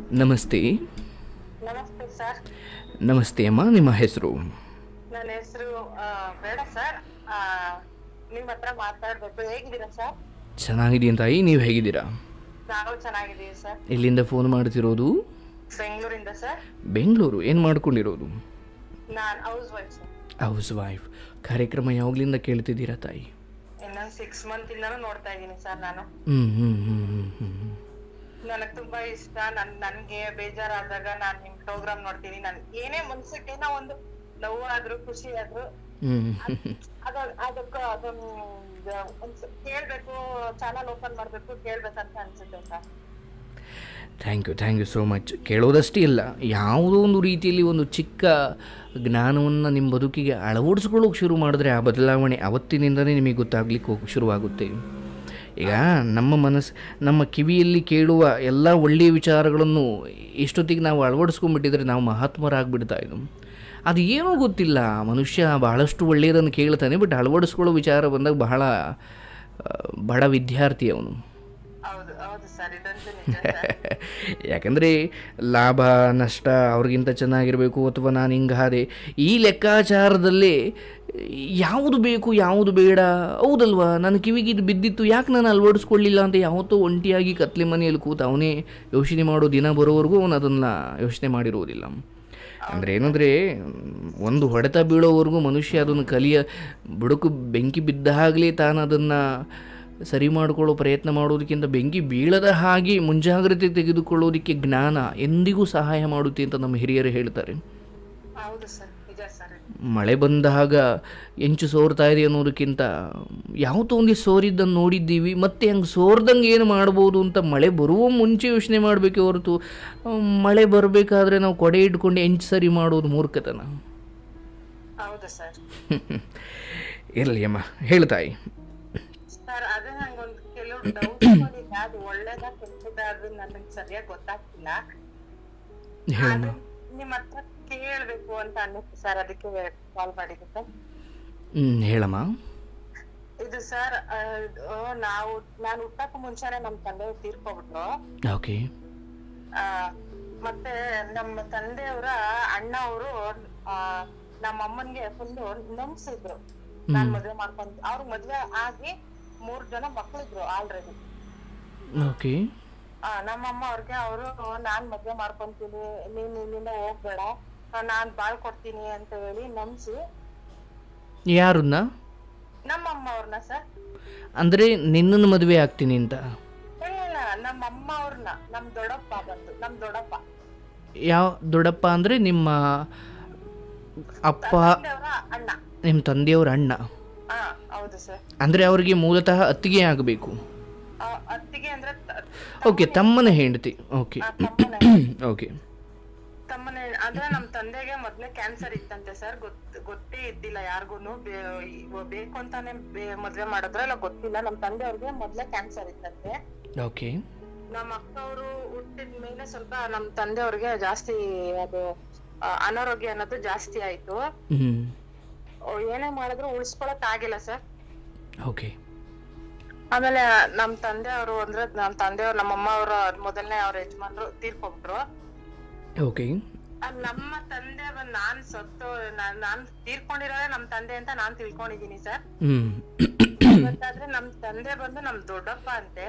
ನಮಸ್ತೆ ನಮಸ್ತೆ ಸರ್ ನಮಸ್ತೆ ಅಮ್ಮ ನಿಮ್ಮ ಹೆಸರು ನನ್ನ ಹೆಸರು ಬೇಡ ಸರ್ ನಿಮ್ಮ ಹತ್ರ ಮಾತಾಡ್ಬೇಕು ಹೇಗಿದ್ದೀರಾ ಸರ್ ಚೆನ್ನಾಗಿದ್ದೀನಿ ತಾಯಿ ನೀವು ಹೇಗಿದ್ದೀರಾ ನಾವು ಚೆನ್ನಾಗಿದ್ದೀವಿ ಸರ್ ಎಲ್ಲಿಂದ ಫೋನ್ ಮಾಡ್ತಿರೋದು ಬೆಂಗಳೂರಿಂದ ಸರ್ ಬೆಂಗಳೂರು ಏನು ಮಾಡ್ಕೊಂಡಿರೋದು ನಾನ್ housewife sir housewife ಕಾರ್ಯಕ್ರಮ ಯಾವಾಗಲಿಂದ ಕೇಳ್ತಿದ್ದೀರಾ ತಾಯಿ ಇನ್ನೊಂದು ಸಿಕ್ಸ್ ಮಂತ್ ಇಂದಾನು ನೋಡ್ತಾ ಇದ್ದೀನಿ ಸರ್ ನಾನು ಹ್ಞೂ ಹ್ಞೂ ಹ್ಞೂ ಹ್ಞೂ ಹ್ಞೂ ನನಗ್ ತುಂಬಾ ಇಷ್ಟ ನನ್ ನನ್ಗೆ ಬೇಜಾರಾದಾಗ ನಾನ್ ನಿಮ್ ಪ್ರೋಗ್ರಾಮ್ ನೋಡ್ತೀನಿ ನನ್ ಏನೇ ಮನ್ಸಕ್ಕೆ ಏನೋ ಒಂದು ನೋವು ಆದ್ರೂ ಖುಷಿ ಆದ್ರೂ ಹ್ಞೂ ಅದ ಅದಕ್ಕ ಅದೊಂದು ಒಂದ್ ಸ- ಕೇಳ್ಬೇಕು ಚಾನಲ್ ಓಪನ್ ಮಾಡ್ಬೇಕು ಕೇಳ್ಬೇಕಂತ ಅನ್ಸುತ್ತೆ sir thank you thank you so much ಕೇಳೋದಷ್ಟೇ ಇಲ್ಲ ಯಾವುದೋ ಒಂದು ರೀತಿಯಲ್ಲಿ ಒಂದು ಚಿಕ್ಕ ಜ್ಞಾನವನ್ನು ನಿಮ್ಮ ಬದುಕಿಗೆ ಅಳವಡಿಸ್ಕೊಳ್ಳೋಕೆ ಶುರು ಮಾಡಿದ್ರೆ ಆ ಬದಲಾವಣೆ ಅವತ್ತಿನಿಂದಲೇ ನಿಮಗೆ ಗೊತ್ತಾಗ್ಲಿಕ್ಕೆ ಹೋಗಿ ಶುರುವಾಗುತ್ತೆ ಈಗ ನಮ್ಮ ಮನಸ್ಸು ನಮ್ಮ ಕಿವಿಯಲ್ಲಿ ಕೇಳುವ ಎಲ್ಲ ಒಳ್ಳೆಯ ವಿಚಾರಗಳನ್ನು ಇಷ್ಟೊತ್ತಿಗೆ ನಾವು ಅಳವಡಿಸ್ಕೊಂಡ್ಬಿಟ್ಟಿದ್ರೆ ನಾವು ಮಹಾತ್ಮರಾಗ್ಬಿಡ್ತಾ ಇದ್ದು ಅದು ಏನೂ ಗೊತ್ತಿಲ್ಲ ಮನುಷ್ಯ ಬಹಳಷ್ಟು ಒಳ್ಳೆಯದನ್ನು ಕೇಳ್ತಾನೆ ಬಟ್ ಅಳವಡಿಸ್ಕೊಳ್ಳೋ ವಿಚಾರ ಬಂದಾಗ ಬಹಳ ಆ, ಬಡ ವಿದ್ಯಾರ್ಥಿ ಅವನು ಹೌದು ಹೌದು ಸರ್ ಇದಂತೂ ನಿಜ ಸರ್ ಯಾಕಂದರೆ ಲಾಭ ನಷ್ಟ ಅವ್ರಿಗಿಂತ ಚೆನ್ನಾಗಿರಬೇಕು ಅಥವಾ ನಾನು ಹಿಂಗಾದೆ ಈ ಲೆಕ್ಕಾಚಾರದಲ್ಲೇ ಯಾವುದು ಬೇಕು ಯಾವುದು ಬೇಡ ಹೌದಲ್ವಾ ನನ್ನ ಕಿವಿಗೆ ಇದು ಬಿದ್ದಿತ್ತು ಯಾಕೆ ನಾನು ಅಳವಡಿಸ್ಕೊಳ್ಳಿಲ್ಲ ಅಂತ ಯಾವತ್ತೋ ಒಂಟಿಯಾಗಿ ಕತ್ಲೆ ಮನೆಯಲ್ಲಿ ಕೂತು ಅವನೇ ಯೋಚನೆ ಮಾಡೋ ದಿನ ಬರೋವರೆಗೂ ಅವನು ಅದನ್ನು ಯೋಚನೆ ಮಾಡಿರುವುದಿಲ್ಲ ಅಂದರೆ ಏನಂದರೆ ಒಂದು ಹೊಡೆತ ಬೀಳೋವರೆಗೂ ಮನುಷ್ಯ ಅದನ್ನು ಕಲಿಯ ಬುಡಕು ಬೆಂಕಿ ಬಿದ್ದಾಗಲೇ ತಾನು ಅದನ್ನು ಸರಿ ಮಾಡಿಕೊಳ್ಳೋ ಪ್ರಯತ್ನ ಮಾಡೋದಕ್ಕಿಂತ ಬೆಂಕಿ ಬೀಳದ ಹಾಗೆ ಮುಂಜಾಗ್ರತೆ ತೆಗೆದುಕೊಳ್ಳೋದಕ್ಕೆ ಜ್ಞಾನ ಎಂದಿಗೂ ಸಹಾಯ ಮಾಡುತ್ತೆ ಅಂತ ನಮ್ಮ ಹಿರಿಯರು ಹೇಳ್ತಾರೆ ಹೌದು ಸರ್ ನಿಜ ಸರ್ ಮಳೆ ಬಂದಾಗ ಎಂಚು ಸೋರ್ತಾ ಇದೆ ಅನ್ನೋದಕ್ಕಿಂತ ಯಾವತ್ತೋ ಒಂದು ಸೋರಿದ್ದನ್ನು ನೋಡಿದ್ದೀವಿ ಮತ್ತೆ ಹಂಗೆ ಸೋರ್ದಂಗೆ ಏನು ಮಾಡ್ಬೋದು ಅಂತ ಮಳೆ ಬರುವ ಮುಂಚೆ ಯೋಚನೆ ಮಾಡಬೇಕೆ ಹೊರತು ಆ, ಮಳೆ ಬರಬೇಕಾದ್ರೆ ನಾವು ಕೊಡೆ ಇಟ್ಕೊಂಡು ಎಂಚು ಸರಿ ಮಾಡೋದು ಮೂರ್ಖತನ ಹೌದು ಸರ್ ಇರಲಿ ಅಮ್ಮ ಹೇಳ್ತಾಯಿ ಸರ್ ಅದೇ ನಂಗೊಂದು ಕೆಲವು ಡೌಟ್ ಅದು ಒಳ್ಳೇದಾ ಕೆಟ್ಟದ ಅದು ನನಗೆ ಸರಿಯಾಗಿ ಗೊತ್ತಾಗ್ತಿಲ್ಲ ಹೇಳಮ್ಮ ನಿಮ್ಮ ಹತ್ರ ಕೇಳ್ಬೇಕು ಅಂತ ಅನ್ನಿಸ್ತು ಸರ್ ಅದಕ್ಕೆ ಕಾಲ್ ಮಾಡಿದ್ದೆ ಸರ್ ಹ್ಞೂ ಹೇಳಮ್ಮ ಇದು ಸರ್ ನಾವು ನಾನು ಹುಟ್ಟಕ್ಕೂ ಮುಂಚೆನೆ ನಮ್ ತಂದೆ ತೀರ್ಕೊಬಿಟ್ರು ಓಕೆ ಆ, ಮತ್ತೆ ನಮ್ಮ ತಂದೆಯವರ ಅಣ್ಣ ಅವರು ನಮ್ಮ ಅಮ್ಮನ್ಗೆ ಫುಲ್ಲು ನಂಬಿಸಿದ್ರು ನಾನ್ ಮದ್ವೆ ಮಾಡ್ಕೊಂತ ಅವ್ರ ಮದ್ವೆ ಆಗಿ ಮೂರ್ ಜನ ಮಕ್ಳಿದ್ರು ಆಲ್ರೆಡಿ ಓಕೆ ನಮ್ಮಮ್ಮ ಅವ್ರಿಗೆ ಅವರು ನಾನ್ ಮದ್ವೆ ಮಾಡ್ಕೊಂತೀನಿ ನೀನ್ ಇಲ್ಲಿಂದ ಹೋಗ್ಬೇಡ ಆ, ನಾನ್ ಬಾಳ್ ಕೊಡ್ತೀನಿ ಅಂತ ಹೇಳಿ ನಂಬಿಸಿ ಯಾರನ್ನ ನಮ್ಮಮ್ಮ ಅವ್ರನ್ನ ಸರ್ ಅಂದರೆ ನಿನ್ನನ್ನು ಮದುವೆ ಆಗ್ತೀನಿ ಅಂತ ಇಲ್ಲ ಇಲ್ಲ ನಮ್ಮಮ್ಮ ಅವ್ರನ್ನ ನಮ್ ದೊಡ್ಡಪ್ಪ ಬಂದು ನಮ್ ದೊಡ್ಡಪ್ಪ ಯಾವ ದೊಡ್ಡಪ್ಪ ಅಂದರೆ ನಿಮ್ಮ ಅಪ್ಪ ತಂದೆಯವರ ಅಣ್ಣ ನಿಮ್ಮ ತಂದೆಯವ್ರ ಅಣ್ಣ ಹಾ ಹೌದು ಸರ್ ಅಂದರೆ ಅವರಿಗೆ ಮೂಲತಃ ಅತ್ತಿಗೆ ಆಗಬೇಕು ಅತ್ತಿಗೆ ಅಂದ್ರೆ ತ- ಓಕೆ ತಮ್ಮನ ಹೆಂಡತಿ ಓಕೆ ಆ, ತಮ್ಮನೇ ಓಕೆ ತಮ್ಮನೆ ಅಂದ್ರೆ ನಮ್ ತಂದೆಗೆ ಮೊದ್ಲೇ ಕ್ಯಾನ್ಸರ್ ಇತ್ತಂತೆ ಸರ್ ಗೊತ್ ಗೊತ್ತೇ ಇದ್ದಿಲ್ಲ ಯಾರಿಗೂನು ಬೇಕು ಅಂತಾನೆ ಬೇ- ಮದ್ವೆ ಮಾಡಿದ್ರ ಇಲ್ಲ ಗೊತ್ತಿಲ್ಲ ನಮ್ ತಂದೆ ಅವ್ರಿಗೆ ಮೊದ್ಲೇ ಕ್ಯಾನ್ಸರ್ ಇತ್ತಂತೆ ಓಕೆ ನಮ್ಮ ಅಕ್ಕ ಅವರು ಹುಟ್ಟಿದ ಮೇಲೆ ಸ್ವಲ್ಪ ನಮ್ ತಂದೆ ಅವ್ರಿಗೆ ಜಾಸ್ತಿ ಅದು ಆ, ಅನಾರೋಗ್ಯ ಅನ್ನೋದು ಜಾಸ್ತಿ ಆಯ್ತು ಹ್ಞೂ ಅವ್ರು ಏನೇ ಮಾಡಿದ್ರು ಉಳಿಸ್ಕೊಳಕ್ ಆಗಿಲ್ಲ ಸರ್ ಓಕೆ ಆಮೇಲೆ ನಮ್ ತಂದೆ ಅವರು ಅಂದ್ರೆ ನಮ್ ತಂದೆಯವ್ರು ನಮ್ಮಮ್ಮ ಅವ್ರ ಮೊದಲನೇ ಅವ್ರ ಯಜಮಾನ್ರು ತೀರ್ಕೊಂಡ್ರು ಓಕೆ ಆ, ನಮ್ಮ ತಂದೆ ಬಂದ್ ನಾನ್ ಸತ್ತು ನಾನ್ ನಾನ್ ತೀರ್ಕೊಂಡಿರೋದೇ ನಮ್ ತಂದೆ ಅಂತ ನಾನ್ ತಿಳ್ಕೊಂಡಿದೀನಿ ಸರ್ ಹ್ಞೂ ಗೊತ್ತಾದ್ರೆ ನಮ್ ತಂದೆ ಬಂದು ನಮ್ ದೊಡ್ಡಪ್ಪ ಅಂತೆ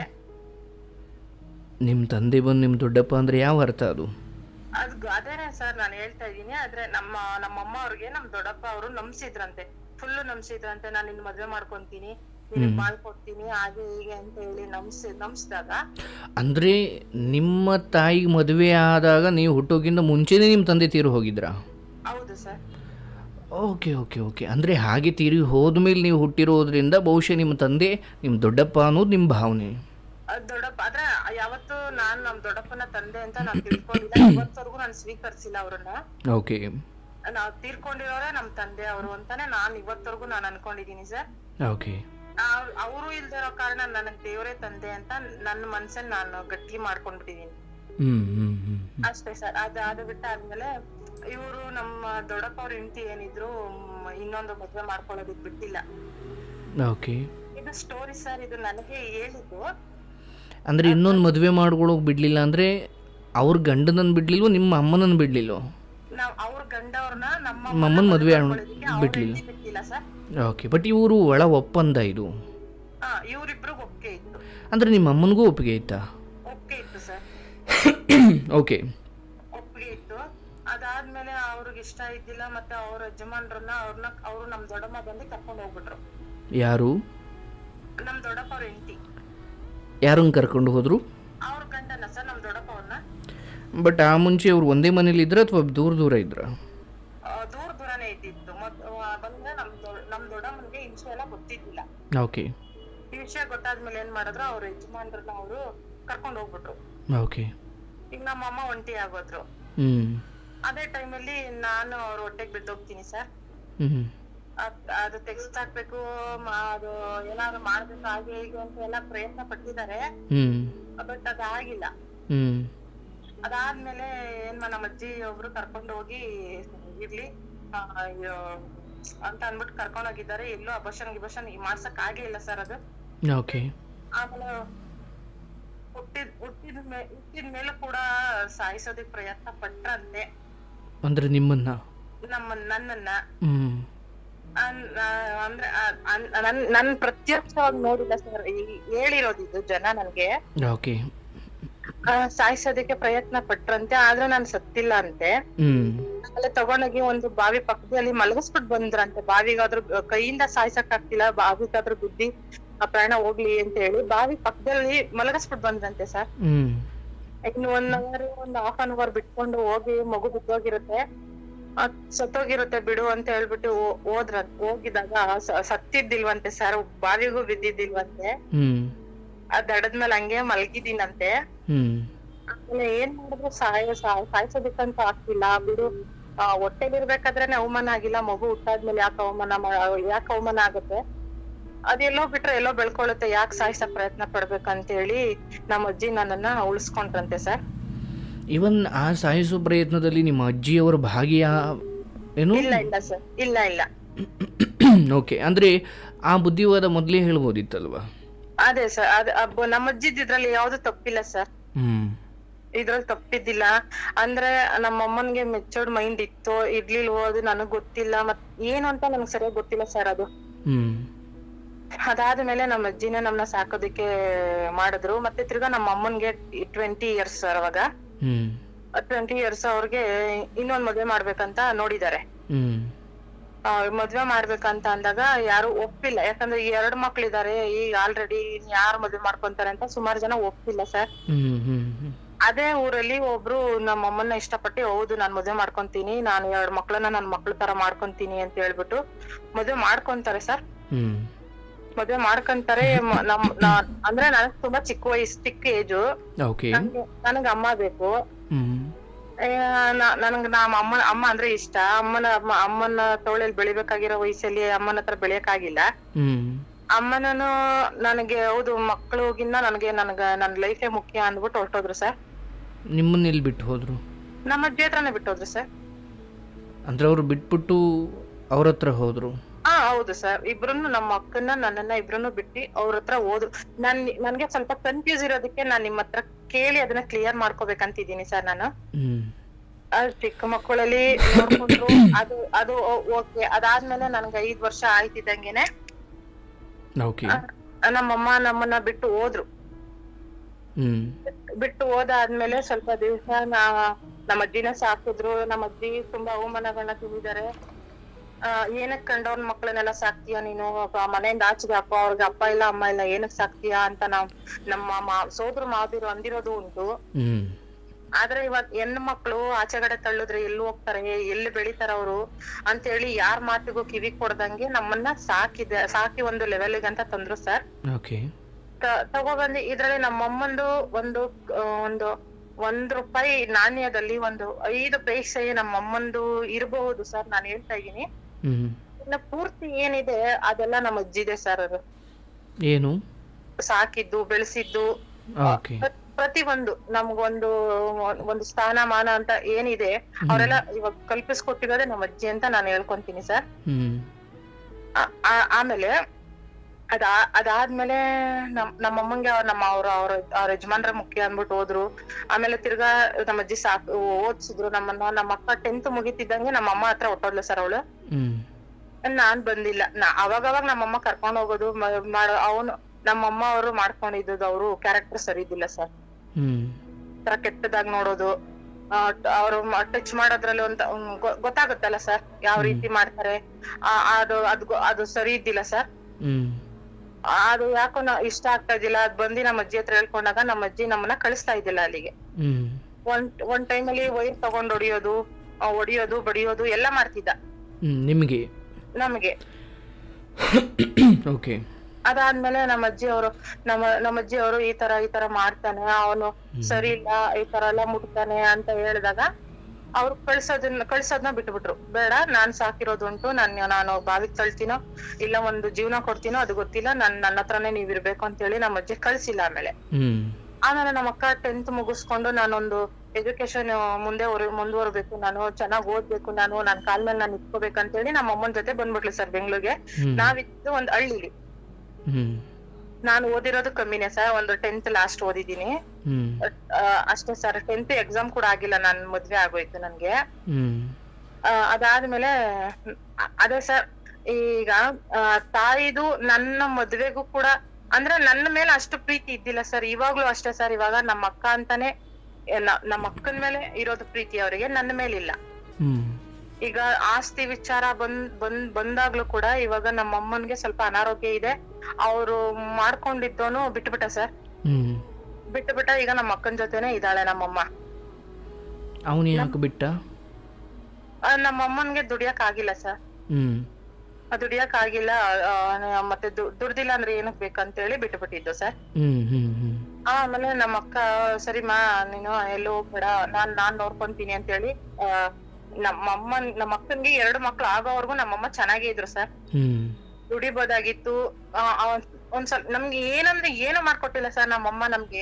ನಿಮ್ಮ ತಂದೆ ಬಂದು ನಿಮ್ಮ ದೊಡ್ಡಪ್ಪ ಅಂದರೆ ಯಾವ ಅರ್ಥ ಅದು ಅದ್ ಗ- ಅದೇನೆ ಸರ್ ನಾನು ಹೇಳ್ತಾ ಇದೀನಿ ಆದ್ರೆ ನಮ್ಮ ನಮ್ಮಮ್ಮ ಅವ್ರಿಗೆ ನಮ್ ದೊಡ್ಡಪ್ಪ ಅವರು ನಂಬಿಸಿದ್ರಂತೆ ಫುಲ್ಲು ನಂಬಿಸಿದ್ರಂತೆ ನಾನು ನಿನ್ ಮದ್ವೆ ಮಾಡ್ಕೊಂತೀನಿ ನಿನ್ ಮಾಡ್ಕೊಡ್ತೀನಿ ಹಾಗೆ ಹೀಗೆ ಅಂತ ಹೇಳಿ ನಂಬಿಸಿ ನಂಬಿಸಿದಾಗ ಅಂದರೆ ನಿಮ್ಮ ತಾಯಿಗೆ ಮದುವೆ ಆದಾಗ ನೀವು ಹುಟ್ಟೋಕ್ಕಿಂತ ಮುಂಚೆನೇ ನಿಮ್ಮ ತಂದೆ ತೀರು ಹೋಗಿದ್ರಾ ಹೌದು ಸರ್ ಓಕೆ ಓಕೆ ಓಕೆ ಅಂದರೆ ಹಾಗೆ ತೀರಿ ಹೋದ್ಮೇಲೆ ನೀವು ಹುಟ್ಟಿರೋದ್ರಿಂದ ಬಹುಶಃ ನಿಮ್ಮ ತಂದೆ ನಿಮ್ಮ ದೊಡ್ಡಪ್ಪ ಅನ್ನೋದು ನಿಮ್ಮ ಭಾವನೆ ಅದ್ ದೊಡ್ಡಪ್ಪ ಆದ್ರೆ ಯಾವತ್ತು ನಾನ್ ನಮ್ ದೊಡ್ಡಪ್ಪನ ತಂದೆ ಅಂತ ನಾನ್ ತಿಳ್ಕೊಂಡಿಲ್ಲ ಇವತ್ತವರೆಗೂ ನಾನು ಸ್ವೀಕರಿಸಿಲ್ಲ ಅವ್ರನ್ನ ಓಕೆ ನಾವ್ ತೀರ್ಕೊಂಡಿರೋರೇ ನಮ್ ತಂದೆ ಅವರು ಅಂತಾನೆ ನಾನ್ ಇವತ್ತವರೆಗೂ ನಾನು ಅನ್ಕೊಂಡಿದೀನಿ ಸರ್ ಓಕೆ ಅವರು ಇಲ್ದೇ ಇರೋ ಕಾರಣ ನನಗ್ ದೇವರೇ ತಂದೆ ಅಂತ ನನ್ನ ಮನ್ಸನ್ ನಾನು ಗಟ್ಟಿ ಮಾಡ್ಕೊಂಡ್ಬಿಟ್ಟಿದೀನಿ ಹ್ಞೂ ಹ್ಞೂ ಹ್ಞೂ ಅಷ್ಟೇ ಸರ್ ಅದ್ ಅದು ಬಿಟ್ಟಾದ್ಮೇಲೆ ಇವರು ನಮ್ಮ ದೊಡ್ಡಪ್ಪ ಅವ್ರ ಹೆಂಡತಿ ಏನಿದ್ರು ಮ್, ಇನ್ನೊಂದು ಮದ್ವೆ ಮಾಡ್ಕೊಳ್ಳೋದಕ್ ಬಿಟ್ಟಿಲ್ಲ ಓಕೆ ಇದು ಸ್ಟೋರಿ ಸರ್ ಇದು ನನಗೆ ಹೇಳಿದ್ದು ಅಂದರೆ ಇನ್ನೊಂದು ಮದುವೆ ಮಾಡ್ಕೊಳ್ಳೋಕೆ ಬಿಡಲಿಲ್ಲ ಅಂದರೆ ಅವ್ರ ಗಂಡನನ್ನು ಬಿಡ್ಲಿಲ್ವೋ ನಿಮ್ಮ ಅಮ್ಮನನ್ನು ಬಿಡ್ಲಿಲ್ವೋ ನಾವ್ ಅವ್ರ ಗಂಡವ್ರನ್ನ ನಮ್ಮ ನಮ್ಮನ್ ಮದ್ವೆ ಆಗ್- ಮಾಡ್ಕೊಳ್ಳೋದಕ್ಕೆ ಅವ್ರ್ ಬಿಡ್ಲಿಲ್ಲ. ಹೆಂಡ್ತಿ ಬಿಟ್ಟಿಲ್ಲ ಸರ್ ಓಕೆ ಬಟ್ ಇವರು ಒಳ ಒಪ್ಪಂದ ಇದು ಹಾ ಇವ್ರಿಬ್ರಿಗೂ ಒಪ್ಪಿಗೆ ಇತ್ತು ಅಂದರೆ ನಿಮ್ಮ ಅಮ್ಮನಿಗೂ ಒಪ್ಪಿಗೆ ಇತ್ತಾ ಒಪ್ಪಿಗೆ ಇತ್ತು ಸರ್ ಓಕೆ ಒಪ್ಪಿಗೆ ಇತ್ತು ಅದಾದ್ಮೇಲೆ ಅವ್ರಿಗೆ ಇಷ್ಟ ಇದ್ದಿಲ್ಲ ಮತ್ತೆ ಅವ್ರ ಯಜಮಾನ್ರನ್ನ ಅವ್ರನ್ನ ಅವ್ರು ನಮ್ ದೊಡ್ಡಮ್ಮ ಬಂದು ಕರ್ಕೊಂಡು ಹೋಗ್ಬಿಟ್ರು ಯಾರು ನಮ್ ದೊಡ್ಡಪ್ಪ ಅವ್ರ ಹೆಂಡತಿ ಯಾರನ್ನು ಕರ್ಕೊಂಡು ಹೋದರು ಅವ್ರ ಗಂಡನ ಸರ್ ನಮ್ ದೊಡ್ಡಪ್ಪ ಅವ್ರನ್ನ ಬಟ್ ಆ ಮುಂಚೆ ಅವ್ರು ಒಂದೇ ಮನೇಲಿ ಇದ್ರ ಅಥವಾ ದೂರ ದೂರ ಇದ್ರ ದೂರ ದೂರನೇ ಇದ್ದಿತ್ತು ಮತ್ ಆ, ಬಂದ್ರೆ ನಮ್ ದೊ- ನಮ್ ದೊಡ್ಡಮ್ಮನ್ಗೆ ಈ ವಿಷಯ ಎಲ್ಲ ಗೊತ್ತಿದ್ದಿಲ್ಲ ಓಕೆ ಈ ವಿಷಯ ಗೊತ್ತಾದ್ಮೇಲೆ ಏನ್ ಮಾಡಿದ್ರು ಅವ್ರ ಯಜಮಾನ್ರನ್ನ ಅವರು ಕರ್ಕೊಂಡು ಹೋಗ್ಬಿಟ್ರು ಓಕೆ ಈಗ ನಮ್ಮ ಅಮ್ಮ ಒಂಟಿ ಆಗೋದ್ರು ಹ್ಞೂ ಅದೇ ಟೈಮಲ್ಲಿ ನಾನು ಅವ್ರ ಹೊಟ್ಟೆಗೆ ಬಿದ್ದೋಗ್ತೀನಿ ಸರ್ ಹ್ಞೂ ಅದ್- ಅದು ತೆಗ್ಸಾಕ್ಬೇಕು ಮ- ಅದು ಏನಾದ್ರು ಮಾಡ್ಬೇಕು ಹಾಗೆ ಹೀಗೆ ಅಂತ ಎಲ್ಲ ಪ್ರಯತ್ನ ಪಟ್ಟಿದ್ದಾರೆ ಹ್ಞೂ ಬಟ್ ಅದಾಗಿಲ್ಲ ಹ್ಞೂ ಅದಾದ್ಮೇಲೆ ಏನ್ ಮಾ- ನಮ್ಮ ಅಜ್ಜಿ ಒಬ್ರು ಕರ್ಕೊಂಡು ಹೋಗಿ ಇರ್ಲಿ ಆ, ಅಯ್ಯೋ ಅಂತ ಅನ್ಬಿಟ್ಟು ಕರ್ಕೊಂಡು ಹೋಗಿದ್ದಾರೆ ಎಲ್ಲೂ ಅಬರ್ಷನ್ ಗಿಬರ್ಷನ್ ಮಾಡ್ಸಕ್ ಆಗೇ ಇಲ್ಲ ಸರ್ ಅದು ಓಕೆ ಆಮೇಲೆ ಹುಟ್ಟಿದ್ ಹುಟ್ಟಿದ ಮೇ ಹುಟ್ಟಿದ ಮೇಲೂ ಕೂಡ ಸಾಯಿಸೋದಕ್ ಪ್ರಯತ್ನ ಪಟ್ರಂತೆ ಅಂದರೆ ನಿಮ್ಮನ್ನ ನಮ್ಮ ನನ್ನನ್ನ ಹ್ಞೂ ಅನ್- ಆ, ಅಂದ್ರೆ ಆ- ಅನ್- ನನ್ ನನ್ ಪ್ರತ್ಯಕ್ಷವಾಗಿ ನೋಡಿಲ್ಲ ಸರ್ ಹೇಳಿರೋದಿದ್ದು ಜನ ನನ್ಗೆ ಓಕೆ ಆ, ಸಾಯಿಸೋದಕ್ಕೆ ಪ್ರಯತ್ನ ಪಟ್ರಂತೆ ಆದ್ರೆ ನಾನ್ ಸತ್ತಿಲ್ಲ ಅಂತೆ ಹ್ಞೂ ಆಮೇಲೆ ತಗೊಂಡೋಗಿ ಒಂದು ಬಾವಿ ಪಕ್ಕದಲ್ಲಿ ಮಲಗಿಸ್ಬಿಟ್ ಬಂದ್ರಂತೆ ಬಾವಿಗಾದ್ರೂ ಕೈಯಿಂದ ಸಾಯ್ಸಕ್ ಆಗ್ತಿಲ್ಲ ಬಾವಿಗಾದ್ರೂ ಬುದ್ಧಿ ಆ ಪ್ರಾಣ ಹೋಗ್ಲಿ ಅಂತ ಹೇಳಿ ಬಾವಿ ಪಕ್ಕದಲ್ಲಿ ಮಲಗಿಸ್ಬಿಟ್ ಬಂದ್ರಂತೆ ಸರ್ ಹ್ಞೂ ಇನ್ನು ಒನ್ ಅವರ್ ಒಂದ್ ಹಾಫ್ ಅನ್ ಅವರ್ ಬಿಟ್ಕೊಂಡು ಹೋಗಿ ಮಗು ಬಿದ್ದೋಗಿರುತ್ತೆ ಅದ್ ಸತ್ತೋಗಿರುತ್ತೆ ಬಿಡು ಅಂತ ಹೇಳ್ಬಿಟ್ಟು ಹೋ- ಹೋದ್ರ ಹೋಗಿದಾಗ ಸ- ಸತ್ತಿದ್ದಿಲ್ವಂತೆ ಸರ್ ಬಾವಿಗೂ ಬಿದ್ದಿದ್ದಿಲ್ವಂತೆ ಹ್ಞೂ ಆ ದಡದ ಹಂಗೆ ಮಲಗಿದ್ದೀನಂತೆ ಹ್ಞೂ ಆಮೇಲೆ ಏನ್ ಮಾಡಿದ್ರು ಸಾಯ ಸಾಯ್- ಸಾಯ್ಸೋದಕ್ಕಂತ ಆಗ್ತಿಲ್ಲ ಬಿಡು ಆ, ಹೊಟ್ಟೆಲಿರ್ಬೇಕಾದ್ರೇನೆ ಅವಮಾನ ಆಗಿಲ್ಲ ಮಗು ಹುಟ್ಟಾದ್ಮೇಲೆ ಯಾಕೆ ಅವಮಾನ ಯಾಕೆ ಅವಮಾನ ಆಗುತ್ತೆ ಅದೆಲ್ಲೋ ಬಿಟ್ರೆ ಎಲ್ಲೋ ಬೆಳ್ಕೊಳ್ಳುತ್ತೆ ಯಾಕೆ ಸಾಯ್ಸಕ್ ಪ್ರಯತ್ನ ಪಡ್ಬೇಕಂತ ಹೇಳಿ ನಮ್ಮ ಅಜ್ಜಿ ನನ್ನನ್ನ ಉಳಿಸ್ಕೊಂಡ್ರಂತೆ ಸರ್ ಇವನ್ ಆ ಸಾಯಿಸೋ ಪ್ರಯತ್ನದಲ್ಲಿ ನಿಮ್ಮ ಅಜ್ಜಿಯವರ ಭಾಗಿಯ ಏನು ಇಲ್ಲ ಇಲ್ಲ ಸರ್ ಇಲ್ಲ ಇಲ್ಲ ಓಕೆ ಅಂದರೆ ಆ ಬುದ್ಧಿವಾದ ಮೊದಲೇ ಹೇಳ್ಬೋದಿತ್ತಲ್ವಾ ಅದೇ ಸರ್ ಅದ್ ಅಬ್ಬ- ನಮ್ಮ ಅಜ್ಜಿದ್ ಇದ್ರಲ್ಲಿ ಯಾವ್ದು ತಪ್ಪಿಲ್ಲ ಸರ್ ಹ್ಞೂ ಇದ್ರಲ್ಲಿ ತಪ್ಪಿದ್ದಿಲ್ಲ ಅಂದ್ರೆ ನಮ್ಮ ಅಮ್ಮನ್ಗೆ ಮೆಚೂರ್ಡ್ ಮೈಂಡ್ ಇತ್ತು ಇರ್ಲಿಲ್ವೋ ಅದು ನನಗ್ ಗೊತ್ತಿಲ್ಲ ಮತ್ ಏನು ಅಂತ ನನಗ್ ಸರಿಯಾಗಿ ಗೊತ್ತಿಲ್ಲ ಸರ್ ಅದು ಹ್ಞೂ ಅದಾದ್ಮೇಲೆ ನಮ್ಮ ಅಜ್ಜಿನ ನಮ್ನ ಸಾಕೋದಿಕ್ಕೆ ಮಾಡಿದ್ರು ಮತ್ತೆ ತಿರ್ಗಾ ನಮ್ಮ ಅಮ್ಮನ್ಗೆ ಟ್ವೆಂಟಿ ಇಯರ್ಸ್ ಸರ್ ಅವಾಗ ಹ್ಞೂ ಟ್ವೆಂಟಿ ಇಯರ್ಸ್ ಅವ್ರಿಗೆ ಇನ್ನೊಂದ್ ಮದ್ವೆ ಮಾಡ್ಬೇಕಂತ ನೋಡಿದ್ದಾರೆ ಹ್ಞೂ ಆ, ಮದ್ವೆ ಮಾಡ್ಬೇಕಂತ ಅಂದಾಗ ಯಾರು ಒಪ್ಪಿಲ್ಲ ಯಾಕಂದ್ರೆ ಈ ಎರಡ್ ಮಕ್ಳಿದಾರೆ ಈಗ ಆಲ್ರೆಡಿ ಯಾರು ಮದ್ವೆ ಮಾಡ್ಕೊಂತಾರೆ ಅಂತ ಸುಮಾರು ಜನ ಒಪ್ಪಿಲ್ಲ ಸರ್ ಹ್ಞೂ ಹ್ಞೂ ಹ್ಞೂ ಅದೇ ಊರಲ್ಲಿ ಒಬ್ರು ನಮ್ಮ ಅಮ್ಮನ್ನ ಇಷ್ಟಪಟ್ಟು ಹೌದು ನಾನ್ ಮದ್ವೆ ಮಾಡ್ಕೊಂತೀನಿ ನಾನು ಎರಡ್ ಮಕ್ಳನ್ನ ನನ್ ಮಕ್ಳ ತರ ಮಾಡ್ಕೊಂತೀನಿ ಅಂತ ಹೇಳ್ಬಿಟ್ಟು ಮದ್ವೆ ಮಾಡ್ಕೊಂತಾರೆ ಸರ್ ಹ್ಞೂ ಮದ್ವೆ ಮಾಡ್ಕೊಂತಾರೆ ಮ- ನಮ್ ನಾ- ಅಂದ್ರೆ ನನಗ್ ತುಂಬಾ ಚಿಕ್ಕ ವಯಸ್ಸು ಚಿಕ್ಕ ಏಜು ಓಕೆ ನನ್ಗೆ ನನಗ್ ಅಮ್ಮ ಬೇಕು ಹ್ಞೂ ಆ, ನ- ನನಗ್ ನಮ್ಮ ಅಮ್ಮ ಅಮ್ಮ ಅಂದ್ರೆ ಇಷ್ಟ ಅಮ್ಮನ ಅಮ್ಮ- ಅಮ್ಮನ ತೋಳಲ್ಲಿ ಬೆಳಿಬೇಕಾಗಿರೋ ವಯಸ್ಸಲ್ಲಿ ಅಮ್ಮನ ಹತ್ರ ಬೆಳೆಯಕ್ಕಾಗಿಲ್ಲ ಹ್ಞೂ ಅಮ್ಮನೂ ನನಗೆ ಹೌದು ಮಕ್ಳುಗಿನ್ನ ನನಗೆ ನನಗ ನನ್ ಲೈಫೇ ಮುಖ್ಯ ಅಂದ್ಬಿಟ್ಟು ಹೊರಟೋದ್ರು ಸರ್ ನಿಮ್ಮನ್ನ ಎಲ್ಲಿ ಬಿಟ್ಟು ಹೋದರು ನಮ್ಮ ಅಜ್ಜಿ ಹತ್ರನೇ ಬಿಟ್ಟೋದ್ರು ಸರ್ ಅಂದರೆ ಅವರು ಬಿಟ್ಬಿಟ್ಟು ಅವ್ರ ಹತ್ರ ಹೋದರು ಹಾ ಹೌದು ಸರ್ ಇಬ್ರುನು ನಮ್ಮ ಅಕ್ಕನ್ನ ನನ್ನನ್ನ ಇಬ್ರುನು ಬಿಟ್ಟು ಅವ್ರ ಹತ್ರ ಹೋದ್ರು ನನ್ ನನ್ಗೆ ಸ್ವಲ್ಪ ಕನ್ಫ್ಯೂಸ್ ಇರೋದಕ್ಕೆ ನಾನ್ ನಿಮ್ ಹತ್ರ ಕೇಳಿ ಅದನ್ನ ಕ್ಲಿಯರ್ ಮಾಡ್ಕೋಬೇಕಂತಿದ್ದೀನಿ ಸರ್ ನಾನು ಹ್ಞೂ ಅದ್ ಚಿಕ್ಕ ಮಕ್ಕಳಲ್ಲಿ ನೋಡ್ಕೊಂಡ್ರು ಅದು ಅದು ಓಕೆ ಅದಾದ್ಮೇಲೆ ನನ್ಗೆ ಐದ್ ವರ್ಷ ಆಯ್ತಿದ್ದಂಗೆನೆ ಓಕೆ ಆ, ನಮ್ಮಮ್ಮ ನಮ್ಮನ್ನ ಬಿಟ್ಟು ಹೋದ್ರು ಹ್ಞೂ ಬಿಟ್ಟು ಹೋದಾದ್ಮೇಲೆ ಸ್ವಲ್ಪ ದಿವಸ ನಮ್ಮ ಅಜ್ಜಿನ ಸಾಕಿದ್ರು ನಮ್ಮ ಅಜ್ಜಿ ತುಂಬಾ ಅವಮಾನಗಳನ್ನ ತಿಂದಿದ್ದಾರೆ ಆ ಏನಕ್ ಕಂಡವ್ರ ಮಕ್ಳನ್ನೆಲ್ಲ ಸಾಕ್ತೀಯ ನೀನು ಆ, ಮನೆಯಿಂದ ಆಚೆಗೆ ಹಾಕೋ ಅವ್ರಿಗೆ ಅಪ್ಪ ಇಲ್ಲ ಅಮ್ಮ ಇಲ್ಲ ಏನಕ್ ಸಾಕ್ತೀಯ ಅಂತ ನಾವ್ ನಮ್ಮ ಮಾ ಸೋದ್ರ ಮಾದಿರು ಅಂದಿರೋದು ಉಂಟು ಹ್ಞೂ ಆದ್ರೆ ಇವತ್ ಹೆಣ್ಣು ಮಕ್ಳು ಆಚೆಗಡೆ ತಳ್ಳಿದ್ರೆ ಎಲ್ಲಿ ಹೋಗ್ತಾರೆ ಎಲ್ಲಿ ಬೆಳಿತಾರ ಅವ್ರು ಅಂತ ಹೇಳಿ ಯಾರ್ ಮಾತಿಗೂ ಕಿವಿ ಕೊಡ್ದಂಗೆ ನಮ್ಮನ್ನ ಸಾಕಿದೆ ಸಾಕಿ ಒಂದು ಲೆವೆಲ್ಗೆ ಅಂತ ತಂದ್ರು ಸರ್ ಓಕೆ ತ- ತಗೊಬಂದು ಇದ್ರಲ್ಲಿ ನಮ್ಮಮ್ಮಂದು ಒಂದು ಆ, ಒಂದು ಒಂದ್ ರೂಪಾಯಿ ನಾಣ್ಯದಲ್ಲಿ ಒಂದು ಐದು ಪೈಸೆ ನಮ್ಮಮ್ಮಂದು ಇರಬಹುದು ಸರ್ ನಾನು ಹೇಳ್ತಾ ಇದೀನಿ ಹ್ಞೂ ಇನ್ನ ಪೂರ್ತಿ ಏನಿದೆ ಅದೆಲ್ಲ ನಮ್ಮ ಅಜ್ಜಿದೆ ಸರ್ ಅದು ಏನು ಸಾಕಿದ್ದು ಬೆಳೆಸಿದ್ದು ಓಕೆ ಪ್ರತಿ ಒಂದು ನಮ್ಗೊಂದು ಒಂದು ಸ್ಥಾನಮಾನ ಅಂತ ಏನಿದೆ ಅವರೆಲ್ಲ ಇವಾಗ ಕಲ್ಪಿಸ್ಕೊಟ್ಟಿರೋದೇ ನಮ್ಮ ಅಜ್ಜಿ ಅಂತ ನಾನು ಹೇಳ್ಕೊಂತೀನಿ ಸರ್ ಹ್ಞೂ ಆ- ಆ- ಆಮೇಲೆ ಅದಾ ಅದಾದ್ಮೇಲೆ ನಮ್ ನಮ್ಮಮ್ಮಂಗೆ ಅವ್ರ ನಮ್ಮ ಅವ್ರ ಅವ್ರ ಅವ್ರ ಯಜಮಾನ್ರ ಮುಖ್ಯ ಅಂದ್ಬಿಟ್ಟು ಹೋದ್ರು ಆಮೇಲೆ ತಿರ್ಗಾ ನಮ್ಮ ಅಜ್ಜಿ ಸಾಕ್ ಓದ್ಸಿದ್ರು ನಮ್ಮನ್ನ ನಮ್ಮ ಅಕ್ಕ ಟೆಂತ್ ಮುಗಿತಿದ್ದಂಗೆ ನಮ್ಮ ಅಮ್ಮ ಹತ್ರ ಹೊಟ್ಟೋದ್ಲು ಸರ್ ಅವಳು ಹ್ಞೂ ನಾನ್ ಬಂದಿಲ್ಲ ನಾ ಅವಾಗವಾಗ ನಮ್ಮಮ್ಮ ಕರ್ಕೊಂಡ್ ಹೋಗೋದು ಮ- ಮಾಡೋ ಅವನು ನಮ್ಮಮ್ಮ ಅವರು ಮಾಡ್ಕೊಂಡಿದ್ದು ಅವರು ಕ್ಯಾರೆಕ್ಟರ್ ಸರಿ ಇದ್ದಿಲ್ಲ ಸರ್ ಹ್ಞೂ ತರ ಕೆಟ್ಟದಾಗ್ ನೋಡೋದು ಅವರು ಟಚ್ ಮಾಡೋದ್ರಲ್ಲಿ ಒಂದ್ ಒಂದ್ ಗೊ- ಗೊತ್ತಾಗುತ್ತಲ್ಲ ಸರ್ ಯಾವ ರೀತಿ ಮಾಡ್ತಾರೆ ಆ, ಅದು ಅದ್ ಗೊ- ಅದು ಸರಿ ಇದ್ದಿಲ್ಲ ಸರ್ ಹ್ಞೂ ಅದು ಯಾಕೋ ನಾ ಇಷ್ಟ ಆಗ್ತಾ ಇದ್ದಿಲ್ಲ ಅದ್ ಬಂದು ನಮ್ಮ ಅಜ್ಜಿ ಹತ್ರ ಹೇಳ್ಕೊಂಡಾಗ ನಮ್ಮ ಅಜ್ಜಿ ನಮ್ಮನ್ನ ಕಳಿಸ್ತಾ ಇದ್ದಿಲ್ಲ ಅಲ್ಲಿಗೆ ಹ್ಞೂ ಒಂದ್ ಒಂದ್ ಟೈಮಲ್ಲಿ ವೈರ್ ತಗೊಂಡ್ ಹೊಡಿಯೋದು ಆ, ಹೊಡಿಯೋದು ಬಡಿಯೋದು ಎಲ್ಲ ಮಾಡ್ತಿದ್ದ ಹ್ಞೂ ನಿಮಗೆ ನಮಗೆ ಓಕೆ ಅದಾದ್ಮೇಲೆ ನಮ್ಮ ಅಜ್ಜಿ ಅವರು ನಮ್ಮ ನಮ್ಮ ಅಜ್ಜಿ ಅವರು ಈ ತರ ಈ ತರ ಮಾಡ್ತಾನೆ ಅವನು ಸರಿ ಇಲ್ಲ ಈ ತರ ಎಲ್ಲ ಮುಟ್ತಾನೆ ಅಂತ ಹೇಳಿದಾಗ ಅವ್ರು ಕಳ್ಸೋದನ್ನ ಕಳ್ಸೋದನ್ನ ಬಿಟ್ಬಿಟ್ರು ಬೇಡ ನಾನ್ ಸಾಕಿರೋದುಂಟು ನಾನ್ ನಾನು ಬಾವಿಗ್ ತಳ್ತೀನೋ ಇಲ್ಲ ಒಂದು ಜೀವನ ಕೊಡ್ತೀನೋ ಅದು ಗೊತ್ತಿಲ್ಲ ನನ್ ನನ್ನ ಹತ್ರನೇ ನೀವ್ ಇರ್ಬೇಕು ಅಂತ ಹೇಳಿ ನಮ್ಮ ಅಜ್ಜಿ ಕಳ್ಸಿಲ್ಲ ಆಮೇಲೆ ಹ್ಞೂ ಆಮೇಲೆ ನಮ್ಮ ಅಕ್ಕ ಟೆಂತ್ ಮುಗಿಸ್ಕೊಂಡು ನಾನೊಂದು ಎಜುಕೇಶನ್ ಮುಂದೆ ಹೊರ- ಮುಂದುವರ್ಬೇಕು ನಾನು ಚೆನ್ನಾಗ್ ಓದ್ಬೇಕು ನಾನು ನನ್ ಕಾಲ್ ಮೇಲೆ ನಾನು ನಿಂತ್ಕೋಬೇಕಂತ ಹೇಳಿ ನಮ್ಮ ಅಮ್ಮನ ಜೊತೆ ಬಂದ್ಬಿಟ್ಲು ಸರ್ ಬೆಂಗ್ಳೂರ್ಗೆ ಹ್ಞೂ ನಾವಿದ್ದು ಒಂದ್ ಹಳ್ಳಿಲಿ ಹ್ಞೂ ನಾನು ಓದಿರೋದು ಕಮ್ಮಿನೇ ಸರ್ ಒಂದು ಟೆಂತ್ ಲಾಸ್ಟ್ ಓದಿದೀನಿ ಹ್ಞೂ ಆ, ಅಷ್ಟೇ ಸರ್ ಟೆಂತ್ ಎಕ್ಸಾಮ್ ಕೂಡ ಆಗಿಲ್ಲ ನನ್ ಮದ್ವೆ ಆಗೋಯ್ತು ನನ್ಗೆ ಹ್ಞೂ ಆ, ಅದಾದ್ಮೇಲೆ ಅ- ಅದೇ ಸರ್ ಈಗ ಆ, ತಾಯಿದು ನನ್ನ ಮದ್ವೆಗೂ ಕೂಡ ಅಂದ್ರೆ ನನ್ನ ಮೇಲೆ ಅಷ್ಟು ಪ್ರೀತಿ ಇದ್ದಿಲ್ಲ ಸರ್ ಇವಾಗ್ಲೂ ಅಷ್ಟೇ ಸರ್ ಇವಾಗ ನಮ್ಮ ಅಕ್ಕ ಅಂತಾನೆ ಏ, ನ- ನಮ್ಮ ಅಕ್ಕನ ಮೇಲೆ ಇರೋದು ಪ್ರೀತಿ ಅವರಿಗೆ ನನ್ನ ಮೇಲಿಲ್ಲ ಹ್ಞೂ ಈಗ ಆಸ್ತಿ ವಿಚಾರ ಬಂದ್ ಬಂದ್ ಬಂದಾಗ್ಲೂ ಕೂಡ ಇವಾಗ ನಮ್ಮ ಅಮ್ಮನ್ಗೆ ಸ್ವಲ್ಪ ಅನಾರೋಗ್ಯ ಇದೆ ಅವ್ರು ಮಾಡ್ಕೊಂಡಿದ್ದೋನು ಬಿಟ್ಬಿಟ್ಟ ಸರ್ ಹ್ಞೂ ಬಿಟ್ಟು ಬಿಟ್ಟ ಈಗ ನಮ್ಮ ಅಕ್ಕನ ಜೊತೆನೆ ಇದ್ದಾಳೆ ನಮ್ಮಮ್ಮ ಅವನು ಯಾಕೆ ಬಿಟ್ಟ ಆ, ನಮ್ಮ ಅಮ್ಮನ್ಗೆ ದುಡಿಯಕ್ ಆಗಿಲ್ಲ ಸರ್ ಹ್ಞೂ ದುಡಿಯಕ್ ಆಗಿಲ್ಲ ಆ, ಮತ್ತೆ ದು- ದುಡ್ದಿಲ್ಲ ಅಂದ್ರೆ ಏನಕ್ ಬೇಕಂತ ಹೇಳಿ ಬಿಟ್ಟು ಬಿಟ್ಟಿದ್ದು ಸರ್ ಹ್ಞೂ ಹ್ಞೂ ಹ್ಞೂ ಆಮೇಲೆ ನಮ್ಮ ಅಕ್ಕ ಸರಿಮಾ ನೀನು ಎಲ್ಲೂ ಹೋಗ್ಬೇಡ ನಾನ್ ನಾನ್ ನೋಡ್ಕೊಂತೀನಿ ಅಂತ ಹೇಳಿ ಆ, ನಮ್ಮ ಅಮ್ಮನ್ ನಮ್ಮ ಅಕ್ಕನ್ಗೆ ಎರಡು ಮಕ್ಳು ಆಗೋವರೆಗೂ ನಮ್ಮಮ್ಮ ಚೆನ್ನಾಗೇ ಇದ್ರು ಸರ್ ಹ್ಞೂ ದುಡಿಬೋದಾಗಿತ್ತು ಆ, ಆ, ಒಂದ್ ಸ್ವಲ್ಪ ನಮ್ಗೆ ಏನಂದ್ರೆ ಏನು ಮಾಡ್ಕೊಟ್ಟಿಲ್ಲ ಸರ್ ನಮ್ಮಮ್ಮ ನಮ್ಗೆ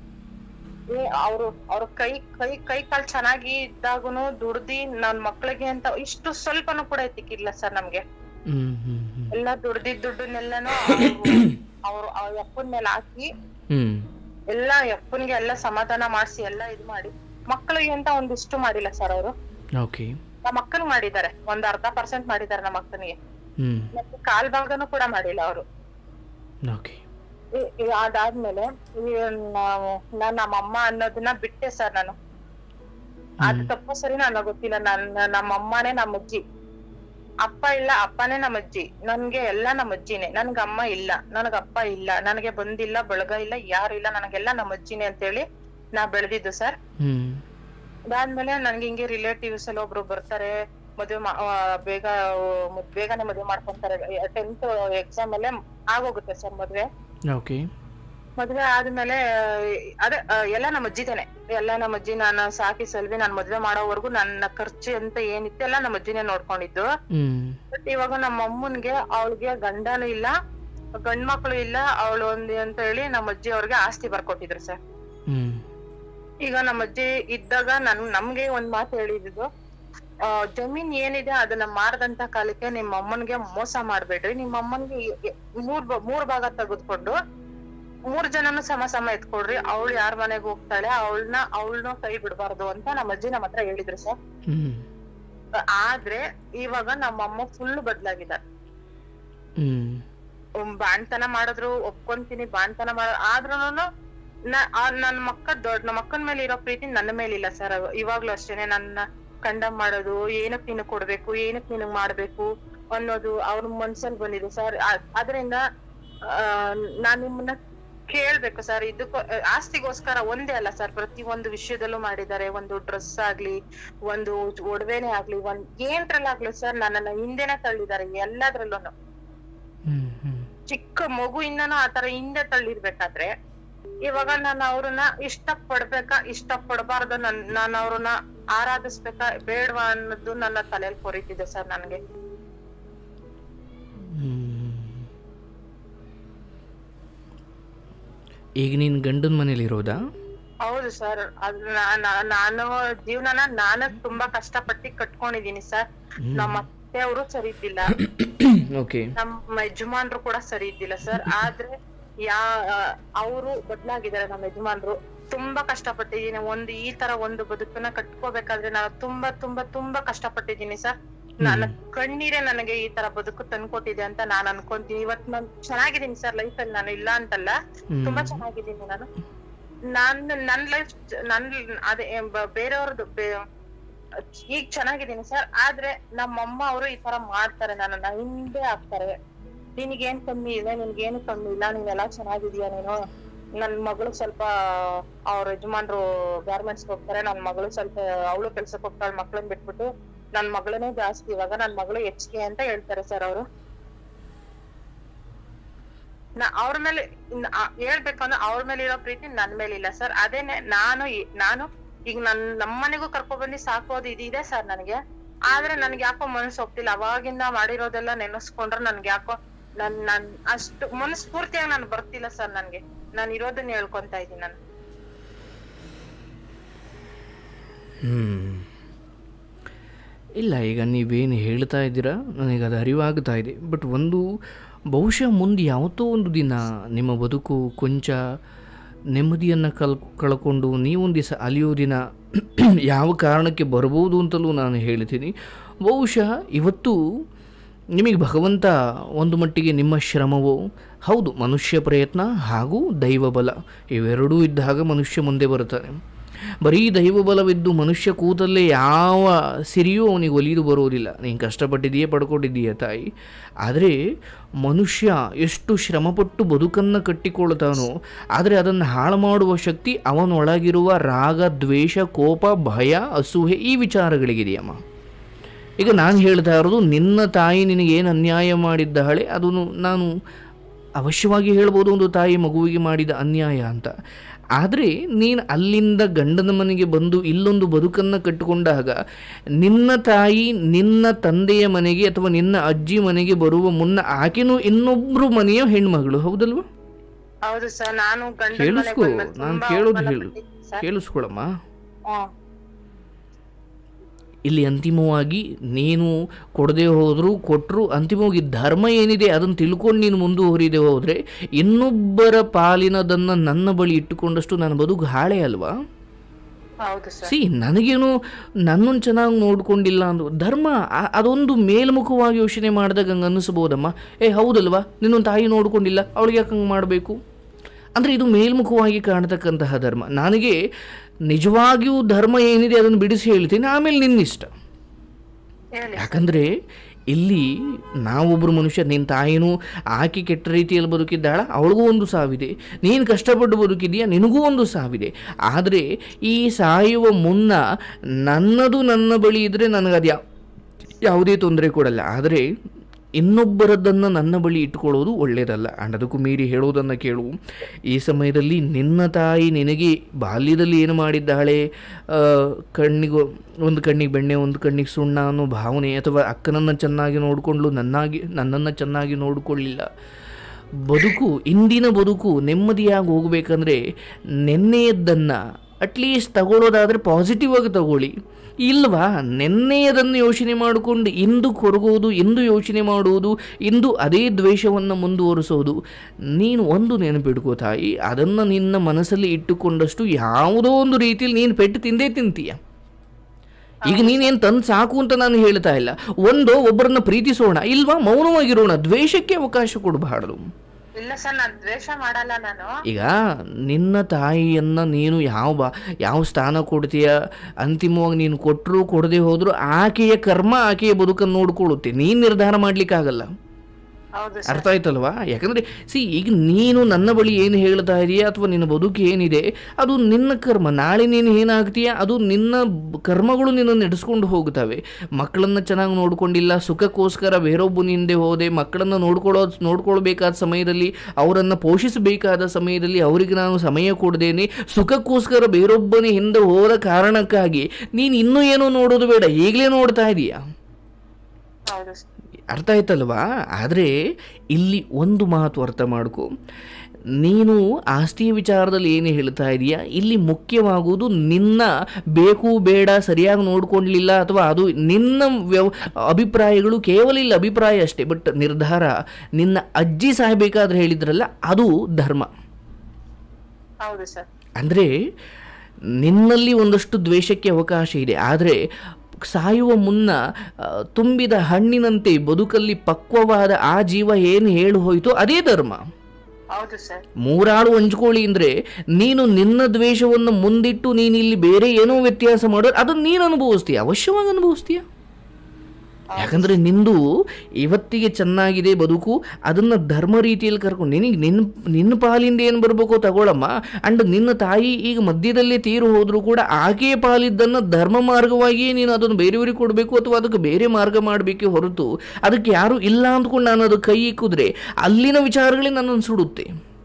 ಏ, ಅವ್ರು ಅವ್ರ ಕೈ ಕೈ ಕೈ ಕಾಲ್ ಚೆನ್ನಾಗಿ ಇದ್ದಾಗುನು ದುಡ್ದಿ ನನ್ ಮಕ್ಳಿಗೆ ಅಂತ ಇಷ್ಟು ಸ್ವಲ್ಪನೂ ಕೂಡ ಎತ್ತಿಕ್ಕಿಲ್ಲ ಸರ್ ನಮ್ಗೆ ಹ್ಞೂ ಹ್ಞೂ ಹ್ಞೂ ಎಲ್ಲ ದುಡ್ದಿದ್ ದುಡ್ಡನ್ನೆಲ್ಲಾನು ಅವ್ರು ಅವ್ರ ಅಪ್ಪನ್ ಮೇಲೆ ಹಾಕಿ ಹ್ಞೂ ಎಲ್ಲ ಅಪ್ಪನ್ಗೆ ಎಲ್ಲ ಸಮಾಧಾನ ಮಾಡ್ಸಿ ಎಲ್ಲ ಇದ್ ಮಾಡಿ ಮಕ್ಳಿಗೆ ಅಂತ ಒಂದಿಷ್ಟು ಮಾಡಿಲ್ಲ ಸರ್ ಅವರು ಓಕೆ ನಮ್ಮ ಅಕ್ಕನ್ ಮಾಡಿದ್ದಾರೆ ಒಂದ್ ಅರ್ಧ ಪರ್ಸೆಂಟ್ ಮಾಡಿದ್ದಾರೆ ನಮ್ಮ ಅಕ್ಕನಿಗೆ ಹ್ಞೂ ಮತ್ತೆ ಕಾಲ್ ಭಾಗನೂ ಕೂಡ ಮಾಡಿಲ್ಲ ಅವರು ಓಕೆ ಈ- ಈ ಅದಾದ್ಮೇಲೆ ಈ ನಾವು ನಾನ್ ನಮ್ಮ ಅಮ್ಮ ಅನ್ನೋದನ್ನ ಬಿಟ್ಟೆ ಸರ್ ನಾನು ಅದು ತಪ್ಪು ಸರಿ ನನಗ್ ಗೊತ್ತಿಲ್ಲ ನನ್ನ ನಮ್ಮ ಅಮ್ಮನೇ ನಮ್ಮ ಅಜ್ಜಿ ಅಪ್ಪ ಇಲ್ಲ ಅಪ್ಪನೇ ನಮ್ಮ ಅಜ್ಜಿ ನನ್ಗೆ ಎಲ್ಲ ನಮ್ಮ ಅಜ್ಜಿನೇ ನನ್ಗ ಅಮ್ಮ ಇಲ್ಲ ನನಗ ಅಪ್ಪ ಇಲ್ಲ ನನಗೆ ಬಂದಿಲ್ಲ ಬಳಗ ಇಲ್ಲ ಯಾರು ಇಲ್ಲ ನನಗೆಲ್ಲ ನಮ್ಮ ಅಜ್ಜಿನೇ ಅಂತೇಳಿ ನಾ ಬೆಳೆದಿದ್ದು ಸರ್ ಹ್ಞೂ ಅದಾದ್ಮೇಲೆ ನನ್ಗೆ ಹಿಂಗೆ ರಿಲೇಟಿವ್ಸ್ ಎಲ್ಲ ಒಬ್ರು ಬರ್ತಾರೆ ಮದ್ವೆ ಮಾ- ಆ, ಬೇಗ ಆ, ಬೇಗನೆ ಮದ್ವೆ ಮಾಡ್ಕೊಂತಾರೆ ಟೆಂತ್ ಎಕ್ಸಾಮ್ ಅಲ್ಲೇ ಆಗೋಗುತ್ತೆ ಸರ್ ಮದ್ವೆ ಓಕೆ ಮದ್ವೆ ಆದ್ಮೇಲೆ ಅದೇ ಆ, ಎಲ್ಲ ನಮ್ಮ ಅಜ್ಜಿದೇನೆ ಎಲ್ಲ ನಮ್ಮ ಅಜ್ಜಿ ನಾನು ಸಾಕಿ ಸಲ್ವಿ ನಾನ್ ಮದ್ವೆ ಮಾಡೋವರೆಗೂ ನನ್ನ ಖರ್ಚು ಅಂತ ಏನಿತ್ತು ಎಲ್ಲ ನಮ್ಮ ಅಜ್ಜಿನೇ ನೋಡ್ಕೊಂಡಿದ್ದು ಹ್ಞೂ ಬಟ್ ಇವಾಗ ನಮ್ಮ ಅಮ್ಮನ್ಗೆ ಅವಳಿಗೆ ಗಂಡನೂ ಇಲ್ಲ ಗಂಡ್ ಮಕ್ಳು ಇಲ್ಲ ಅವಳು ಒಂದು ಅಂತ ಹೇಳಿ ನಮ್ಮ ಅಜ್ಜಿ ಅವ್ರಿಗೆ ಆಸ್ತಿ ಬರ್ಕೊಟ್ಟಿದ್ರು ಸರ್ ಹ್ಞೂ ಈಗ ನಮ್ಮ ಅಜ್ಜಿ ಇದ್ದಾಗ ನನ್ ನಮ್ಗೆ ಒಂದ್ ಮಾತು ಹೇಳಿದ್ದು ಆ, ಜಮೀನ್ ಏನಿದೆ ಅದನ್ನ ಮಾರದಂತ ಕಾಲಕ್ಕೆ ನಿಮ್ಮ ಅಮ್ಮನ್ಗೆ ಮೋಸ ಮಾಡ್ಬೇಡ್ರಿ ನಿಮ್ಮ ಅಮ್ಮನ್ಗೆ ಎ- ಎ- ಮೂರ್ ಬ- ಮೂರ್ ಭಾಗ ತೆಗೆದ್ಕೊಂಡು ಮೂರ್ ಜನನು ಸಮ ಸಮ ಎತ್ಕೊಡ್ರಿ ಅವಳು ಯಾರ ಮನೆಗೆ ಹೋಗ್ತಾಳೆ ಅವಳನ್ನ ಅವಳನ್ನ ಕೈ ಬಿಡಬಾರ್ದು ಅಂತ ನಮ್ಮ ಅಜ್ಜಿ ನಮ್ಮ ಹತ್ರ ಹೇಳಿದ್ರು ಸರ್ ಹ್ಞೂ ಆದ್ರೆ ಇವಾಗ ನಮ್ಮ ಅಮ್ಮ ಫುಲ್ ಬದ್ಲಾಗಿದ್ದಾರೆ ಹ್ಞೂ ಉಮ್, ಬಾಣ್ತನ ಮಾಡಿದ್ರು ಒಪ್ಕೊಂತೀನಿ ಬಾಣ್ತನ ಮಾಡ ಆದ್ರೂನು ನನ್ ಮಕ್ಕ ದೊಡ್ಡ ನಮ್ಮ ಅಕ್ಕನ ಮೇಲೆ ಇರೋ ಪ್ರೀತಿ ನನ್ನ ಮೇಲಿಲ್ಲ ಸರ್ ಇವಾಗ್ಲೂ ಅಷ್ಟೇನೆ ನನ್ನ ಕಂಡಮ್ ಮಾಡೋದು ಏನಕ್ ನೀನು ಕೊಡ್ಬೇಕು ಏನಕ್ ನಿನಗ್ ಮಾಡ್ಬೇಕು ಅನ್ನೋದು ಅವ್ರ ಮನ್ಸಲ್ಲಿ ಬಂದಿದೆ ಸರ್ ಅದರಿಂದ ನಾನ್ ನಿಮ್ಮನ್ನ ಕೇಳ್ಬೇಕು ಸರ್ ಇದಕ್ಕೂ ಆಸ್ತಿಗೋಸ್ಕರ ಒಂದೇ ಅಲ್ಲ ಸರ್ ಪ್ರತಿ ಒಂದು ವಿಷಯದಲ್ಲೂ ಮಾಡಿದ್ದಾರೆ ಒಂದು ಡ್ರೆಸ್ ಆಗ್ಲಿ ಒಂದು ಒಡವೆನೆ ಆಗ್ಲಿ ಒಂದ್ ಏನ್ರಲ್ಲಾಗ್ಲಿ ಸರ್ ನನ್ನನ್ನ ಹಿಂದೆನೆ ತಳ್ಳಿದ್ದಾರೆ ಎಲ್ಲದ್ರಲ್ಲೂನು ಹ್ಞೂ ಹ್ಞೂ ಚಿಕ್ಕ ಮಗುಯಿಂದನೂ ಆತರ ಹಿಂದೆ ತಳ್ಳಿರ್ಬೇಕಾದ್ರೆ ಇವಾಗ ನಾನು ಅವ್ರನ್ನ ಇಷ್ಟ ಪಡ್ಬೇಕಾ ಇಷ್ಟ ಪಡಬಾರ್ದು ನನ್ ನಾನು ಅವ್ರನ್ನ ಆರಾಧಿಸ್ಬೇಕಾ ಬೇಡವಾ ಅನ್ನೋದು ನನ್ನ ತಲೆಯಲ್ಲಿ ಕೊರಿತಿದೆ ಸರ್ ನನ್ಗೆ ಹ್ಮ್. ಈಗ ನೀನು ಗಂಡನ ಮನೇಲಿ ಇರೋದಾ ಹೌದು ಸರ್ ಅದು ನಾ- ನಾ- ನಾನು ಜೀವನನ ನಾನು ತುಂಬಾ ಕಷ್ಟಪಟ್ಟು ಕಟ್ಕೊಂಡಿದೀನಿ ಸರ್ ಹ್ಮ್. ನಮ್ಮ ಅತ್ತೆಯವರು ಸರಿ ಇದ್ದಿಲ್ಲ ಓಕೆ ನಮ್ಮ ಯಜಮಾನ್ರು ಕೂಡ ಸರಿ ಇದ್ದಿಲ್ಲ ಸರ್ ಆದ್ರೆ ಯಾ ಅವರು ಬದ್ಲಾಗಿದ್ದಾರೆ ನಮ್ಮ ಯಜಮಾನ್ರು ತುಂಬಾ ಕಷ್ಟಪಟ್ಟಿದ್ದೀನಿ ಒಂದು ಈ ತರ ಒಂದು ಬದುಕನ್ನ ಕಟ್ಕೋಬೇಕಾದ್ರೆ ನಾನು ತುಂಬಾ ತುಂಬಾ ತುಂಬಾ ಕಷ್ಟಪಟ್ಟಿದ್ದೀನಿ ಸರ್ ನನ್ನ ಕಣ್ಣೀರೇ ನನಗೆ ಈ ತರ ಬದುಕು ತಂದ್ಕೊಟ್ಟಿದೆ ಅಂತ ನಾನ್ ಅನ್ಕೊಂತೀನಿ ಇವತ್ ನಾನ್ ಚೆನ್ನಾಗಿದ್ದೀನಿ ಸರ್ ಲೈಫ್ ಅಲ್ಲಿ ನಾನು ಇಲ್ಲ ಅಂತಲ್ಲ ತುಂಬಾ ಚೆನ್ನಾಗಿದ್ದೀನಿ ನಾನು ನಾನ್ ನನ್ ಲೈಫ್ ನನ್ ಅದೇ ಬ- ಬೇರೆಯವ್ರದ್ದು ಬೇ- ಈಗ ಚೆನ್ನಾಗಿದ್ದೀನಿ ಸರ್ ಆದ್ರೆ ನಮ್ಮಮ್ಮ ಅವರು ಈ ತರ ಮಾಡ್ತಾರೆ ನನ್ನನ್ನ ಹಿಂದೆ ಹಾಕ್ತಾರೆ ನಿನಗೇನ್ ಕಮ್ಮಿ ಇದೆ ನಿನ್ಗೇನು ಕಮ್ಮಿ ಇಲ್ಲ ನೀನೆಲ್ಲಾ ಚೆನ್ನಾಗಿದೀಯ ನೀನು ನನ್ ಮಗಳು ಸ್ವಲ್ಪ ಅವ್ರ ಯಜಮಾನ್ರು ಗಾರ್ಮೆಂಟ್ಸ್ ಹೋಗ್ತಾರೆ ನನ್ ಮಗಳು ಸ್ವಲ್ಪ ಅವಳು ಕೆಲ್ಸಕ್ಕೆ ಹೋಗ್ತಾಳೆ ಮಕ್ಳನ್ ಬಿಟ್ಬಿಟ್ಟು ನನ್ ಮಗಳನ್ನೇ ಜಾಸ್ತಿ ಇವಾಗ ನನ್ ಮಗಳು ಹೆಚ್ಚಿಗೆ ಅಂತ ಹೇಳ್ತಾರೆ ಸರ್ ಅವರು ನಾ ಅವ್ರ ಮೇಲೆ ಇನ್ ಆ- ಹೇಳ್ಬೇಕಂದ್ರೆ ಅವ್ರ ಮೇಲೆ ಇರೋ ಪ್ರೀತಿ ನನ್ ಮೇಲೆ ಇಲ್ಲ ಸರ್ ಅದೇನೆ ನಾನು ಈ- ನಾನು ಈಗ ನನ್ ನಮ್ಮನೆಗೂ ಕರ್ಕೊಂಡ್ ಬಂದು ಸಾಕೋದು ಇದಿದೆ ಸರ್ ನನಗೆ ಆದ್ರೆ ನನ್ಗೆ ಯಾಕೋ ಮನಸ್ಸು ಹೋಗ್ತಿಲ್ಲ ಅವಾಗಿಂದ ಮಾಡಿರೋದೆಲ್ಲ ನೆನೆಸ್ಕೊಂಡ್ರೆ ನನ್ಗೆ ಯಾಕೋ ನನ್ ನನ್ ಅಷ್ಟು ಮನಸ್ಫೂರ್ತಿಯಾಗಿ ನಾನು ಬರ್ತಿಲ್ಲ ಸರ್ ನನ್ಗೆ ನಾನು ಇರೋದನ್ನ ಹೇಳ್ಕೊಂತ ಇದೀನಿ ನಾನು ಹ್ಮ್. ಇಲ್ಲ ಈಗ ನೀವೇನು ಹೇಳ್ತಾ ಇದ್ದೀರಾ ನನಗೆ ಅದು ಅರಿವಾಗ್ತಾ ಇದೆ ಬಟ್ ಒಂದು ಬಹುಶಃ ಮುಂದೆ ಯಾವತ್ತೋ ಒಂದು ದಿನ ನಿಮ್ಮ ಬದುಕು ಕೊಂಚ ನೆಮ್ಮದಿಯನ್ನು ಕಲ್ ಕಳ್ಕೊಂಡು ನೀವೊಂದು ದಿವಸ ಅಲಿಯೋ ದಿನ ಯಾವ ಕಾರಣಕ್ಕೆ ಬರ್ಬೋದು ಅಂತಲೂ ನಾನು ಹೇಳ್ತೀನಿ ಬಹುಶಃ ಇವತ್ತು ನಿಮಗೆ ಭಗವಂತ ಒಂದು ಮಟ್ಟಿಗೆ ನಿಮ್ಮ ಶ್ರಮವು ಹೌದು ಮನುಷ್ಯ ಪ್ರಯತ್ನ ಹಾಗೂ ದೈವ ಬಲ ಇವೆರಡೂ ಇದ್ದಾಗ ಮನುಷ್ಯ ಮುಂದೆ ಬರ್ತಾನೆ ಬರೀ ದೈವ ಬಲವಿದ್ದು ಮನುಷ್ಯ ಕೂತಲ್ಲೇ ಯಾವ ಸಿರಿಯೂ ಅವನಿಗೆ ಒಲಿದು ಬರೋದಿಲ್ಲ ನೀನು ಕಷ್ಟಪಟ್ಟಿದೆಯೇ ಪಡ್ಕೊಂಡಿದ್ದೀಯ ತಾಯಿ ಆದರೆ ಮನುಷ್ಯ ಎಷ್ಟು ಶ್ರಮಪಟ್ಟು ಬದುಕನ್ನು ಕಟ್ಟಿಕೊಳ್ತಾನೋ ಆದರೆ ಅದನ್ನು ಹಾಳು ಮಾಡುವ ಶಕ್ತಿ ಅವನೊಳಗಿರುವ ರಾಗ ದ್ವೇಷ ಕೋಪ ಭಯ ಅಸೂಹೆ ಈ ವಿಚಾರಗಳಿಗಿದೆಯಮ್ಮ ಈಗ ನಾನು ಹೇಳ್ತಾ ಇರೋದು ನಿನ್ನ ತಾಯಿ ನಿನಗೇನು ಅನ್ಯಾಯ ಮಾಡಿದ್ದಾಳೆ ಅದನ್ನು ನಾನು ಅವಶ್ಯವಾಗಿ ಹೇಳ್ಬೋದು ಒಂದು ತಾಯಿ ಮಗುವಿಗೆ ಮಾಡಿದ ಅನ್ಯಾಯ ಅಂತ ಆದರೆ ನೀನು ಅಲ್ಲಿಂದ ಗಂಡನ ಮನೆಗೆ ಬಂದು ಇಲ್ಲೊಂದು ಬದುಕನ್ನು ಕಟ್ಟಿಕೊಂಡಾಗ ನಿನ್ನ ತಾಯಿ ನಿನ್ನ ತಂದೆಯ ಮನೆಗೆ ಅಥವಾ ನಿನ್ನ ಅಜ್ಜಿ ಮನೆಗೆ ಬರುವ ಮುನ್ನ ಆಕೆನೂ ಇನ್ನೊಬ್ಬರು ಮನೆಯ ಹೆಣ್ಮಗಳು ಹೌದಲ್ವಾ ಹೌದು ಸರ್ ನಾನು ಗಂಡನ ಮನೆಗ್ ಕೇಳಿಸ್ಕೊ ಬಂದ್ಮೇಲೆ ನಾನು ತುಂಬಾ ಕೇಳೋದು ಅವಮಾನ ಹೇಳು ಪಟ್ಟಿದ್ದೀನಿ ಸರ್. ಕೇಳಿಸ್ಕೊಳಮ್ಮ ಹ್ಮ್. ಇಲ್ಲಿ ಅಂತಿಮವಾಗಿ ನೀನು ಕೊಡದೆ ಹೋದರೂ ಕೊಟ್ಟರು ಅಂತಿಮವಾಗಿ ಧರ್ಮ ಏನಿದೆ ಅದನ್ನು ತಿಳ್ಕೊಂಡು ನೀನು ಮುಂದುವರಿದೆ ಹೋದರೆ ಇನ್ನೊಬ್ಬರ ಪಾಲಿನದನ್ನು ನನ್ನ ಬಳಿ ಇಟ್ಟುಕೊಂಡಷ್ಟು ನನ್ನ ಬದುಕು ಹಾಳೆ ಅಲ್ವಾ ಹೌದು ಸರ್ ಸಿ ನನಗೇನು ನನ್ನನ್ನು ಚೆನ್ನಾಗಿ ನೋಡ್ಕೊಂಡಿಲ್ಲ ಅಂದು ಧರ್ಮ ಆ- ಅದೊಂದು ಮೇಲ್ಮುಖವಾಗಿ ಯೋಚನೆ ಮಾಡಿದಾಗ ಹಂಗೆ ಅನ್ನಿಸ್ಬೋದಮ್ಮ ಏ ಹೌದಲ್ವಾ ನಿನ್ನೊಂದು ತಾಯಿ ನೋಡ್ಕೊಂಡಿಲ್ಲ ಅವಳಿಗೆ ಯಾಕೆ ಹಂಗೆ ಮಾಡಬೇಕು ಅಂದರೆ ಇದು ಮೇಲ್ಮುಖವಾಗಿ ಕಾಣತಕ್ಕಂತಹ ಧರ್ಮ ನನಗೆ ನಿಜವಾಗಿಯೂ ಧರ್ಮ ಏನಿದೆ ಅದನ್ನು ಬಿಡಿಸಿ ಹೇಳ್ತೀನಿ ಆಮೇಲೆ ನಿನ್ನಿಷ್ಟ ಹೇಳಿ ಯಾಕಂದರೆ ಇಲ್ಲಿ ನಾವೊಬ್ಬರು ಮನುಷ್ಯ ನಿನ್ನ ತಾಯಿನೂ ಆಕೆ ಕೆಟ್ಟ ರೀತಿಯಲ್ಲಿ ಬದುಕಿದ್ದಾಳ ಅವಳಿಗೂ ಒಂದು ಸಾವಿದೆ ನೀನು ಕಷ್ಟಪಟ್ಟು ಬದುಕಿದೀಯ ನಿನಗೂ ಒಂದು ಸಾವಿದೆ ಆದರೆ ಈ ಸಾಯುವ ಮುನ್ನ ನನ್ನದು ನನ್ನ ಬಳಿ ಇದ್ದರೆ ನನಗದು ಯಾವ ಯಾವುದೇ ತೊಂದರೆ ಕೊಡಲ್ಲ ಆದರೆ ಇನ್ನೊಬ್ಬರದ್ದನ್ನು ನನ್ನ ಬಳಿ ಇಟ್ಕೊಳ್ಳೋದು ಒಳ್ಳೆಯದಲ್ಲ ಆ್ಯಂಡ್ ಅದಕ್ಕೂ ಮೀರಿ ಹೇಳೋದನ್ನು ಕೇಳು ಈ ಸಮಯದಲ್ಲಿ ನಿನ್ನ ತಾಯಿ ನಿನಗೆ ಬಾಲ್ಯದಲ್ಲಿ ಏನು ಮಾಡಿದ್ದಾಳೆ ಆ, ಕಣ್ಣಿಗೆ ಒಂದು ಕಣ್ಣಿಗೆ ಬೆಣ್ಣೆ ಒಂದು ಕಣ್ಣಿಗೆ ಸುಣ್ಣ ಅನ್ನೋ ಭಾವನೆ ಅಥವಾ ಅಕ್ಕನನ್ನು ಚೆನ್ನಾಗಿ ನೋಡಿಕೊಂಡ್ಲು ನನ್ನಾಗಿ ನನ್ನನ್ನು ಚೆನ್ನಾಗಿ ನೋಡಿಕೊಳ್ಳಿಲ್ಲ ಬದುಕು ಇಂದಿನ ಬದುಕು ನೆಮ್ಮದಿಯಾಗಿ ಹೋಗಬೇಕಂದ್ರೆ ನೆನ್ನೆಯದ್ದನ್ನು ಅಟ್ಲೀಸ್ಟ್ ತಗೊಳ್ಳೋದಾದರೆ ಪಾಸಿಟಿವ್ ಆಗಿ ತಗೊಳ್ಳಿ ಇಲ್ವಾ ನೆನ್ನೆಯದನ್ನು ಯೋಚನೆ ಮಾಡಿಕೊಂಡು ಇಂದು ಕೊರಗೋದು ಇಂದು ಯೋಚನೆ ಮಾಡುವುದು ಇಂದು ಅದೇ ದ್ವೇಷವನ್ನು ಮುಂದುವರಿಸೋದು ನೀನು ಒಂದು ನೆನಪಿಡ್ಕೋ ತಾಯಿ ಅದನ್ನು ನಿನ್ನ ಮನಸ್ಸಲ್ಲಿ ಇಟ್ಟುಕೊಂಡಷ್ಟು ಯಾವುದೋ ಒಂದು ರೀತಿಯಲ್ಲಿ ನೀನು ಪೆಟ್ಟು ತಿಂದೇ ತಿಂತೀಯ ಈಗ ನೀನೇನು ತಂದು ಸಾಕು ಅಂತ ನಾನು ಹೇಳ್ತಾ ಇಲ್ಲ ಒಂದು ಒಬ್ಬರನ್ನ ಪ್ರೀತಿಸೋಣ ಇಲ್ವಾ ಮೌನವಾಗಿರೋಣ ದ್ವೇಷಕ್ಕೆ ಅವಕಾಶ ಕೊಡಬಾರ್ದು ಇಲ್ಲ ಸರ್ ನಾನ್ ದ್ವೇಷ ಮಾಡಲ್ಲ ನಾನು ಈಗ ನಿನ್ನ ತಾಯಿಯನ್ನು ನೀನು ಯಾವ ಬಾ ಯಾವ ಸ್ಥಾನ ಕೊಡ್ತೀಯ ಅಂತಿಮವಾಗಿ ನೀನು ಕೊಟ್ಟರು ಕೊಡದೆ ಹೋದರೂ ಆಕೆಯ ಕರ್ಮ ಆಕೆಯ ಬದುಕನ್ನು ನೋಡ್ಕೊಳ್ಳುತ್ತೆ ನೀನು ನಿರ್ಧಾರ ಮಾಡಲಿಕ್ಕಾಗಲ್ಲ ಹೌದು ಸರ್ ಅರ್ಥ ಆಯ್ತಲ್ವಾ ಯಾಕಂದರೆ ಸಿ ಈಗ ನೀನು ನನ್ನ ಬಳಿ ಏನು ಹೇಳ್ತಾ ಇದೆಯಾ ಅಥವಾ ನಿನ್ನ ಬದುಕು ಏನಿದೆ ಅದು ನಿನ್ನ ಕರ್ಮ ನಾಳೆ ನೀನು ಏನಾಗ್ತೀಯ ಅದು ನಿನ್ನ ಬ- ಕರ್ಮಗಳು ನಿನ್ನ ನಡೆಸ್ಕೊಂಡು ಹೋಗ್ತವೆ ಮಕ್ಕಳನ್ನು ಚೆನ್ನಾಗಿ ನೋಡ್ಕೊಂಡಿಲ್ಲ ಸುಖಕ್ಕೋಸ್ಕರ ಬೇರೊಬ್ಬನ ಹಿಂದೆ ಹೋದೆ ಮಕ್ಕಳನ್ನು ನೋಡ್ಕೊಳ್ಳೋ ನೋಡ್ಕೊಳ್ಬೇಕಾದ ಸಮಯದಲ್ಲಿ ಅವರನ್ನು ಪೋಷಿಸಬೇಕಾದ ಸಮಯದಲ್ಲಿ ಅವರಿಗೆ ನಾನು ಸಮಯ ಕೊಡ್ದೇನೆ ಸುಖಕ್ಕೋಸ್ಕರ ಬೇರೊಬ್ಬನ ಹಿಂದೆ ಹೋದ ಕಾರಣಕ್ಕಾಗಿ ನೀನು ಇನ್ನೂ ಏನೋ ನೋಡೋದು ಬೇಡ ಈಗಲೇ ನೋಡ್ತಾ ಇದೀಯಾ ಹೌದು ಸರ್ ಅರ್ಥ ಆಯ್ತಲ್ವಾ ಆದರೆ ಇಲ್ಲಿ ಒಂದು ಮಾತು ಅರ್ಥ ಮಾಡ್ಕೊ ನೀನು ಆಸ್ತಿಯ ವಿಚಾರದಲ್ಲಿ ಏನು ಹೇಳ್ತಾ ಇದೀಯಾ ಇಲ್ಲಿ ಮುಖ್ಯವಾಗುವುದು ನಿನ್ನ ಬೇಕು ಬೇಡ ಸರಿಯಾಗಿ ನೋಡ್ಕೊಳ್ಳಿಲ್ಲ ಅಥವಾ ಅದು ನಿನ್ನ ವ್ಯವ ಅಭಿಪ್ರಾಯಗಳು ಕೇವಲ ಇಲ್ಲಿ ಅಭಿಪ್ರಾಯ ಅಷ್ಟೇ ಬಟ್ ನಿರ್ಧಾರ ನಿನ್ನ ಅಜ್ಜಿ ಸಾಯಬೇಕಾದ್ರೆ ಹೇಳಿದ್ರಲ್ಲ ಅದು ಧರ್ಮ ಹೌದು ಸರ್ ಅಂದರೆ ನಿನ್ನಲ್ಲಿ ಒಂದಷ್ಟು ದ್ವೇಷಕ್ಕೆ ಅವಕಾಶ ಇದೆ ಆದರೆ ಸಾಯುವ ಮುನ್ನ ಆ, ತುಂಬಿದ ಹಣ್ಣಿನಂತೆ ಬದುಕಲ್ಲಿ ಪಕ್ವವಾದ ಆ ಜೀವ ಏನು ಹೇಳು ಹೋಯಿತು ಅದೇ ಧರ್ಮ ಹೌದು ಸರ್ ಮೂರಾಳು ಹಂಚ್ಕೊಳ್ಳಿ ಅಂದರೆ ನೀನು ನಿನ್ನ ದ್ವೇಷವನ್ನು ಮುಂದಿಟ್ಟು ನೀನು ಇಲ್ಲಿ ಬೇರೆ ಏನೋ ವ್ಯತ್ಯಾಸ ಮಾಡೋದು ಅದನ್ನು ನೀನು ಅನುಭವಿಸ್ತೀಯ ಅವಶ್ಯವಾಗಿ ಅನುಭವಿಸ್ತೀಯ ಯಾಕಂದರೆ ನಿಂದು ಇವತ್ತಿಗೆ ಚೆನ್ನಾಗಿದೆ ಬದುಕು ಅದನ್ನು ಧರ್ಮ ರೀತಿಯಲ್ಲಿ ಕರ್ಕೊಂಡು ನಿನಗೆ ನಿನ್ನ ನಿನ್ನ ಪಾಲಿಂದ ಏನು ಬರಬೇಕೋ ತಗೊಳಮ್ಮ ಅಂಡ್ ನಿನ್ನ ತಾಯಿ ಈಗ ಮಧ್ಯದಲ್ಲೇ ತೀರು ಹೋದರೂ ಕೂಡ ಆಕೆಯ ಪಾಲಿದ್ದನ್ನು ಧರ್ಮ ಮಾರ್ಗವಾಗಿಯೇ ನೀನು ಅದನ್ನು ಬೇರೆಯವರಿಗೆ ಕೊಡಬೇಕು ಅಥವಾ ಅದಕ್ಕೆ ಬೇರೆ ಮಾರ್ಗ ಮಾಡಬೇಕೇ ಹೊರತು ಅದಕ್ಕೆ ಯಾರೂ ಇಲ್ಲ ಅಂದ್ಕೊಂಡು ನಾನು ಅದು ಕೈ ಇಕ್ಕಿದ್ರೆ ಅಲ್ಲಿನ ವಿಚಾರಗಳೇ ನನ್ನನ್ನು ಸುಡುತ್ತೆ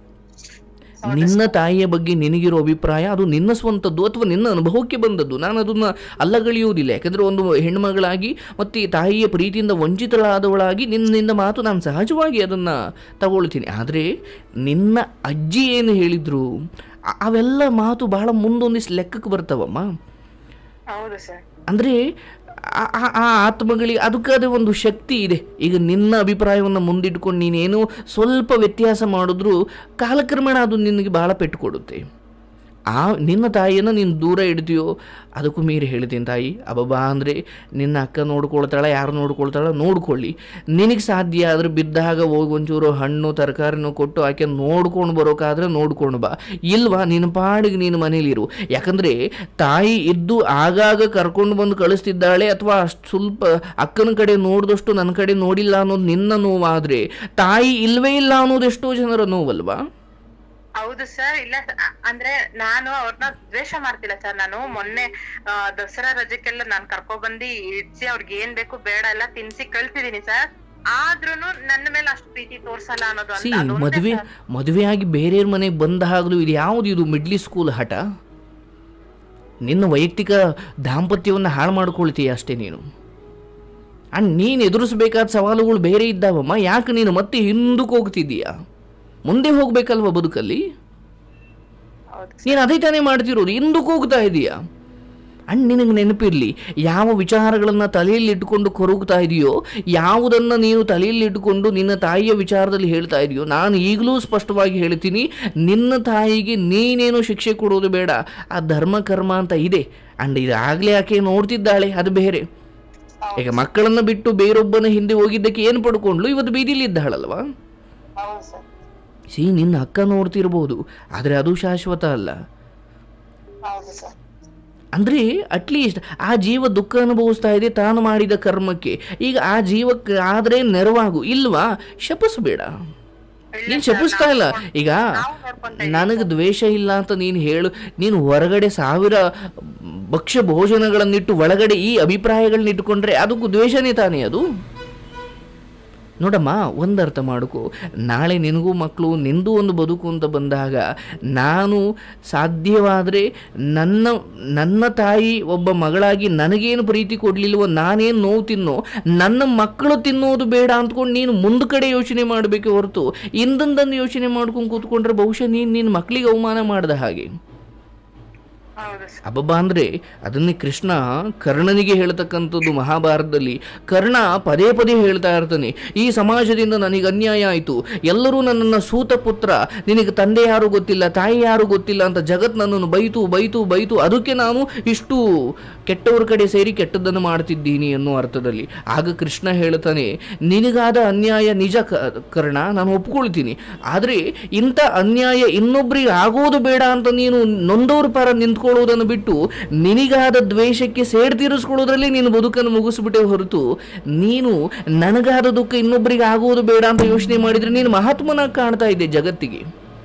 ನಿನ್ನ ತಾಯಿಯ ಬಗ್ಗೆ ನಿನಗಿರೋ ಅಭಿಪ್ರಾಯ ಅದು ನಿನ್ನ ಸ್ವಂತದ್ದು ಅಥವಾ ನಿನ್ನ ಅನುಭವಕ್ಕೆ ಬಂದದ್ದು ನಾನು ಅದನ್ನು ಅಲ್ಲಗಳೆಯುವುದಿಲ್ಲ ಯಾಕಂದರೆ ಒಂದು ಹೆಣ್ಮಗಳಾಗಿ ಮತ್ತು ಈ ತಾಯಿಯ ಪ್ರೀತಿಯಿಂದ ವಂಚಿತಳಾದವಳಾಗಿ ನಿನ್ನಿಂದ ಮಾತು ನಾನು ಸಹಜವಾಗಿ ಅದನ್ನು ತಗೊಳ್ತೀನಿ ಆದರೆ ನಿನ್ನ ಅಜ್ಜಿ ಏನು ಹೇಳಿದರು ಅ- ಅವೆಲ್ಲ ಮಾತು ಬಹಳ ಮುಂದೊಂದಿಷ್ಟು ಲೆಕ್ಕಕ್ಕೆ ಬರ್ತಾವಮ್ಮ ಹೌದು ಸರ್ ಅಂದರೆ ಆ- ಆ ಆ ಆತ್ಮಗಳಿಗೆ ಅದಕ್ಕದೇ ಒಂದು ಶಕ್ತಿ ಇದೆ ಈಗ ನಿನ್ನ ಅಭಿಪ್ರಾಯವನ್ನು ಮುಂದಿಟ್ಕೊಂಡು ನೀನೇನು ಸ್ವಲ್ಪ ವ್ಯತ್ಯಾಸ ಮಾಡಿದ್ರೂ ಕಾಲಕ್ರಮೇಣ ಅದು ನಿನಗೆ ಭಾಳ ಪೆಟ್ಟು ಕೊಡುತ್ತೆ ಆ ನಿನ್ನ ತಾಯಿಯನ್ನು ನೀನು ದೂರ ಇಡ್ತೀಯೋ ಅದಕ್ಕೂ ಮೀರಿ ಹೇಳ್ತೀನಿ ತಾಯಿ ಅಬ್ಬಬ್ಬಾ ಅಂದರೆ ನಿನ್ನ ಅಕ್ಕ ನೋಡ್ಕೊಳ್ತಾಳೆ ಯಾರು ನೋಡ್ಕೊಳ್ತಾಳೆ ನೋಡ್ಕೊಳ್ಳಿ ನಿನಗೆ ಸಾಧ್ಯ ಆದರೆ ಬಿದ್ದಾಗ ಹೋಗಿ ಒಂಚೂರು ಹಣ್ಣು ತರಕಾರಿನೂ ಕೊಟ್ಟು ಆಕೆ ನೋಡ್ಕೊಂಡು ಬರೋಕ್ಕಾದ್ರೆ ನೋಡ್ಕೊಂಡು ಬಾ ಇಲ್ವಾ ನಿನ್ನ ಪಾಡಿಗೆ ನೀನು ಮನೇಲಿರು ಯಾಕಂದರೆ ತಾಯಿ ಇದ್ದು ಆಗಾಗ ಕರ್ಕೊಂಡು ಬಂದು ಕಳಿಸ್ತಿದ್ದಾಳೆ ಅಥವಾ ಅಷ್ಟು ಸ್ವಲ್ಪ ಅಕ್ಕನ ಕಡೆ ನೋಡಿದಷ್ಟು ನನ್ನ ಕಡೆ ನೋಡಿಲ್ಲ ಅನ್ನೋದು ನಿನ್ನ ನೋವಾದರೆ ತಾಯಿ ಇಲ್ವೇ ಇಲ್ಲ ಅನ್ನೋದು ಎಷ್ಟೋ ಜನರ ನೋವಲ್ವಾ ಹೌದು ಸರ್ ಇಲ್ಲ ಸ- ಅ- ಅಂದ್ರೆ ನಾನು ಅವ್ರನ್ನ ದ್ವೇಷ ಮಾಡ್ತಿಲ್ಲ ಸರ್ ನಾನು ಮೊನ್ನೆ ಆ, ದಸರಾ ರಜಕ್ಕೆಲ್ಲ ನಾನ್ ಕರ್ಕೊ ಬಂದು ಇಡ್ಸಿ ಅವ್ರಿಗೆ ಏನ್ ಬೇಕು ಬೇಡ ಎಲ್ಲ ತಿನ್ಸಿ ಕಳ್ಸಿದೀನಿ ಸರ್ ಆದ್ರೂನು ನನ್ನ ಮೇಲೆ ಅಷ್ಟು ಪ್ರೀತಿ ತೋರ್ಸಲ್ಲ ಅನ್ನೋದು ಸಿ ಅಂತ ಅದೊಂದೇ ಮದುವೆ sir. ಮದುವೆಯಾಗಿ ಬೇರೆಯವ್ರ ಮನೆಗೆ ಬಂದಾಗಲೂ ಇದು ಯಾವುದು ಇದು ಮಿಡ್ಲಿ ಸ್ಕೂಲ್ ಹಠ ನಿನ್ನ ವೈಯಕ್ತಿಕ ದಾಂಪತ್ಯವನ್ನು ಹಾಳು ಮಾಡ್ಕೊಳ್ತೀಯ ಅಷ್ಟೇ ನೀನು ಅಂಡ್ ನೀನು ಎದುರಿಸಬೇಕಾದ ಸವಾಲುಗಳು ಬೇರೆ ಇದ್ದಾವಮ್ಮ ಯಾಕೆ ನೀನು ಮತ್ತೆ ಹಿಂದಕ್ಕೆ ಹೋಗ್ತಿದ್ದೀಯಾ ಮುಂದೆ ಹೋಗ್ಬೇಕಲ್ವ ಬದುಕಲ್ಲಿ ಹೌದು ನೀನು ಅದೇ ತಾನೇ ಮಾಡ್ತಿರೋದು ಹಿಂದಕ್ಕೆ ಹೋಗ್ತಾ ಇದೀಯಾ ಅಂಡ್ ನಿನಗೆ ನೆನಪಿರಲಿ ಯಾವ ವಿಚಾರಗಳನ್ನು ತಲೆಯಲ್ಲಿ ಇಟ್ಟುಕೊಂಡು ಕೊರಗ್ತಾ ಇದೆಯೋ ಯಾವುದನ್ನು ನೀನು ತಲೆಯಲ್ಲಿ ಇಟ್ಟುಕೊಂಡು ನಿನ್ನ ತಾಯಿಯ ವಿಚಾರದಲ್ಲಿ ಹೇಳ್ತಾ ಇದೆಯೋ ನಾನು ಈಗಲೂ ಸ್ಪಷ್ಟವಾಗಿ ಹೇಳ್ತೀನಿ ನಿನ್ನ ತಾಯಿಗೆ ನೀನೇನು ಶಿಕ್ಷೆ ಕೊಡೋದು ಬೇಡ ಆ ಧರ್ಮ ಕರ್ಮ ಅಂತ ಇದೆ ಅಂಡ್ ಇದಾಗಲೇ ಆಕೆ ನೋಡ್ತಿದ್ದಾಳೆ ಅದು ಬೇರೆ ಈಗ ಮಕ್ಕಳನ್ನು ಬಿಟ್ಟು ಬೇರೊಬ್ಬನ ಹಿಂದೆ ಹೋಗಿದ್ದಕ್ಕೆ ಏನು ಪಡ್ಕೊಂಡ್ಲು ಇವತ್ತು ಬೀದಿಲಿ ಇದ್ದಾಳಲ್ವಾ ಹೌದು ಸರ್ ಸಿ ನಿನ್ನ ಅಕ್ಕ ನೋಡ್ತಿರ್ಬೋದು ಆದರೆ ಅದು ಶಾಶ್ವತ ಅಲ್ಲ ಹೌದು ಸರ್ ಅಂದರೆ ಅಟ್ಲೀಸ್ಟ್ ಆ ಜೀವ ದುಃಖ ಅನುಭವಿಸ್ತಾ ಇದೆ ತಾನು ಮಾಡಿದ ಕರ್ಮಕ್ಕೆ ಈಗ ಆ ಜೀವಕ್ಕೆ ಆದರೆ ನೆರವಾಗು ಇಲ್ವಾ ಶಪಿಸಬೇಡ ನೀನು ಶಪಿಸ್ತಾ ಇಲ್ಲ ಈಗ ನಾವು ನೋಡ್ಕೊಂತ ನನಗೆ ದ್ವೇಷ ಇಲ್ಲ ಅಂತ ನೀನು ಹೇಳು ನೀನು ಹೊರಗಡೆ ಸಾವಿರ ಭಕ್ಷ್ಯ ಭೋಜನಗಳನ್ನಿಟ್ಟು ಒಳಗಡೆ ಈ ಅಭಿಪ್ರಾಯಗಳನ್ನ ಇಟ್ಕೊಂಡ್ರೆ ಅದಕ್ಕೂ ದ್ವೇಷನೇ ತಾನೇ ಅದು ನೋಡಮ್ಮ ಒಂದು ಅರ್ಥ ಮಾಡ್ಕೊ ನಾಳೆ ನಿನಗೂ ಮಕ್ಕಳು ನಿಂದು ಒಂದು ಬದುಕು ಅಂತ ಬಂದಾಗ ನಾನು ಸಾಧ್ಯವಾದರೆ ನನ್ನ ನನ್ನ ತಾಯಿ ಒಬ್ಬ ಮಗಳಾಗಿ ನನಗೇನು ಪ್ರೀತಿ ಕೊಡಲಿಲ್ವೋ ನಾನೇನು ನೋವು ತಿನ್ನೋ ನನ್ನ ಮಕ್ಕಳು ತಿನ್ನೋದು ಬೇಡ ಅಂದ್ಕೊಂಡು ನೀನು ಮುಂದೆ ಕಡೆ ಯೋಚನೆ ಮಾಡಬೇಕೆ ಹೊರತು ಇಂದಂದನ್ನು ಯೋಚನೆ ಮಾಡ್ಕೊಂಡು ಕೂತ್ಕೊಂಡ್ರೆ ಬಹುಶಃ ನೀನು ನಿನ್ನ ಮಕ್ಕಳಿಗೆ ಅವಮಾನ ಮಾಡಿದ ಹಾಗೆ ಹೌದು ಸರ್ ಅಬ್ಬಬ್ಬ ಅಂದರೆ ಅದನ್ನೇ ಕೃಷ್ಣ ಕರ್ಣನಿಗೆ ಹೇಳ್ತಕ್ಕಂಥದ್ದು ಮಹಾಭಾರತದಲ್ಲಿ ಕರ್ಣ ಪದೇ ಪದೇ ಹೇಳ್ತಾ ಇರ್ತಾನೆ ಈ ಸಮಾಜದಿಂದ ನನಗೆ ಅನ್ಯಾಯ ಆಯಿತು ಎಲ್ಲರೂ ನನ್ನನ್ನು ಸೂತ ಪುತ್ರ ನಿನಗೆ ತಂದೆ ಯಾರು ಗೊತ್ತಿಲ್ಲ ತಾಯಿ ಯಾರು ಗೊತ್ತಿಲ್ಲ ಅಂತ ಜಗತ್ ನನ್ನನ್ನು ಬೈತು ಬೈತು ಬೈತು ಅದಕ್ಕೆ ನಾನು ಇಷ್ಟು ಕೆಟ್ಟವ್ರ ಕಡೆ ಸೇರಿ ಕೆಟ್ಟದ್ದನ್ನು ಮಾಡ್ತಿದ್ದೀನಿ ಅನ್ನೋ ಅರ್ಥದಲ್ಲಿ ಆಗ ಕೃಷ್ಣ ಹೇಳ್ತಾನೆ ನಿನಗಾದ ಅನ್ಯಾಯ ನಿಜ ಕ- ಕರ್ಣ ನಾನು ಒಪ್ಕೊಳ್ತೀನಿ ಆದರೆ ಇಂಥ ಅನ್ಯಾಯ ಇನ್ನೊಬ್ರಿಗೆ ಆಗೋದು ಬೇಡ ಅಂತ ನೀನು ನೊಂದವ್ರ ಪರ ನಿಂತ್ಕೊಳ್ಳೋದನ್ನು ಬಿಟ್ಟು ನಿನಗಾದ ದ್ವೇಷಕ್ಕೆ ಸೇಡ್ ತೀರಿಸ್ಕೊಳ್ಳೋದ್ರಲ್ಲಿ ನೀನು ಬದುಕನ್ನು ಮುಗಿಸ್ಬಿಟ್ಟೆ ಹೊರತು ನೀನು ನನಗಾದ ದುಃಖ ಇನ್ನೊಬ್ಬರಿಗೆ ಆಗೋದು ಬೇಡ ಅಂತ ಯೋಚನೆ ಮಾಡಿದರೆ ನೀನು ಮಹಾತ್ಮನಾಗಿ ಕಾಣ್ತಾ ಇದ್ದೆ ಜಗತ್ತಿಗೆ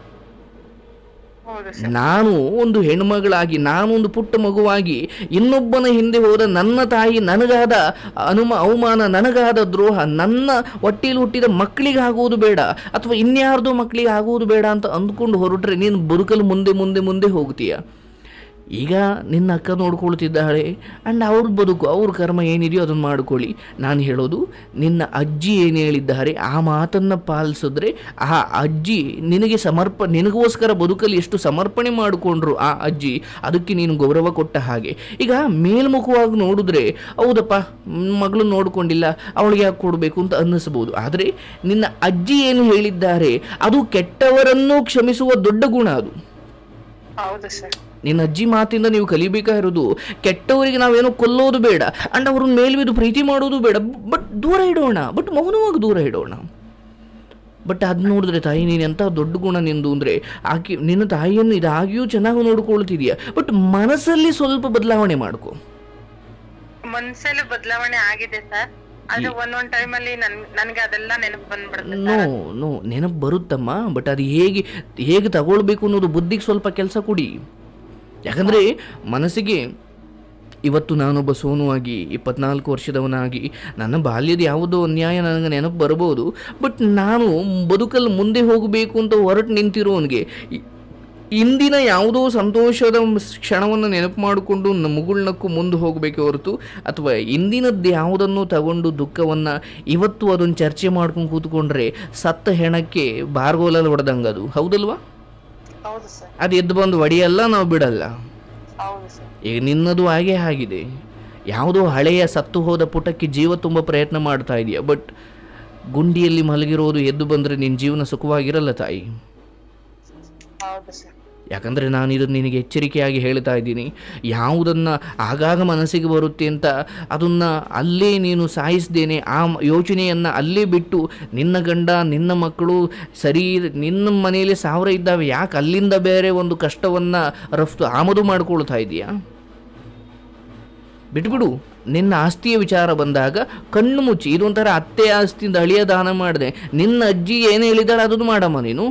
ಹೌದು ಸರ್ ನಾನು ಒಂದು ಹೆಣ್ಮಗಳಾಗಿ ನಾನೊಂದು ಪುಟ್ಟ ಮಗುವಾಗಿ ಇನ್ನೊಬ್ಬನ ಹಿಂದೆ ಹೋದ ನನ್ನ ತಾಯಿ ನನಗಾದ ಅನುಮ ಅವಮಾನ ನನಗಾದ ದ್ರೋಹ ನನ್ನ ಹೊಟ್ಟೆಯಲ್ಲಿ ಹುಟ್ಟಿದ ಮಕ್ಕಳಿಗೆ ಆಗುವುದು ಬೇಡ ಅಥವಾ ಇನ್ಯಾರ್ದೋ ಮಕ್ಕಳಿಗೆ ಆಗುವುದು ಬೇಡ ಅಂತ ಅಂದ್ಕೊಂಡು ಹೊರಟ್ರೆ ನೀನು ಬದುಕಲು ಮುಂದೆ ಮುಂದೆ ಮುಂದೆ ಹೋಗ್ತೀಯ ಈಗ ನಿನ್ನ ಅಕ್ಕ ನೋಡ್ಕೊಳ್ತಿದ್ದಾಳೆ ಆ್ಯಂಡ್ ಅವ್ರ ಬದುಕು ಅವ್ರ ಕರ್ಮ ಏನಿದೆಯೋ ಅದನ್ನು ಮಾಡ್ಕೊಳ್ಳಿ ನಾನು ಹೇಳೋದು ನಿನ್ನ ಅಜ್ಜಿ ಏನು ಹೇಳಿದ್ದಾರೆ ಆ ಮಾತನ್ನು ಪಾಲಿಸಿದ್ರೆ ಆ ಅಜ್ಜಿ ನಿನಗೆ ಸಮರ್ಪ ನಿನಗೋಸ್ಕರ ಬದುಕಲ್ಲಿ ಎಷ್ಟು ಸಮರ್ಪಣೆ ಮಾಡಿಕೊಂಡ್ರು ಆ ಅಜ್ಜಿ ಅದಕ್ಕೆ ನೀನು ಗೌರವ ಕೊಟ್ಟ ಹಾಗೆ ಈಗ ಮೇಲ್ಮುಖವಾಗಿ ನೋಡಿದ್ರೆ ಹೌದಪ್ಪ ಮಗಳು ನೋಡ್ಕೊಂಡಿಲ್ಲ ಅವಳಿಗೆ ಯಾಕೆ ಕೊಡಬೇಕು ಅಂತ ಅನ್ನಿಸ್ಬೋದು ಆದರೆ ನಿನ್ನ ಅಜ್ಜಿ ಏನು ಹೇಳಿದ್ದಾರೆ ಅದು ಕೆಟ್ಟವರನ್ನು ಕ್ಷಮಿಸುವ ದೊಡ್ಡ ಗುಣ ಅದು ಹೌದು ಸರ್ ನಿನ್ನ ಅಜ್ಜಿ ಮಾತಿಂದ ನೀವು ಕಲಿಬೇಕಾಗಿರೋದು ಕೆಟ್ಟವರಿಗೆ ನಾವೇನೋ ಕೊಲ್ಲೋದು ಬೇಡ ಅಂಡ್ ಅವ್ರನ್ನ ಮೇಲ್ಬಿದ್ದು ಪ್ರೀತಿ ಮಾಡೋದು ಬೇಡ ಬಟ್ ದೂರ ಇಡೋಣ ಬಟ್ ಮೌನವಾಗಿ ದೂರ ಇಡೋಣ ಬಟ್ ಅದು ನೋಡಿದ್ರೆ ತಾಯಿ ನೀನು ಎಂಥ ದೊಡ್ಡ ಗುಣ ನಿಂದು ಅಂದರೆ ಆಕೆ ನಿನ್ನ ತಾಯಿಯನ್ನು ಇದಾಗಿಯೂ ಚೆನ್ನಾಗಿ ನೋಡ್ಕೊಳ್ತಿದ್ಯಾ ಬಟ್ ಮನಸ್ಸಲ್ಲಿ ಸ್ವಲ್ಪ ಬದಲಾವಣೆ ಮಾಡ್ಕೊ ಮನ್ಸಲ್ಲಿ ಬದಲಾವಣೆ ಆಗಿದೆ ಸರ್ ಆದ್ರೆ ಒಂದೊಂದ್ ಟೈಮ್ ಅಲ್ಲಿ ನನ್ ನನ್ಗೆ ಅದೆಲ್ಲ ನೆನಪು ಬಂದ್ಬಿಡುತ್ತೆ ನೋ ನೋ ನೆನಪು ಬರುತ್ತಮ್ಮ ಬಟ್ ಅದು ಹೇಗೆ ಹೇಗೆ ತಗೊಳ್ಬೇಕು ಅನ್ನೋದು ಬುದ್ಧಿಗೆ ಸ್ವಲ್ಪ ಕೆಲಸ ಕೊಡಿ ಯಾಕಂದರೆ ಮನಸ್ಸಿಗೆ ಇವತ್ತು ನಾನೊಬ್ಬ ಸೋನುವಾಗಿ ಇಪ್ಪತ್ನಾಲ್ಕು ವರ್ಷದವನಾಗಿ ನನ್ನ ಬಾಲ್ಯದ ಯಾವುದೋ ಅನ್ಯಾಯ ನನಗೆ ನೆನಪು ಬರ್ಬೋದು ಬಟ್ ನಾನು ಬದುಕಲ್ಲಿ ಮುಂದೆ ಹೋಗಬೇಕು ಅಂತ ಹೊರಟು ನಿಂತಿರೋನಿಗೆ ಇ- ಇಂದಿನ ಯಾವುದೋ ಸಂತೋಷದ ಕ್ಷಣವನ್ನು ನೆನಪು ಮಾಡಿಕೊಂಡು ನ- ಮುಗುಳ್ನಕ್ಕೂ ಮುಂದೆ ಹೋಗಬೇಕೆ ಹೊರತು ಅಥವಾ ಇಂದಿನದ್ದು ಯಾವುದನ್ನು ತಗೊಂಡು ದುಃಖವನ್ನು ಇವತ್ತು ಅದನ್ನು ಚರ್ಚೆ ಮಾಡ್ಕೊಂಡು ಕೂತ್ಕೊಂಡ್ರೆ ಸತ್ತ ಹೆಣಕ್ಕೆ ಬಾರ್ಗೋಲಲ್ಲಿ ಹೊಡೆದಂಗೆ ಅದು ಹೌದಲ್ವಾ ಹೌದು ಸರ್ ಅದು ಎದ್ದು ಬಂದು ಒಡೆಯಲ್ಲ ನಾವು ಬಿಡಲ್ಲ ಹೌದು ಸರ್ ಈಗ ನಿನ್ನದು ಹಾಗೆ ಆಗಿದೆ ಯಾವುದೋ ಹಳೆಯ ಸತ್ತು ಹೋದ ಪುಟಕ್ಕೆ ಜೀವ ತುಂಬ ಪ್ರಯತ್ನ ಮಾಡ್ತಾ ಇದೆಯಾ ಬಟ್ ಗುಂಡಿಯಲ್ಲಿ ಮಲಗಿರೋದು ಎದ್ದು ಬಂದರೆ ನಿನ್ನ ಜೀವನ ಸುಖವಾಗಿರಲ್ಲ ತಾಯಿ ಹೌದು ಸರ್ ಯಾಕಂದರೆ ನಾನು ಇದನ್ನು ನಿನಗೆ ಎಚ್ಚರಿಕೆಯಾಗಿ ಹೇಳ್ತಾ ಇದ್ದೀನಿ ಯಾವುದನ್ನು ಆಗಾಗ ಮನಸ್ಸಿಗೆ ಬರುತ್ತೆ ಅಂತ ಅದನ್ನು ಅಲ್ಲೇ ನೀನು ಸಾಯಿಸ್ದೇನೆ ಆ ಮ- ಯೋಚನೆಯನ್ನು ಅಲ್ಲೇ ಬಿಟ್ಟು ನಿನ್ನ ಗಂಡ ನಿನ್ನ ಮಕ್ಕಳು ಸರಿ ನಿನ್ನ ಮನೆಯಲ್ಲಿ ಸಾವಿರ ಇದ್ದಾವೆ ಯಾಕೆ ಅಲ್ಲಿಂದ ಬೇರೆ ಒಂದು ಕಷ್ಟವನ್ನು ರಫ್ತು ಆಮದು ಮಾಡ್ಕೊಳ್ತಾ ಇದೆಯಾ ಬಿಟ್ಬಿಡು ನಿನ್ನ ಆಸ್ತಿಯ ವಿಚಾರ ಬಂದಾಗ ಕಣ್ಣು ಮುಚ್ಚಿ ಇದೊಂಥರ ಅತ್ತೆ ಆಸ್ತಿಯಿಂದ ಅಳಿಯ ದಾನ ಮಾಡಿದೆ ನಿನ್ನ ಅಜ್ಜಿ ಏನು ಹೇಳಿದಾಳೆ ಅದನ್ನು ಮಾಡಮ್ಮ ನೀನು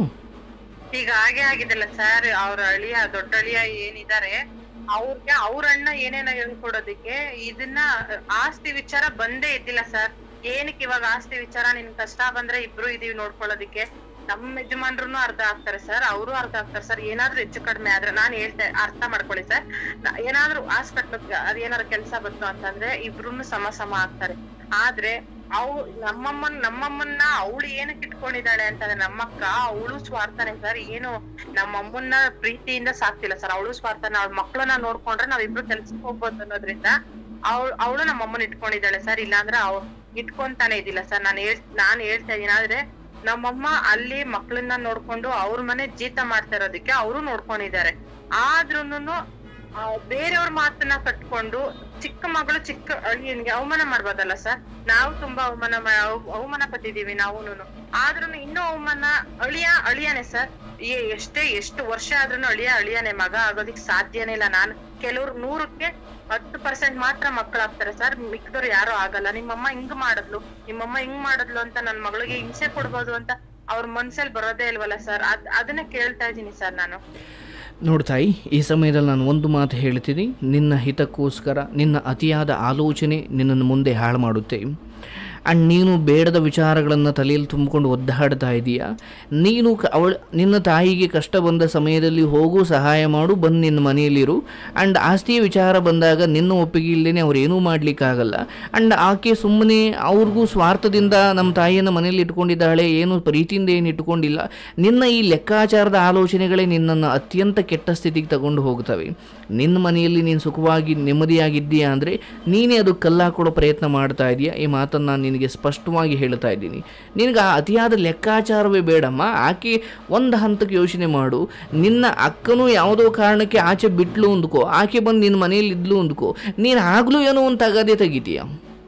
ಈಗ ಹಾಗೆ ಆಗಿದೆಲ್ಲ ಸರ್ ಅವ್ರ ಅಳಿಯ ದೊಡ್ಡ ಅಳಿಯ ಏನಿದ್ದಾರೆ ಅವ್ರಿಗೆ ಅವ್ರ ಅಣ್ಣ ಏನೇನ ಹೇಳ್ಕೊಡೋದಕ್ಕೆ ಇದನ್ನ ಆಸ್ತಿ ವಿಚಾರ ಬಂದೇ ಇದ್ದಿಲ್ಲ ಸರ್ ಏನಕ್ಕೆ ಇವಾಗ ಆಸ್ತಿ ವಿಚಾರ ನಿನ್ ಕಷ್ಟ ಬಂದ್ರೆ ಇಬ್ರು ಇದೀವಿ ನೋಡ್ಕೊಳ್ಳೋದಿಕ್ಕೆ ನಮ್ಮ ಯಜಮಾನ್ರು ಅರ್ಧ ಆಗ್ತಾರೆ ಸರ್ ಅವರು ಅರ್ಧ ಆಗ್ತಾರೆ ಸರ್ ಏನಾದ್ರೂ ಹೆಚ್ಚು ಕಡಿಮೆ ಆದ್ರೆ ನಾನ್ ಹೇಳ್ತೆ ಅರ್ಥ ಮಾಡ್ಕೊಳ್ಳಿ ಸರ್ ಏನಾದ್ರೂ ಆಸ್ ಕಟ್ಬೇಕು ಅದೇನಾದ್ರು ಕೆಲಸ ಬಂತು ಅಂತಂದ್ರೆ ಇಬ್ರು ಸಮ ಸಮ ಆಗ್ತಾರೆ ಆದ್ರೆ ಅವ್ ನಮ್ಮಮ್ಮನ್ ನಮ್ಮಮ್ಮನ್ನ ಅವಳು ಏನಕ್ಕೆ ಇಟ್ಕೊಂಡಿದ್ದಾಳೆ ಅಂತಂದ್ರೆ ನಮ್ಮಕ್ಕ ಅವಳು ಸ್ವಾರ್ಥನೆ ಸರ್ ಏನು ನಮ್ಮಮ್ಮನ್ನ ಪ್ರೀತಿಯಿಂದ ಸಾಕ್ತಿಲ್ಲ ಸರ್ ಅವಳು ಸ್ವಾರ್ಥನ ಅವಳ ಮಕ್ಳನ್ನ ನೋಡ್ಕೊಂಡ್ರೆ ನಾವಿಬ್ರು ಕೆಲ್ಸಕ್ಕೆ ಹೋಗ್ಬೋದು ಅನ್ನೋದ್ರಿಂದ ಅವಳು ಅವಳು ನಮ್ಮಮ್ಮನ ಇಟ್ಕೊಂಡಿದ್ದಾಳೆ ಸರ್ ಇಲ್ಲಾಂದ್ರೆ ಅವ್ ಇಟ್ಕೊಂತಾನೆ ಇದ್ದಿಲ್ಲ ಸರ್ ನಾನು ಹೇಳ್ ನಾನ್ ಹೇಳ್ತಾ ಇದೀನಿ ಆದ್ರೆ ನಮ್ಮಮ್ಮ ಅಲ್ಲಿ ಮಕ್ಳನ್ನ ನೋಡ್ಕೊಂಡು ಅವ್ರ ಮನೆ ಜೀತ ಮಾಡ್ತಾ ಇರೋದಕ್ಕೆ ಅವರು ನೋಡ್ಕೊಂಡಿದ್ದಾರೆ ಆದ್ರೂನು ಆ, ಬೇರೆಯವ್ರ ಮಾತನ್ನ ಕಟ್ಕೊಂಡು ಚಿಕ್ಕ ಮಗಳು ಚಿಕ್ಕ ಅಳಿಯನ್ಗೆ ಅವಮಾನ ಮಾಡ್ಬೋದಲ್ಲ ಸರ್ ನಾವು ತುಂಬಾ ಅವಮಾನ ಮಾ- ಅವ- ಅವಮಾನ ಪಟ್ಟಿದೀವಿ ನಾವೂನು ಆದ್ರೂ ಇನ್ನೂ ಅವಮಾನ ಅಳಿಯ ಅಳಿಯನೆ ಸರ್ ಎಷ್ಟೇ ಎಷ್ಟು ವರ್ಷ ಆದ್ರೂ ಅಳಿಯ ಅಳಿಯನೆ ಮಗ ಆಗೋದಿಕ್ ಸಾಧ್ಯನೇ ಇಲ್ಲ ನಾನು ಕೆಲವ್ರು ನೂರಕ್ಕೆ ಹತ್ತು ಪರ್ಸೆಂಟ್ ಮಾತ್ರ ಮಕ್ಕಳಾಗ್ತಾರೆ ಸರ್ ಮಿಕ್ದವ್ರು ಯಾರು ಆಗಲ್ಲ ನಿಮ್ಮಮ್ಮ ಹಿಂಗ್ ಮಾಡಿದ್ಲು ನಿಮ್ಮಮ್ಮ ಹಿಂಗ್ ಮಾಡಿದ್ಲು ಅಂತ ನನ್ ಮಗಳಿಗೆ ಹಿಂಸೆ ಕೊಡ್ಬೋದು ಅಂತ ಅವ್ರ ಮನ್ಸಲ್ಲಿ ಬರೋದೇ ಇಲ್ವಲ್ಲ ಸರ್ ಅದ್ ಅದನ್ನ ಕೇಳ್ತಾ ಇದೀನಿ ಸರ್ ನಾನು ನೋಡ್ತಾಯಿ ಈ ಸಮಯದಲ್ಲಿ ನಾನು ಒಂದು ಮಾತು ಹೇಳ್ತೀನಿ ನಿನ್ನ ಹಿತಕ್ಕೋಸ್ಕರ ನಿನ್ನ ಅತಿಯಾದ ಆಲೋಚನೆ ನಿನ್ನನ್ನು ಮುಂದೆ ಹಾಳು ಮಾಡುತ್ತೆ ಆ್ಯಂಡ್ ನೀನು ಬೇಡದ ವಿಚಾರಗಳನ್ನು ತಲೆಯಲ್ಲಿ ತುಂಬಿಕೊಂಡು ಒದ್ದಾಡ್ತಾ ಇದೀಯಾ ನೀನು ಕ ಅವಳ ನಿನ್ನ ತಾಯಿಗೆ ಕಷ್ಟ ಬಂದ ಸಮಯದಲ್ಲಿ ಹೋಗು ಸಹಾಯ ಮಾಡು ಬಂದು ನಿನ್ನ ಮನೆಯಲ್ಲಿರು ಆ್ಯಂಡ್ ಆಸ್ತಿಯ ವಿಚಾರ ಬಂದಾಗ ನಿನ್ನ ಒಪ್ಪಿಗೆ ಇಲ್ಲದೇ ಅವ್ರು ಏನೂ ಮಾಡಲಿಕ್ಕಾಗಲ್ಲ ಆ್ಯಂಡ್ ಆಕೆ ಸುಮ್ಮನೆ ಅವ್ರಿಗೂ ಸ್ವಾರ್ಥದಿಂದ ನಮ್ಮ ತಾಯಿಯನ್ನು ಮನೆಯಲ್ಲಿ ಇಟ್ಕೊಂಡಿದ್ದಾಳೆ ಏನು ಪ್ರೀತಿಯಿಂದ ಏನು ಇಟ್ಕೊಂಡಿಲ್ಲ ನಿನ್ನ ಈ ಲೆಕ್ಕಾಚಾರದ ಆಲೋಚನೆಗಳೇ ನಿನ್ನನ್ನು ಅತ್ಯಂತ ಕೆಟ್ಟ ಸ್ಥಿತಿಗೆ ತಗೊಂಡು ಹೋಗ್ತವೆ ನಿನ್ನ ಮನೆಯಲ್ಲಿ ನೀನು ಸುಖವಾಗಿ ನೆಮ್ಮದಿಯಾಗಿದ್ದೀಯಾ ಅಂದರೆ ನೀನೇ ಅದು ಕಲ್ಲಾಕೊಡೋ ಪ್ರಯತ್ನ ಮಾಡ್ತಾ ಇದೆಯಾ ಈ ಮಾತನ್ನು ನಾನು ನಿನಗೆ ಸ್ಪಷ್ಟವಾಗಿ ಹೇಳ್ತಾ ಇದ್ದೀನಿ ನಿನಗೆ ಆ ಅತಿಯಾದ ಲೆಕ್ಕಾಚಾರವೇ ಬೇಡಮ್ಮ ಆಕೆ ಒಂದು ಹಂತಕ್ಕೆ ಯೋಚನೆ ಮಾಡು ನಿನ್ನ ಅಕ್ಕನೂ ಯಾವುದೋ ಕಾರಣಕ್ಕೆ ಆಚೆ ಬಿಟ್ಲು ಅಂದ್ಕೋ ಆಕೆ ಬಂದು ನಿನ್ನ ಮನೆಯಲ್ಲಿ ಇದ್ಲು ಅಂದ್ಕೋ ನೀನು ಆಗಲೂ ಏನೋ ಒಂದು ತಗದೆ ತೆಗಿತೀಯ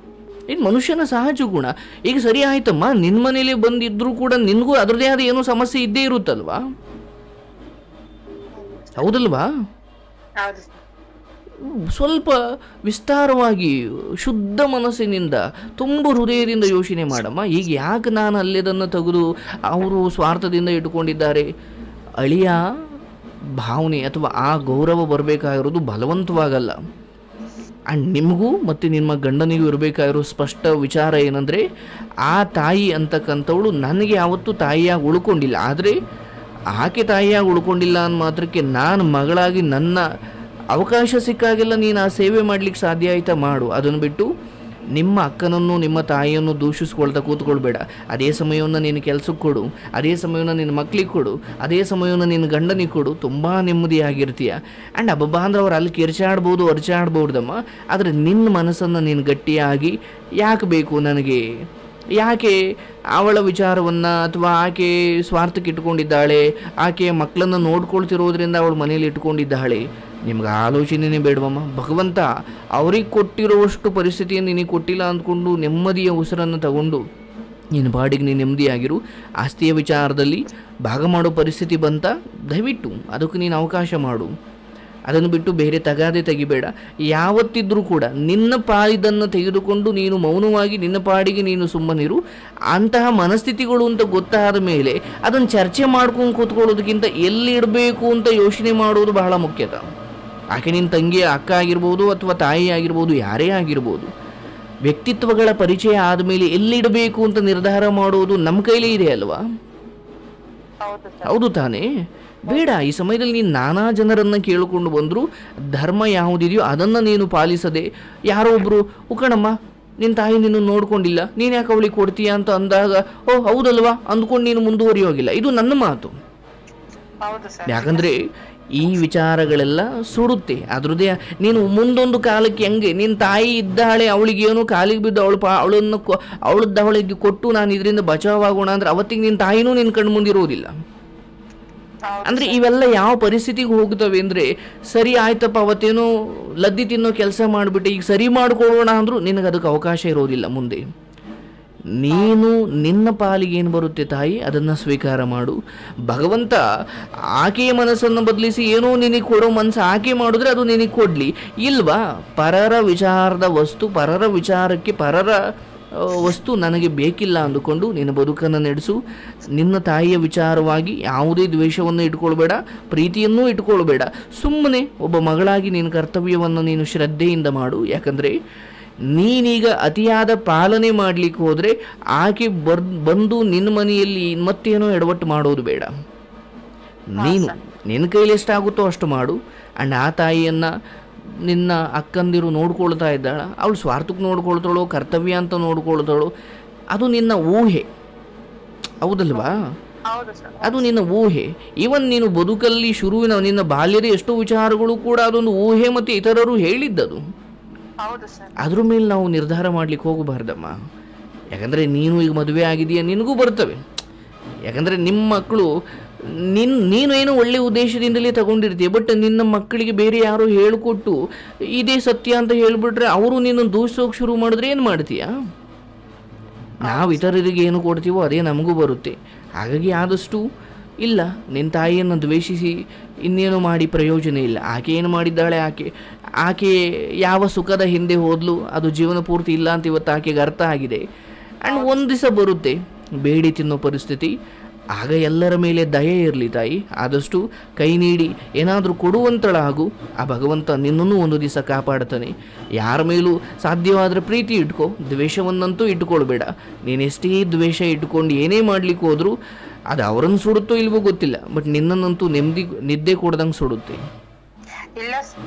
ಇದು ಮನುಷ್ಯನ ಸಹಜ ಗುಣ ಈಗ ಸರಿ ಆಯ್ತಮ್ಮ ನಿನ್ನ ಮನೇಲಿ ಬಂದಿದ್ರೂ ಕೂಡ ನಿನಗೂ ಅದರದೇ ಆದ ಏನೋ ಸಮಸ್ಯೆ ಇದ್ದೇ ಇರುತ್ತಲ್ವಾ ಹೌದಲ್ವಾ ಹೌದು ಸ್ವಲ್ಪ ವಿಸ್ತಾರವಾಗಿ ಶುದ್ಧ ಮನಸ್ಸಿನಿಂದ ತುಂಬ ಹೃದಯದಿಂದ ಯೋಚನೆ ಮಾಡಮ್ಮ ಈಗ ಯಾಕೆ ನಾನು ಅಲ್ಲೇದನ್ನು ತೆಗೆದು ಅವರು ಸ್ವಾರ್ಥದಿಂದ ಇಟ್ಕೊಂಡಿದ್ದಾರೆ ಅಳಿಯ ಭಾವನೆ ಅಥವಾ ಆ ಗೌರವ ಬರಬೇಕಾಗಿರೋದು ಬಲವಂತವಾಗಲ್ಲ ಆ್ಯಂಡ್ ನಿಮಗೂ ಮತ್ತು ನಿಮ್ಮ ಗಂಡನಿಗೂ ಇರಬೇಕಾಗಿರೋ ಸ್ಪಷ್ಟ ವಿಚಾರ ಏನಂದರೆ ಆ ತಾಯಿ ಅಂತಕ್ಕಂಥವಳು ನನಗೆ ಯಾವತ್ತೂ ತಾಯಿಯಾಗಿ ಉಳ್ಕೊಂಡಿಲ್ಲ ಆದರೆ ಆಕೆ ತಾಯಿಯಾಗಿ ಉಳ್ಕೊಂಡಿಲ್ಲ ಅನ್ನೋ ಮಾತ್ರಕ್ಕೆ ನಾನು ಮಗಳಾಗಿ ನನ್ನ ಅವಕಾಶ ಸಿಕ್ಕಾಗೆಲ್ಲ ನೀನು ಆ ಸೇವೆ ಮಾಡ್ಲಿಕ್ಕೆ ಸಾಧ್ಯ ಆಯ್ತಾ ಮಾಡು ಅದನ್ನು ಬಿಟ್ಟು ನಿಮ್ಮ ಅಕ್ಕನನ್ನು ನಿಮ್ಮ ತಾಯಿಯನ್ನು ದೂಷಿಸ್ಕೊಳ್ತಾ ಕೂತ್ಕೊಳ್ಬೇಡ ಅದೇ ಸಮಯವನ್ನು ನೀನು ಕೆಲಸಕ್ಕೆ ಕೊಡು ಅದೇ ಸಮಯವನ್ನು ನಿನ್ನ ಮಕ್ಳಿಗೆ ಕೊಡು ಅದೇ ಸಮಯವನ್ನು ನಿನ್ನ ಗಂಡನಿಗೆ ಕೊಡು ತುಂಬ ನೆಮ್ಮದಿಯಾಗಿರ್ತೀಯ ಆ್ಯಂಡ್ ಅಬ್ಬಬ್ಬ ಅಂದ್ರೆ ಅವ್ರು ಅಲ್ಲಿ ಕಿರ್ಚಾಡ್ಬೋದು ಅರ್ಚಾಡ್ಬೋದಮ್ಮ ಆದರೆ ನಿನ್ನ ಮನಸ್ಸನ್ನು ನೀನು ಗಟ್ಟಿಯಾಗಿ ಯಾಕೆ ಬೇಕು ನನಗೆ ಯಾಕೆ ಅವಳ ವಿಚಾರವನ್ನು ಅಥವಾ ಆಕೆ ಸ್ವಾರ್ಥಕ್ಕೆ ಇಟ್ಕೊಂಡಿದ್ದಾಳೆ ಆಕೆ ಮಕ್ಕಳನ್ನು ನೋಡ್ಕೊಳ್ತಿರೋದ್ರಿಂದ ಅವಳು ಮನೇಲಿ ಇಟ್ಕೊಂಡಿದ್ದಾಳೆ ನಿಮ್ಗೆ ಆಲೋಚನೆನೇ ಬೇಡವಮ್ಮ ಭಗವಂತ ಅವ್ರಿಗೆ ಕೊಟ್ಟಿರುವಷ್ಟು ಪರಿಸ್ಥಿತಿಯನ್ನು ನಿನಗೆ ಕೊಟ್ಟಿಲ್ಲ ಅಂದ್ಕೊಂಡು ನೆಮ್ಮದಿಯ ಉಸಿರನ್ನು ತಗೊಂಡು ನಿನ್ನ ಬಾಡಿಗೆ ನೀನು ನೆಮ್ಮದಿಯಾಗಿರು ಆಸ್ತಿಯ ವಿಚಾರದಲ್ಲಿ ಭಾಗ ಮಾಡೋ ಪರಿಸ್ಥಿತಿ ಬಂತ ದಯವಿಟ್ಟು ಅದಕ್ಕೆ ನೀನು ಅವಕಾಶ ಮಾಡು ಅದನ್ನು ಬಿಟ್ಟು ಬೇರೆ ತಗಾದೆ ತೆಗಿಬೇಡ ಯಾವತ್ತಿದ್ರೂ ಕೂಡ ನಿನ್ನ ಪಾಲಿದನ್ನು ತೆಗೆದುಕೊಂಡು ನೀನು ಮೌನವಾಗಿ ನಿನ್ನ ಪಾಡಿಗೆ ನೀನು ಸುಮ್ಮನಿರು ಅಂತಹ ಮನಸ್ಥಿತಿಗಳು ಅಂತ ಗೊತ್ತಾದ ಮೇಲೆ ಅದನ್ನು ಚರ್ಚೆ ಮಾಡ್ಕೊಂಡು ಕೂತ್ಕೊಳ್ಳೋದಕ್ಕಿಂತ ಎಲ್ಲಿ ಇಡಬೇಕು ಅಂತ ಯೋಚನೆ ಮಾಡೋದು ಬಹಳ ಮುಖ್ಯದ ಆಕೆ ನಿನ್ನ ತಂಗಿ ಅಕ್ಕ ಆಗಿರ್ಬೋದು ಅಥವಾ ತಾಯಿ ಆಗಿರ್ಬೋದು ಯಾರೇ ಆಗಿರ್ಬೋದು ವ್ಯಕ್ತಿತ್ವಗಳ ಪರಿಚಯ ಆದಮೇಲೆ ಎಲ್ಲಿಡಬೇಕು ಅಂತ ನಿರ್ಧಾರ ಮಾಡೋದು ನಮ್ಮ ಕೈಲೇ ಇದೆ ಅಲ್ವಾ ಹೌದು ಸರ್ ಹೌದು ತಾನೇ ಬೇಡ ಈ ಸಮಯದಲ್ಲಿ ನೀನು ನಾನಾ ಜನರನ್ನು ಕೇಳಿಕೊಂಡು ಬಂದರೂ ಧರ್ಮ ಯಾವುದಿದೆಯೋ ಅದನ್ನು ನೀನು ಪಾಲಿಸದೆ ಯಾರೋ ಒಬ್ಬರು ಉಕಣಮ್ಮ ನಿನ್ನ ತಾಯಿ ನಿನ್ನ ನೋಡ್ಕೊಂಡಿಲ್ಲ ನೀನು ಯಾಕೆ ಅವಳಿಗೆ ಕೊಡ್ತೀಯ ಅಂತ ಅಂದಾಗ ಓ ಹೌದಲ್ವಾ ಅಂದ್ಕೊಂಡು ನೀನು ಮುಂದುವರಿಯೋಗಿಲ್ಲ ಇದು ನನ್ನ ಮಾತು ಹೌದು ಸರ್ ಯಾಕಂದರೆ ಈ ವಿಚಾರಗಳೆಲ್ಲ ಸುಡುತ್ತೆ ಅದ್ರದ್ದೇ ನೀನು ಮುಂದೊಂದು ಕಾಲಕ್ಕೆ ಹೆಂಗೆ ನಿನ್ನ ತಾಯಿ ಇದ್ದಾಳೆ ಅವಳಿಗೆ ಏನೋ ಕಾಲಿಗೆ ಬಿದ್ದು ಅವಳು ಪಾ ಅವಳನ್ನು ಕೊ ಅವಳದ್ದು ಅವಳಿಗೆ ಕೊಟ್ಟು ನಾನು ಇದರಿಂದ ಬಚಾವಾಗೋಣ ಅಂದ್ರೆ ಅವತ್ತಿಗೆ ನಿನ್ನ ತಾಯಿನೂ ನಿನ್ನ ಕಣ್ಣು ಮುಂದಿರೋದಿಲ್ಲ ಹೌದು ಅಂದ್ರೆ ಇವೆಲ್ಲ ಯಾವ ಪರಿಸ್ಥಿತಿಗೆ ಹೋಗ್ತವೆ ಅಂದ್ರೆ ಸರಿ ಆಯ್ತಪ್ಪ ಅವತ್ತೇನೋ ಲದ್ದಿ ತಿನ್ನೋ ಕೆಲಸ ಮಾಡಿಬಿಟ್ಟು ಈಗ ಸರಿ ಮಾಡ್ಕೊಳ್ಳೋಣ ಅಂದ್ರೂ ನಿನಗೆ ಅದಕ್ಕೆ ಅವಕಾಶ ಇರೋದಿಲ್ಲ ಮುಂದೆ ನೀನು ನಿನ್ನ ಪಾಲಿಗೆ ಏನು ಬರುತ್ತೆ ತಾಯಿ ಅದನ್ನು ಸ್ವೀಕಾರ ಮಾಡು ಭಗವಂತ ಆಕೆಯ ಮನಸ್ಸನ್ನು ಬದಲಿಸಿ ಏನೋ ನಿನಗೆ ಕೊಡೋ ಮನಸ್ಸು ಆಕೆ ಮಾಡಿದ್ರೆ ಅದು ನಿನಗೆ ಕೊಡಲಿ ಇಲ್ವಾ ಪರರ ವಿಚಾರದ ವಸ್ತು ಪರರ ವಿಚಾರಕ್ಕೆ ಪರರ ಆ, ವಸ್ತು ನನಗೆ ಬೇಕಿಲ್ಲ ಅಂದುಕೊಂಡು ನಿನ್ನ ಬದುಕನ್ನು ನಡೆಸು ನಿನ್ನ ತಾಯಿಯ ವಿಚಾರವಾಗಿ ಯಾವುದೇ ದ್ವೇಷವನ್ನು ಇಟ್ಕೊಳ್ಬೇಡ ಪ್ರೀತಿಯನ್ನೂ ಇಟ್ಕೊಳ್ಬೇಡ ಸುಮ್ಮನೆ ಒಬ್ಬ ಮಗಳಾಗಿ ನಿನ್ನ ಕರ್ತವ್ಯವನ್ನು ನೀನು ಶ್ರದ್ಧೆಯಿಂದ ಮಾಡು ಯಾಕಂದರೆ ನೀನೀಗ ಅತಿಯಾದ ಪಾಲನೆ ಮಾಡಲಿಕ್ಕೆ ಹೋದರೆ ಆಕೆ ಬರ್ ಬಂದು ನಿನ್ನ ಮನೆಯಲ್ಲಿ ಮತ್ತೇನೋ ಎಡವಟ್ಟು ಮಾಡೋದು ಬೇಡ ನೀನು ನಿನ್ನ ಕೈಲಿ ಎಷ್ಟಾಗುತ್ತೋ ಅಷ್ಟು ಮಾಡು ಆ್ಯಂಡ್ ಆ ತಾಯಿಯನ್ನು ನಿನ್ನ ಅಕ್ಕಂದಿರು ನೋಡ್ಕೊಳ್ತಾ ಇದ್ದಾಳ ಅವಳು ಸ್ವಾರ್ಥಕ್ಕೆ ನೋಡ್ಕೊಳ್ತಾಳೋ ಕರ್ತವ್ಯ ಅಂತ ನೋಡ್ಕೊಳ್ತಾಳೋ ಅದು ನಿನ್ನ ಊಹೆ ಹೌದಲ್ವಾ ಹೌದು ಸರ್ ಅದು ನಿನ್ನ ಊಹೆ ಈವನ್ ನೀನು ಬದುಕಲ್ಲಿ ಶುರುವಿನ ನಿನ್ನ ಬಾಲ್ಯದ ಎಷ್ಟೋ ವಿಚಾರಗಳು ಕೂಡ ಅದೊಂದು ಊಹೆ ಮತ್ತು ಇತರರು ಹೇಳಿದ್ದದು ಹೌದು ಸರ್ ಅದ್ರ ಮೇಲೆ ನಾವು ನಿರ್ಧಾರ ಮಾಡ್ಲಿಕ್ಕೆ ಹೋಗಬಾರ್ದಮ್ಮ ಯಾಕಂದರೆ ನೀನು ಈಗ ಮದುವೆ ಆಗಿದೆಯಾ ನಿನಗೂ ಬರ್ತವೆ ಯಾಕಂದರೆ ನಿಮ್ಮ ಮಕ್ಕಳು ನಿನ್ ನೀನು ಏನೋ ಒಳ್ಳೆ ಉದ್ದೇಶದಿಂದಲೇ ತಗೊಂಡಿರ್ತೀಯ ಬಟ್ ನಿನ್ನ ಮಕ್ಕಳಿಗೆ ಬೇರೆ ಯಾರೋ ಹೇಳಿಕೊಟ್ಟು ಇದೇ ಸತ್ಯ ಅಂತ ಹೇಳಿಬಿಟ್ರೆ ಅವರು ನಿನ್ನ ದೂಷಿಸೋಕೆ ಶುರು ಮಾಡಿದ್ರೆ ಏನು ಮಾಡ್ತೀಯಾ ನಾವು ಇತರರಿಗೆ ಏನು ಕೊಡ್ತೀವೋ ಅದೇ ನಮಗೂ ಬರುತ್ತೆ ಹಾಗಾಗಿ ಆದಷ್ಟು ಇಲ್ಲ ನಿನ್ನ ತಾಯಿಯನ್ನು ದ್ವೇಷಿಸಿ ಇನ್ನೇನು ಮಾಡಿ ಪ್ರಯೋಜನ ಇಲ್ಲ ಆಕೆ ಏನು ಮಾಡಿದ್ದಾಳೆ ಆಕೆ ಆಕೆ ಯಾವ ಸುಖದ ಹಿಂದೆ ಹೋದ್ಲು ಅದು ಜೀವನ ಪೂರ್ತಿ ಇಲ್ಲ ಅಂತ ಇವತ್ತು ಆಕೆಗೆ ಅರ್ಥ ಆಗಿದೆ ಆ್ಯಂಡ್ ಒಂದು ದಿವಸ ಬರುತ್ತೆ ಬೇಡಿ ತಿನ್ನೋ ಪರಿಸ್ಥಿತಿ ಆಗ ಎಲ್ಲರ ಮೇಲೆ ದಯೆ ಇರಲಿ ತಾಯಿ ಆದಷ್ಟು ಕೈ ನೀಡಿ ಏನಾದರೂ ಕೊಡುವಂತಳಾಗು ಆ ಭಗವಂತ ನಿನ್ನನ್ನು ಒಂದು ದಿವಸ ಕಾಪಾಡ್ತಾನೆ ಯಾರ ಮೇಲೂ ಸಾಧ್ಯವಾದರೆ ಪ್ರೀತಿ ಇಟ್ಕೋ ದ್ವೇಷವನ್ನಂತೂ ಇಟ್ಕೊಳ್ಬೇಡ ನೀನೆಷ್ಟೇ ದ್ವೇಷ ಇಟ್ಕೊಂಡು ಏನೇ ಮಾಡ್ಲಿಕ್ಕೆ ಹೋದರೂ ಅದು ಅವರನ್ನು ಸುಡುತ್ತೋ ಇಲ್ವೋ ಗೊತ್ತಿಲ್ಲ ಬಟ್ ನಿನ್ನನ್ನಂತೂ ನೆಮ್ಮದಿ ನಿದ್ದೆ ಕೊಡ್ದಂಗೆ ಸುಡುತ್ತೆ ಇಲ್ಲ ಸರ್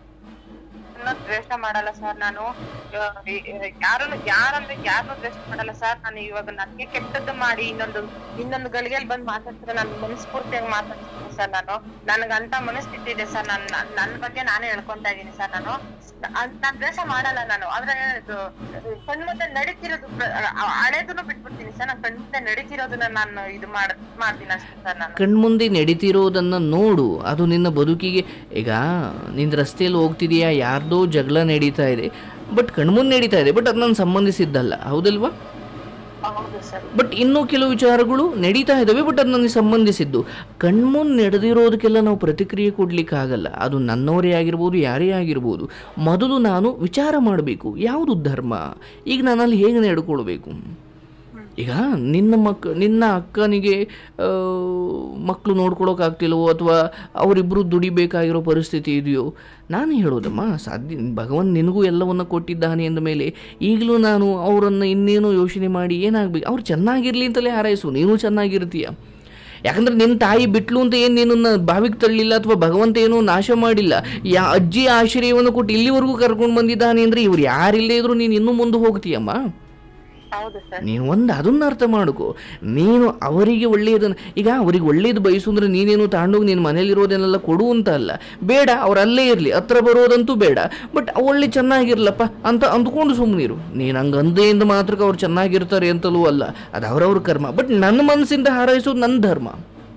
ದ್ವೇಷ ಮಾಡಲ್ಲ ಸರ್ ನಾನು ಯಾರನ್ನು ಯಾರಂದ್ರೆ ಯಾರನ್ನು ದ್ವೇಷ ಮಾಡಲ್ಲ ಸರ್ ನಾನು ಇವಾಗ ನನಗೆ ಕೆಟ್ಟದ್ದು ಮಾಡಿ ಇನ್ನೊಂದು ಇನ್ನೊಂದು ಗಳಿಗೆಯಲ್ಲಿ ಬಂದು ಮಾತಾಡ್ತಾರೆ ನಾನು ಮನಸ್ಫೂರ್ತಿಯಾಗಿ ಮಾತಾಡ್ತೀನಿ ಸರ್ ನಾನು ನನಗಂತ ಮನಸ್ಥಿತಿ ಇದೆ ಸರ್ ನನ್ ನನ್- ನನ್ನ ಬಗ್ಗೆ ನಾನೇ ಹೇಳ್ಕೊಂತಾ ಇದೀನಿ ಸರ್ ನಾನು ನಾನು ದ್ವೇಷ ಮಾಡಲ್ಲ ನಾನು ಆದ್ರೆ ಇದು ಕಣ್ಮುಂದೆ ನಡೀತಿರೋದು ಪ್ರ- ಆ- ಹಳೇದನ್ನು ಬಿಟ್ಬಿಡ್ತೀನಿ ಸರ್ ನಾನು ಕಣ್ಮುಂದೆ ನಡೀತಿರೋದನ್ನ ನಾನು ಇದು ಮಾಡ್ ಮಾಡ್ತೀನಿ ಅಷ್ಟೇ ಸರ್ ನಾನು ಕಣ್ಮುಂದೆ ನಡೀತಿರೋದನ್ನು ನೋಡು ಅದು ನಿನ್ನ ಬದುಕಿಗೆ ಈಗ ನಿನ್ನ ರಸ್ತೆಯಲ್ಲಿ ಹೋಗ್ತಿದೆಯಾ ಯಾರ್ದೋ ಜಗಳ ನಡೀತಾ ಇದೆ ಬಟ್ ಕಣ್ಮುಂದೆ ನಡೀತಾ ಇದೆ ಬಟ್ ಅದು ನನ್ನ ಸಂಬಂಧಿಸಿದ್ದಲ್ಲ ಹೌದಲ್ವಾ ಹೌದು ಸರ್ ಬಟ್ ಇನ್ನೂ ಕೆಲವು ವಿಚಾರಗಳು ನಡೀತಾ ಇದ್ದಾವೆ ಬಟ್ ಅದು ನನಗೆ ಸಂಬಂಧಿಸಿದ್ದು ಕಣ್ಮುಂದೆ ನಡೆದಿರೋದಕ್ಕೆಲ್ಲ ನಾವು ಪ್ರತಿಕ್ರಿಯೆ ಕೊಡಲಿಕ್ಕಾಗಲ್ಲ ಅದು ನನ್ನವರೇ ಆಗಿರ್ಬೋದು ಯಾರೇ ಆಗಿರ್ಬೋದು ಮೊದಲು ನಾನು ವಿಚಾರ ಮಾಡಬೇಕು ಯಾವುದು ಧರ್ಮ ಈಗ ನಾನಲ್ಲಿ ಹೇಗೆ ನಡ್ಕೊಳ್ಬೇಕು ಈಗ ನಿನ್ನ ಮಕ್ ನಿನ್ನ ಅಕ್ಕನಿಗೆ ಆ, ಮಕ್ಕಳು ನೋಡ್ಕೊಳೋಕ್ಕಾಗ್ತಿಲ್ವೋ ಅಥವಾ ಅವರಿಬ್ಬರು ದುಡಿಬೇಕಾಗಿರೋ ಪರಿಸ್ಥಿತಿ ಇದೆಯೋ ನಾನು ಹೇಳೋದಮ್ಮ ಸಾಧ್ಯ ಭಗವಂತ ನಿನಗೂ ಎಲ್ಲವನ್ನ ಕೊಟ್ಟಿದ್ದಾನೆ ಅಂದ ಮೇಲೆ ಈಗಲೂ ನಾನು ಅವರನ್ನು ಇನ್ನೇನೋ ಯೋಚನೆ ಮಾಡಿ ಏನಾಗಬೇಕು ಅವ್ರು ಚೆನ್ನಾಗಿರಲಿ ಅಂತಲೇ ಹಾರೈಸು ನೀನು ಚೆನ್ನಾಗಿರ್ತೀಯ ಯಾಕಂದ್ರೆ ನಿನ್ನ ತಾಯಿ ಬಿಟ್ಲು ಅಂತ ಏನು ನಿನ್ನನ್ನು ಬಾವಿಗೆ ತಳ್ಳಿಲ್ಲ ಅಥವಾ ಭಗವಂತ ಏನೋ ನಾಶ ಮಾಡಿಲ್ಲ ಯಾ ಅಜ್ಜಿ ಆಶ್ರಯವನ್ನು ಕೊಟ್ಟು ಇಲ್ಲಿವರೆಗೂ ಕರ್ಕೊಂಡು ಬಂದಿದ್ದಾನೆ ಅಂದರೆ ಇವ್ರು ಯಾರಿಲ್ಲೇ ಇದ್ರು ನೀನು ಇನ್ನೂ ಮುಂದೆ ಹೋಗ್ತೀಯಮ್ಮ ಹೌದು ಸರ್ ನೀನು ಒಂದು ಅದನ್ನ ಅರ್ಥ ಮಾಡ್ಕೊ ನೀನು ಅವರಿಗೆ ಒಳ್ಳೆಯದನ್ನು ಈಗ ಅವರಿಗೆ ಒಳ್ಳೇದು ಬಯಸು ಅಂದ್ರೆ ನೀನೇನು ತಗೊಂಡೋಗಿ ನಿನ್ನ ಮನೇಲಿರೋದನ್ನೆಲ್ಲ ಕೊಡು ಅಂತ ಅಲ್ಲ ಬೇಡ ಅವ್ರು ಅಲ್ಲೇ ಇರಲಿ ಹತ್ರ ಬರೋದಂತೂ ಬೇಡ ಬಟ್ ಒಳ್ಳೆ ಚೆನ್ನಾಗಿರ್ಲಪ್ಪ ಅಂತ ಅಂದ್ಕೊಂಡು ಸುಮ್ಮನಿರು ನೀನು ಹಂಗೆ ಅಂದೆಯಿಂದ ಮಾತ್ರಕ್ಕೆ ಅವ್ರು ಚೆನ್ನಾಗಿರ್ತಾರೆ ಅಂತಲೂ ಅಲ್ಲ ಅದು ಅವರವ್ರ ಕರ್ಮ ಬಟ್ ನನ್ನ ಮನಸ್ಸಿಂದ ಹಾರೈಸೋದು ನನ್ನ ಧರ್ಮ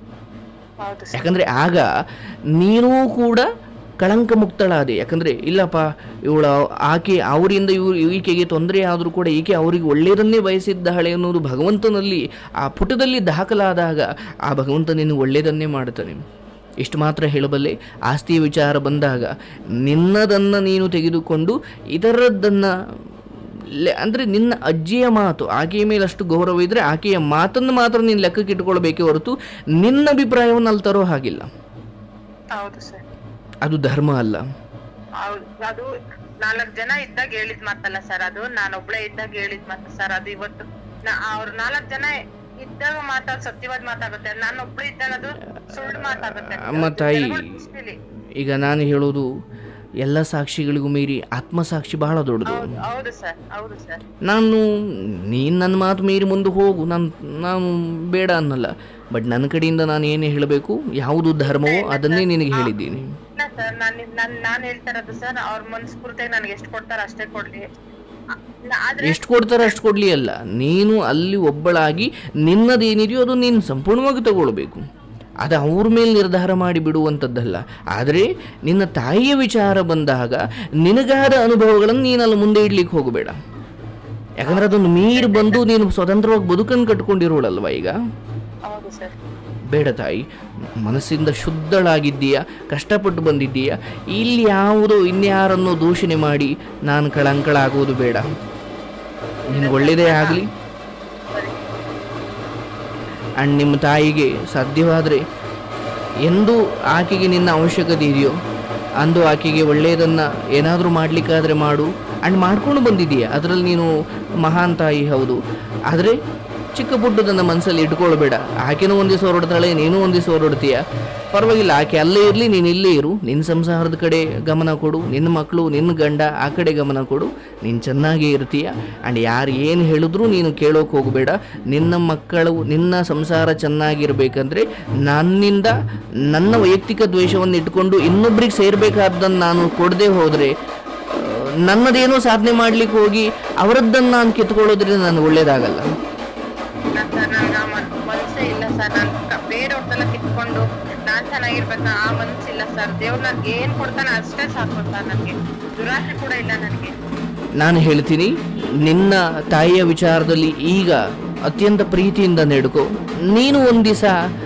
ಹೌದು ಸರ್ ಯಾಕಂದರೆ ಆಗ ನೀನೂ ಕೂಡ ಕಳಂಕ ಮುಕ್ತಳಾದೆ ಯಾಕಂದರೆ ಇಲ್ಲಪ್ಪ ಇವಳ ಆಕೆ ಅವರಿಂದ ಇವ್ರು ಈಕೆಗೆ ತೊಂದರೆ ಆದರೂ ಕೂಡ ಈಕೆ ಅವರಿಗೆ ಒಳ್ಳೆಯದನ್ನೇ ಬಯಸಿದ್ದಾಳೆ ಅನ್ನೋದು ಭಗವಂತನಲ್ಲಿ ಆ ಪುಟದಲ್ಲಿ ದಾಖಲಾದಾಗ ಆ ಭಗವಂತ ನಿನಗೆ ಒಳ್ಳೆಯದನ್ನೇ ಮಾಡ್ತಾನೆ ಇಷ್ಟು ಮಾತ್ರ ಹೇಳಬಲ್ಲೆ ಆಸ್ತಿಯ ವಿಚಾರ ಬಂದಾಗ ನಿನ್ನದನ್ನು ನೀನು ತೆಗೆದುಕೊಂಡು ಇದರದ್ದನ್ನು ಲೆ ಅಂದರೆ ನಿನ್ನ ಅಜ್ಜಿಯ ಮಾತು ಆಕೆಯ ಮೇಲೆ ಅಷ್ಟು ಗೌರವ ಇದ್ದರೆ ಆಕೆಯ ಮಾತನ್ನು ಮಾತ್ರ ನೀನು ಲೆಕ್ಕಕ್ಕೆ ಇಟ್ಕೊಳ್ಬೇಕೇ ಹೊರತು ನಿನ್ನ ಅಭಿಪ್ರಾಯವನ್ನು ಅಲ್ಲಿ ತರೋ ಹಾಗಿಲ್ಲ ಹೌದು ಸರ್ ಅದು ಧರ್ಮ ಅಲ್ಲ ಹೌದು ಅದು ನಾಲ್ಕ್ ಜನ ಇದ್ದಾಗ ಹೇಳಿದ್ ಮಾತಲ್ಲ ಸರ್ ಅದು ನಾನೊಬ್ಳೆ ಇದ್ದಾಗ ಹೇಳಿದ್ ಮಾತು ಸರ್ ಅದು ಇವತ್ತು ನಾ- ಅವ್ರು ನಾಲ್ಕ್ ಜನ ಇದ್ದಾಗ ಮಾತಾಡ್ ಸತ್ಯವಾದ ಮಾತಾಗುತ್ತೆ ನಾನೊಬ್ಳೆ ಇದ್ದಾಗ ಅದು ಸುಳ್ಳು ಮಾತಾಗುತ್ತೆ ಅಮ್ಮ ತಾಯಿ ಜನಗಳ ದೃಷ್ಟಿಲಿ. ಈಗ ನಾನು ಹೇಳೋದು ಎಲ್ಲ ಸಾಕ್ಷಿಗಳಿಗೂ ಮೀರಿ ಆತ್ಮಸಾಕ್ಷಿ ಬಹಳ ದೊಡ್ಡದು ಹೌದು ಹೌದು ಸರ್ ಹೌದು ಸರ್ ನಾನು ನೀನು ನನ್ನ ಮಾತು ಮೀರಿ ಮುಂದೆ ಹೋಗು ನಾನು ನಾನು ಬೇಡ ಅನ್ನಲ್ಲ ಬಟ್ ನನ್ನ ಕಡೆಯಿಂದ ನಾನು ಏನೇ ಹೇಳಬೇಕು ಯಾವುದು ಧರ್ಮವೋ ಅದನ್ನೇ ನಿನಗೆ ಹೇಳಿದ್ದೀನಿ ಇಲ್ಲ ಸರ್ ನಾನ್ ನಾನ್ ನಾನ್ ಹೇಳ್ತಾ ಇರೋದು ಸರ್ ಅವ್ರ ಮನಸ್ಫೂರ್ತಿಯಾಗಿ ನನಗೆ ಎಷ್ಟು ಕೊಡ್ತಾರ ಅಷ್ಟೇ ಕೊಡ್ಲಿ ಆ- ನಾ- ಆದ್ರೆ ಎಷ್ಟು ಕೊಡ್ತಾರೆ ಅಷ್ಟು ಕೊಡಲಿ ಅಲ್ಲ ನೀನು ಅಲ್ಲಿ ಒಬ್ಬಳಾಗಿ ನಿನ್ನದೇನಿದೆಯೋ ಅದು ನೀನು ಸಂಪೂರ್ಣವಾಗಿ ತಗೊಳ್ಬೇಕು ಅದು ಅವ್ರ ಮೇಲೆ ನಿರ್ಧಾರ ಮಾಡಿ ಬಿಡುವಂಥದ್ದಲ್ಲ ಆದರೆ ನಿನ್ನ ತಾಯಿಯ ವಿಚಾರ ಬಂದಾಗ ನಿನಗಾದ ಅನುಭವಗಳನ್ನು ನೀನು ಅಲ್ಲಿ ಮುಂದೆ ಇಡ್ಲಿಕ್ಕೆ ಹೋಗಬೇಡ ಯಾಕಂದ್ರೆ ಅದನ್ನು ಮೀರಿ ಬಂದು ನೀನು ಸ್ವತಂತ್ರವಾಗಿ ಬದುಕನ್ನು ಕಟ್ಕೊಂಡಿರೋಳಲ್ವ ಈಗ ಹೌದು ಸರ್ ಬೇಡ ತಾಯಿ ಮನಸ್ಸಿಂದ ಶುದ್ಧಳಾಗಿದ್ದೀಯ ಕಷ್ಟಪಟ್ಟು ಬಂದಿದ್ದೀಯ ಇಲ್ಲಿ ಯಾವುದೋ ಇನ್ಯಾರನ್ನೋ ದೂಷಣೆ ಮಾಡಿ ನಾನು ಕಳಂಕಳಾಗೋದು ಬೇಡ ನಿನಗೆ ಒಳ್ಳೆಯದೇ ಆಗಲಿ ಸರಿ ಆ್ಯಂಡ್ ನಿಮ್ಮ ತಾಯಿಗೆ ಸಾಧ್ಯವಾದರೆ ಎಂದು ಆಕೆಗೆ ನಿನ್ನ ಅವಶ್ಯಕತೆ ಇದೆಯೋ ಅಂದು ಆಕೆಗೆ ಒಳ್ಳೆಯದನ್ನು ಏನಾದರೂ ಮಾಡಲಿಕ್ಕಾದರೆ ಮಾಡು ಆ್ಯಂಡ್ ಮಾಡ್ಕೊಂಡು ಬಂದಿದ್ದೀಯ ಅದರಲ್ಲಿ ನೀನು ಮಹಾನ್ ತಾಯಿ ಹೌದು ಆದರೆ ಚಿಕ್ಕ ಪುಟ್ಟದನ್ನು ಮನಸ್ಸಲ್ಲಿ ಇಟ್ಕೊಳ್ಬೇಡ ಆಕೆನೂ ಒಂದು ದಿವಸ ಹೊರಡ್ತಾಳೆ ನೀನು ಒಂದು ದಿವಸ ಹೊರಡ್ತೀಯ ಪರವಾಗಿಲ್ಲ ಆಕೆ ಅಲ್ಲೇ ಇರಲಿ ನೀನು ಇಲ್ಲೇ ಇರು ನಿನ್ನ ಸಂಸಾರದ ಕಡೆ ಗಮನ ಕೊಡು ನಿನ್ನ ಮಕ್ಕಳು ನಿನ್ನ ಗಂಡ ಆ ಕಡೆ ಗಮನ ಕೊಡು ನೀನು ಚೆನ್ನಾಗೇ ಇರ್ತೀಯ ಆ್ಯಂಡ್ ಯಾರು ಏನು ಹೇಳಿದ್ರೂ ನೀನು ಕೇಳೋಕೆ ಹೋಗಬೇಡ ನಿನ್ನ ಮಕ್ಕಳು ನಿನ್ನ ಸಂಸಾರ ಚೆನ್ನಾಗಿರ್ಬೇಕಂದ್ರೆ ನನ್ನಿಂದ ನನ್ನ ವೈಯಕ್ತಿಕ ದ್ವೇಷವನ್ನು ಇಟ್ಕೊಂಡು ಇನ್ನೊಬ್ರಿಗೆ ಸೇರಬೇಕಾದ್ದನ್ನು ನಾನು ಕೊಡದೆ ಹೋದರೆ ನನ್ನದೇನೋ ಸಾಧನೆ ಮಾಡ್ಲಿಕ್ಕೆ ಹೋಗಿ ಅವರದ್ದನ್ನು ನಾನು ಕಿತ್ಕೊಳ್ಳೋದ್ರಿಂದ ನನಗೆ ಒಳ್ಳೇದಾಗಲ್ಲ ಇಲ್ಲ ಸರ್ ನನ್ಗೆ ಆ ಮನ್- ಮನ್ಸೇ ಇಲ್ಲ ಸರ್ ನಾನು ಬೇರೆಯವ್ರದ್ದೆಲ್ಲ ಕಿತ್ಕೊಂಡು ನಾನ್ ಚೆನ್ನಾಗಿರ್ಬೇಕ ಆ ಮನ್ಸಿಲ್ಲ ಸರ್ ದೇವ್ರು ನನ್ಗೆ ಏನ್ ಕೊಡ್ತಾನೆ ಅಷ್ಟೇ ಸಾಕು ಸರ್ ನನ್ಗೆ ದುರಾಸೆ ಕೂಡ ಇಲ್ಲ ನನಗೆ ನಾನು ಹೇಳ್ತೀನಿ ನಿನ್ನ ತಾಯಿಯ ವಿಚಾರದಲ್ಲಿ ಈಗ ಅತ್ಯಂತ ಪ್ರೀತಿಯಿಂದ ನಡ್ಕೋ ನೀನು ಒಂದು ದಿವಸ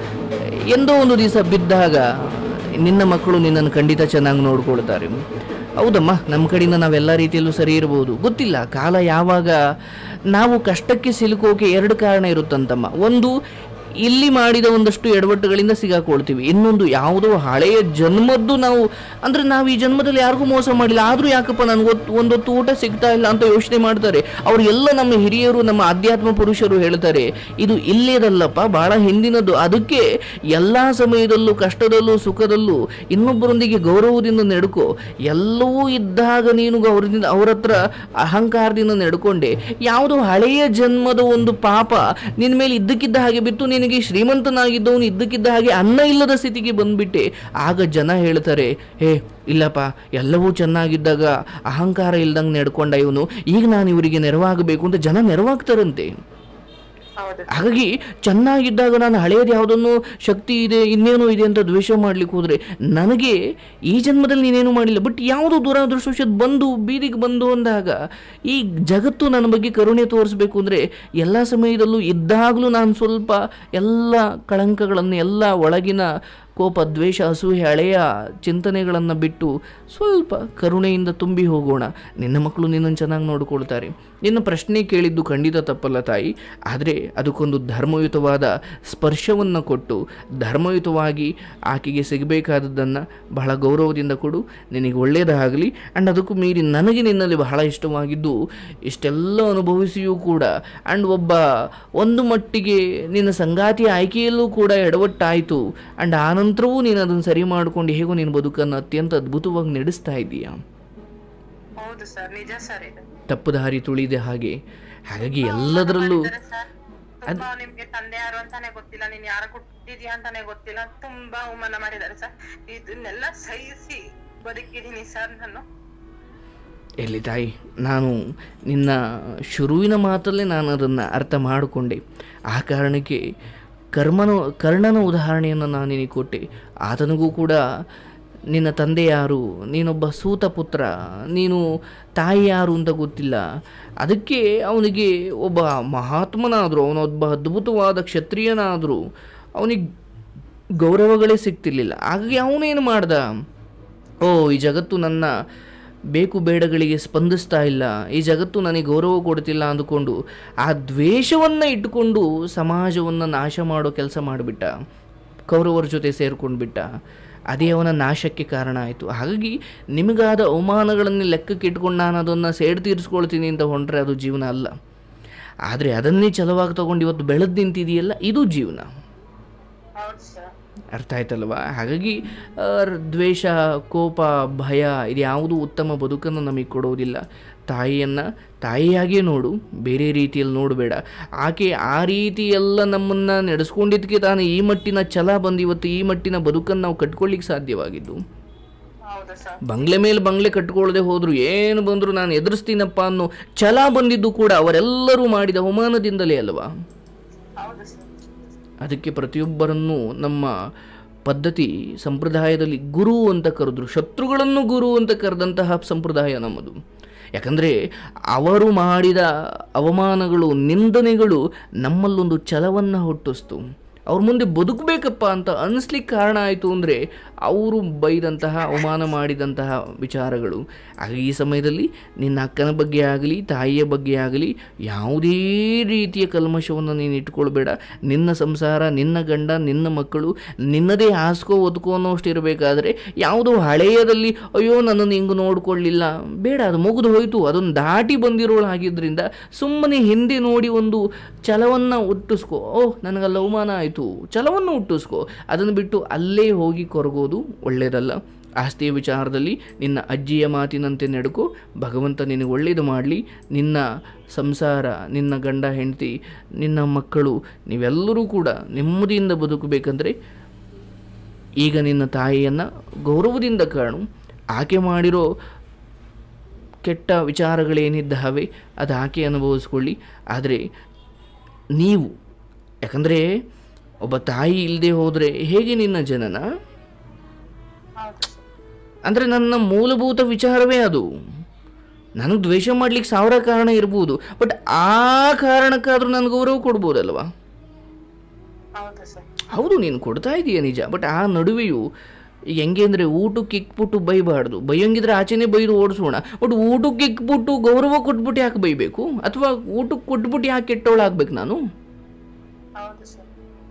ಎಂದೋ ಒಂದು ದಿವಸ ಬಿದ್ದಾಗ ನಿನ್ನ ಮಕ್ಕಳು ನಿನ್ನನ್ನು ಖಂಡಿತ ಚೆನ್ನಾಗಿ ನೋಡ್ಕೊಳ್ತಾರೆ ಹೌದಮ್ಮ ನಮ್ಮ ಕಡೆಯಿಂದ ನಾವೆಲ್ಲ ರೀತಿಯಲ್ಲೂ ಸರಿ ಇರ್ಬೋದು ಗೊತ್ತಿಲ್ಲ ಕಾಲ ಯಾವಾಗ ನಾವು ಕಷ್ಟಕ್ಕೆ ಸಿಲುಕೋಕೆ ಎರಡು ಕಾರಣ ಇರುತ್ತಂತಮ್ಮ ಒಂದು ಇಲ್ಲಿ ಮಾಡಿದ ಒಂದಷ್ಟು ಎಡವಟ್ಟುಗಳಿಂದ ಸಿಗಾಕೊಳ್ತೀವಿ ಇನ್ನೊಂದು ಯಾವುದೋ ಹಳೆಯ ಜನ್ಮದ್ದು ನಾವು ಅಂದರೆ ನಾವು ಈ ಜನ್ಮದಲ್ಲಿ ಯಾರಿಗೂ ಮೋಸ ಮಾಡಿಲ್ಲ ಆದರೂ ಯಾಕಪ್ಪ ನನಗೆ ಒಂದೊತ್ತು ಊಟ ಸಿಗ್ತಾ ಇಲ್ಲ ಅಂತ ಯೋಚನೆ ಮಾಡ್ತಾರೆ ಅವರು ಎಲ್ಲ ನಮ್ಮ ಹಿರಿಯರು ನಮ್ಮ ಆಧ್ಯಾತ್ಮ ಪುರುಷರು ಹೇಳ್ತಾರೆ ಇದು ಇಲ್ಲೇದಲ್ಲಪ್ಪ ಭಾಳ ಹಿಂದಿನದ್ದು ಅದಕ್ಕೆ ಎಲ್ಲ ಸಮಯದಲ್ಲೂ ಕಷ್ಟದಲ್ಲೂ ಸುಖದಲ್ಲೂ ಇನ್ನೊಬ್ಬರೊಂದಿಗೆ ಗೌರವದಿಂದ ನಡ್ಕೋ ಎಲ್ಲವೂ ಇದ್ದಾಗ ನೀನು ಅವರಿಂದ ಅವ್ರ ಹತ್ರ ಅಹಂಕಾರದಿಂದ ನಡ್ಕೊಂಡೆ ಯಾವುದೋ ಹಳೆಯ ಜನ್ಮದ ಒಂದು ಪಾಪ ನಿನ್ನ ಮೇಲೆ ಇದ್ದಕ್ಕಿದ್ದ ಹಾಗೆ ಬಿತ್ತು ನಿನಗೆ ಶ್ರೀಮಂತನಾಗಿದ್ದವನು ಇದ್ದಕ್ಕಿದ್ದ ಹಾಗೆ ಅನ್ನ ಇಲ್ಲದ ಸ್ಥಿತಿಗೆ ಬಂದ್ಬಿಟ್ಟೆ ಆಗ ಜನ ಹೇಳ್ತಾರೆ ಹೇ ಇಲ್ಲಪ್ಪ ಎಲ್ಲವೂ ಚೆನ್ನಾಗಿದ್ದಾಗ ಅಹಂಕಾರ ಇಲ್ದಂಗೆ ನಡ್ಕೊಂಡ ಇವನು ಈಗ ನಾನು ಇವರಿಗೆ ನೆರವಾಗಬೇಕು ಅಂತ ಜನ ನೆರವಾಗ್ತಾರಂತೆ ಹೌದು ಹಾಗಾಗಿ ಚೆನ್ನಾಗಿದ್ದಾಗ ನಾನು ಹಳೆಯದು ಯಾವುದನ್ನು ಶಕ್ತಿ ಇದೆ ಇನ್ನೇನೋ ಇದೆ ಅಂತ ದ್ವೇಷ ಮಾಡ್ಲಿಕ್ಕೆ ಹೋದರೆ ನನಗೆ ಈ ಜನ್ಮದಲ್ಲಿ ನೀನೇನು ಮಾಡಿಲ್ಲ ಬಟ್ ಯಾವುದೋ ದುರಾದೃಷ್ಟವಶಾತ್ ಬಂದು ಬೀದಿಗೆ ಬಂದು ಅಂದಾಗ ಈ ಜಗತ್ತು ನನ್ನ ಬಗ್ಗೆ ಕರುಣೆ ತೋರಿಸ್ಬೇಕು ಅಂದರೆ ಎಲ್ಲ ಸಮಯದಲ್ಲೂ ಇದ್ದಾಗಲೂ ನಾನು ಸ್ವಲ್ಪ ಎಲ್ಲ ಕಳಂಕಗಳನ್ನು ಎಲ್ಲ ಒಳಗಿನ ಕೋಪ ದ್ವೇಷ ಅಸೂಯೆ ಹಳೆಯ ಚಿಂತನೆಗಳನ್ನು ಬಿಟ್ಟು ಸ್ವಲ್ಪ ಕರುಣೆಯಿಂದ ತುಂಬಿ ಹೋಗೋಣ ನಿನ್ನ ಮಕ್ಕಳು ನಿನ್ನನ್ನು ಚೆನ್ನಾಗಿ ನೋಡಿಕೊಳ್ತಾರೆ ನಿನ್ನ ಪ್ರಶ್ನೆ ಕೇಳಿದ್ದು ಖಂಡಿತ ತಪ್ಪಲ್ಲ ತಾಯಿ ಆದರೆ ಅದಕ್ಕೊಂದು ಧರ್ಮಯುತವಾದ ಸ್ಪರ್ಶವನ್ನು ಕೊಟ್ಟು ಧರ್ಮಯುತವಾಗಿ ಆಕೆಗೆ ಸಿಗಬೇಕಾದದ್ದನ್ನು ಬಹಳ ಗೌರವದಿಂದ ಕೊಡು ನಿನಗೆ ಒಳ್ಳೆಯದಾಗಲಿ ಆ್ಯಂಡ್ ಅದಕ್ಕೂ ಮೀರಿ ನನಗೆ ನಿನ್ನಲ್ಲಿ ಬಹಳ ಇಷ್ಟವಾಗಿದ್ದು ಇಷ್ಟೆಲ್ಲ ಅನುಭವಿಸಿಯೂ ಕೂಡ ಆ್ಯಂಡ್ ಒಬ್ಬ ಒಂದು ಮಟ್ಟಿಗೆ ನಿನ್ನ ಸಂಗಾತಿ ಆಯ್ಕೆಯಲ್ಲೂ ಕೂಡ ಎಡವಟ್ಟಾಯಿತು ಆ್ಯಂಡ್ ಆನಂತರವೂ ನೀನು ಅದನ್ನು ಸರಿ ಮಾಡಿಕೊಂಡು ಹೇಗೋ ನಿನ್ನ ಬದುಕನ್ನು ಅತ್ಯಂತ ಅದ್ಭುತವಾಗಿ ನಡೆಸ್ತಾ ಇದ್ದೀಯಾ ಹೌದು ಸರ್ ನಿಜ ಸರ್ ಇದು ತಪ್ಪು ದಾರಿ ತುಳಿದೆ ಹಾಗೆ ಹಾಗಾಗಿ ಎಲ್ಲದರಲ್ಲೂ ಸರ್ ತುಂಬಾ ನಿಮ್ಗೆ ತಂದೆ ಯಾರು ಅಂತಾನೆ ಗೊತ್ತಿಲ್ಲ ನೀನ್ ಯಾರ ಕೊಟ್ಟಿದ್ಯಾ ಅಂತಾನೆ ಗೊತ್ತಿಲ್ಲ ತುಂಬಾ ಅವಮಾನ ಮಾಡಿದ್ದಾರೆ ಸರ್ ಇದನ್ನೆಲ್ಲ ಸಹಿಸಿ ಬದುಕಿದೀನಿ ಸರ್ ನಾನು ಎಲ್ಲಿ ತಾಯಿ ನಾನು ನಿನ್ನ ಶುರುವಿನ ಮಾತಲ್ಲೇ ನಾನು ಅದನ್ನು ಅರ್ಥ ಮಾಡಿಕೊಂಡೆ ಆ ಕಾರಣಕ್ಕೆ ಕರ್ಮನ ಕರ್ಣನ ಉದಾಹರಣೆಯನ್ನು ನಾನು ನಿನಗೆ ಕೊಟ್ಟೆ ಆತನಿಗೂ ಕೂಡ ನಿನ್ನ ತಂದೆ ಯಾರು ನೀನೊಬ್ಬ ಸೂತ ಪುತ್ರ ನೀನು ತಾಯಿ ಯಾರು ಅಂತ ಗೊತ್ತಿಲ್ಲ ಅದಕ್ಕೆ ಅವನಿಗೆ ಒಬ್ಬ ಮಹಾತ್ಮನಾದರೂ ಅವನೊಬ್ಬ ಅದ್ಭುತವಾದ ಕ್ಷತ್ರಿಯನಾದರೂ ಅವನಿಗೆ ಗೌರವಗಳೇ ಸಿಗ್ತಿರ್ಲಿಲ್ಲ ಹಾಗಾಗಿ ಅವನೇನು ಮಾಡ್ದ ಓ ಈ ಜಗತ್ತು ನನ್ನ ಬೇಕು ಬೇಡಗಳಿಗೆ ಸ್ಪಂದಿಸ್ತಾ ಇಲ್ಲ ಈ ಜಗತ್ತು ನನಗೆ ಗೌರವ ಕೊಡ್ತಿಲ್ಲ ಅಂದುಕೊಂಡು ಆ ದ್ವೇಷವನ್ನು ಇಟ್ಟುಕೊಂಡು ಸಮಾಜವನ್ನು ನಾಶ ಮಾಡೋ ಕೆಲಸ ಮಾಡಿಬಿಟ್ಟ ಕೌರವರ ಜೊತೆ ಸೇರ್ಕೊಂಡು ಬಿಟ್ಟ ಅದೇ ಅವನ ನಾಶಕ್ಕೆ ಕಾರಣ ಆಯಿತು ಹಾಗಾಗಿ ನಿಮಗಾದ ಅವಮಾನಗಳನ್ನು ಲೆಕ್ಕಕ್ಕೆ ಇಟ್ಕೊಂಡು ನಾನು ಅದನ್ನು ಸೇಡ್ ತೀರಿಸ್ಕೊಳ್ತೀನಿ ಅಂತ ಹೊಂಟ್ರೆ ಅದು ಜೀವನ ಅಲ್ಲ ಆದರೆ ಅದನ್ನೇ ಛಲವಾಗಿ ತಗೊಂಡು ಇವತ್ತು ಬೆಳೆದು ನಿಂತಿದೆಯಲ್ಲ ಇದು ಜೀವನ ಹೌದು ಸರ್ ಅರ್ಥ ಆಯ್ತಲ್ವಾ ಹಾಗಾಗಿ ಆ, ದ್ವೇಷ ಕೋಪ ಭಯ ಇದು ಯಾವುದೂ ಉತ್ತಮ ಬದುಕನ್ನು ನಮಗೆ ಕೊಡೋದಿಲ್ಲ ತಾಯಿಯನ್ನು ತಾಯಿಯಾಗೇ ನೋಡು ಬೇರೆ ರೀತಿಯಲ್ಲಿ ನೋಡಬೇಡ ಆಕೆ ಆ ರೀತಿ ಎಲ್ಲ ನಮ್ಮನ್ನು ನಡೆಸ್ಕೊಂಡಿದ್ದಕ್ಕೆ ತಾನು ಈ ಮಟ್ಟಿನ ಛಲ ಬಂದು ಇವತ್ತು ಈ ಮಟ್ಟಿನ ಬದುಕನ್ನು ನಾವು ಕಟ್ಕೊಳ್ಳಿಕ್ಕೆ ಸಾಧ್ಯವಾಗಿದ್ದು ಹೌದು ಸರ್ ಬಂಗ್ಲೆ ಮೇಲೆ ಬಂಗ್ಲೆ ಕಟ್ಕೊಳ್ಳದೆ ಹೋದ್ರು ಏನು ಬಂದರೂ ನಾನು ಎದುರಿಸ್ತೀನಪ್ಪ ಅನ್ನೋ ಛಲ ಬಂದಿದ್ದು ಕೂಡ ಅವರೆಲ್ಲರೂ ಮಾಡಿದ ಅವಮಾನದಿಂದಲೇ ಅಲ್ವಾ ಹೌದು ಸರ್ ಅದಕ್ಕೆ ಪ್ರತಿಯೊಬ್ಬರನ್ನು ನಮ್ಮ ಪದ್ಧತಿ ಸಂಪ್ರದಾಯದಲ್ಲಿ ಗುರು ಅಂತ ಕರೆದ್ರು ಶತ್ರುಗಳನ್ನು ಗುರು ಅಂತ ಕರೆದಂತಹ ಸಂಪ್ರದಾಯ ನಮ್ಮದು ಯಾಕಂದರೆ ಅವರು ಮಾಡಿದ ಅವಮಾನಗಳು ನಿಂದನೆಗಳು ನಮ್ಮಲ್ಲೊಂದು ಛಲವನ್ನು ಹುಟ್ಟಿಸ್ತು ಅವ್ರ ಮುಂದೆ ಬದುಕಬೇಕಪ್ಪ ಅಂತ ಅನಿಸ್ಲಿಕ್ಕೆ ಕಾರಣ ಆಯಿತು ಅಂದರೆ ಅವರು ಬೈದಂತಹ ಅವಮಾನ ಮಾಡಿದಂತಹ ವಿಚಾರಗಳು ಆಗ ಈ ಸಮಯದಲ್ಲಿ ನಿನ್ನ ಅಕ್ಕನ ಬಗ್ಗೆ ಆಗಲಿ ತಾಯಿಯ ಬಗ್ಗೆ ಆಗಲಿ ಯಾವುದೇ ರೀತಿಯ ಕಲ್ಮಶವನ್ನು ನೀನು ಇಟ್ಕೊಳ್ಬೇಡ ನಿನ್ನ ಸಂಸಾರ ನಿನ್ನ ಗಂಡ ನಿನ್ನ ಮಕ್ಕಳು ನಿನ್ನದೇ ಹಾಸ್ಕೋ ಒದ್ಕೋ ಅನ್ನೋಷ್ಟು ಇರಬೇಕಾದ್ರೆ ಯಾವುದೋ ಹಳೆಯದಲ್ಲಿ ಅಯ್ಯೋ ನನ್ನನ್ನು ಹಿಂಗೆ ನೋಡ್ಕೊಳ್ಳಿಲ್ಲ ಬೇಡ ಅದು ಮುಗಿದು ಹೋಯಿತು ಅದನ್ನು ದಾಟಿ ಬಂದಿರೋಳು ಆಗಿದ್ದರಿಂದ ಸುಮ್ಮನೆ ಹಿಂದೆ ನೋಡಿ ಒಂದು ಛಲವನ್ನು ಹುಟ್ಟಿಸ್ಕೋ ಓಹ್ ನನಗಲ್ಲಿ ಅವಮಾನ ಆಯಿತು ಛಲವನ್ನು ಹುಟ್ಟಿಸ್ಕೋ ಅದನ್ನು ಬಿಟ್ಟು ಅಲ್ಲೇ ಹೋಗಿ ಕೊರಗೋದು ಒಳ್ಳೆಯದಲ್ಲ ಆಸ್ತಿಯ ವಿಚಾರದಲ್ಲಿ ನಿನ್ನ ಅಜ್ಜಿಯ ಮಾತಿನಂತೆ ನಡ್ಕೋ ಭಗವಂತ ನಿನಗೆ ಒಳ್ಳೆಯದು ಮಾಡಲಿ ನಿನ್ನ ಸಂಸಾರ ನಿನ್ನ ಗಂಡ ಹೆಂಡತಿ ನಿನ್ನ ಮಕ್ಕಳು ನೀವೆಲ್ಲರೂ ಕೂಡ ನೆಮ್ಮದಿಯಿಂದ ಬದುಕಬೇಕಂದ್ರೆ ಈಗ ನಿನ್ನ ತಾಯಿಯನ್ನು ಗೌರವದಿಂದ ಕಾಣು ಆಕೆ ಮಾಡಿರೋ ಕೆಟ್ಟ ವಿಚಾರಗಳೇನಿದ್ದಾವೆ ಅದು ಆಕೆ ಅನುಭವಿಸ್ಕೊಳ್ಳಿ ಆದರೆ ನೀವು ಯಾಕಂದರೆ ಒಬ್ಬ ತಾಯಿ ಇಲ್ಲದೆ ಹೋದರೆ ಹೇಗೆ ನಿನ್ನ ಜನನ ಹೌದು ಸರ್ ಅಂದರೆ ನನ್ನ ಮೂಲಭೂತ ವಿಚಾರವೇ ಅದು ನನಗೆ ದ್ವೇಷ ಮಾಡ್ಲಿಕ್ಕೆ ಸಾವಿರ ಕಾರಣ ಇರ್ಬೋದು ಬಟ್ ಆ ಕಾರಣಕ್ಕಾದರೂ ನನಗೆ ಗೌರವ ಕೊಡ್ಬೋದಲ್ವಾ ಹೌದು ಸರ್ ಹೌದು ನೀನು ಕೊಡ್ತಾ ಇದೀಯ ನಿಜ ಬಟ್ ಆ ನಡುವೆಯೂ ಈಗ ಹೆಂಗೆ ಅಂದರೆ ಊಟಕ್ಕೆ ಇಕ್ಬಿಟ್ಟು ಬೈಬಾರ್ದು ಬೈಯಂಗಿದ್ರೆ ಆಚೆನೇ ಬೈದು ಓಡಿಸೋಣ ಬಟ್ ಊಟಕ್ಕೆ ಇಕ್ಬಿಟ್ಟು ಗೌರವ ಕೊಟ್ಬಿಟ್ಟು ಯಾಕೆ ಬೈಬೇಕು ಅಥವಾ ಊಟಕ್ಕೆ ಕೊಟ್ಬಿಟ್ಟು ಯಾಕೆ ಕೆಟ್ಟವಳಾಗ್ಬೇಕು ನಾನು ಹೌದು ಸರ್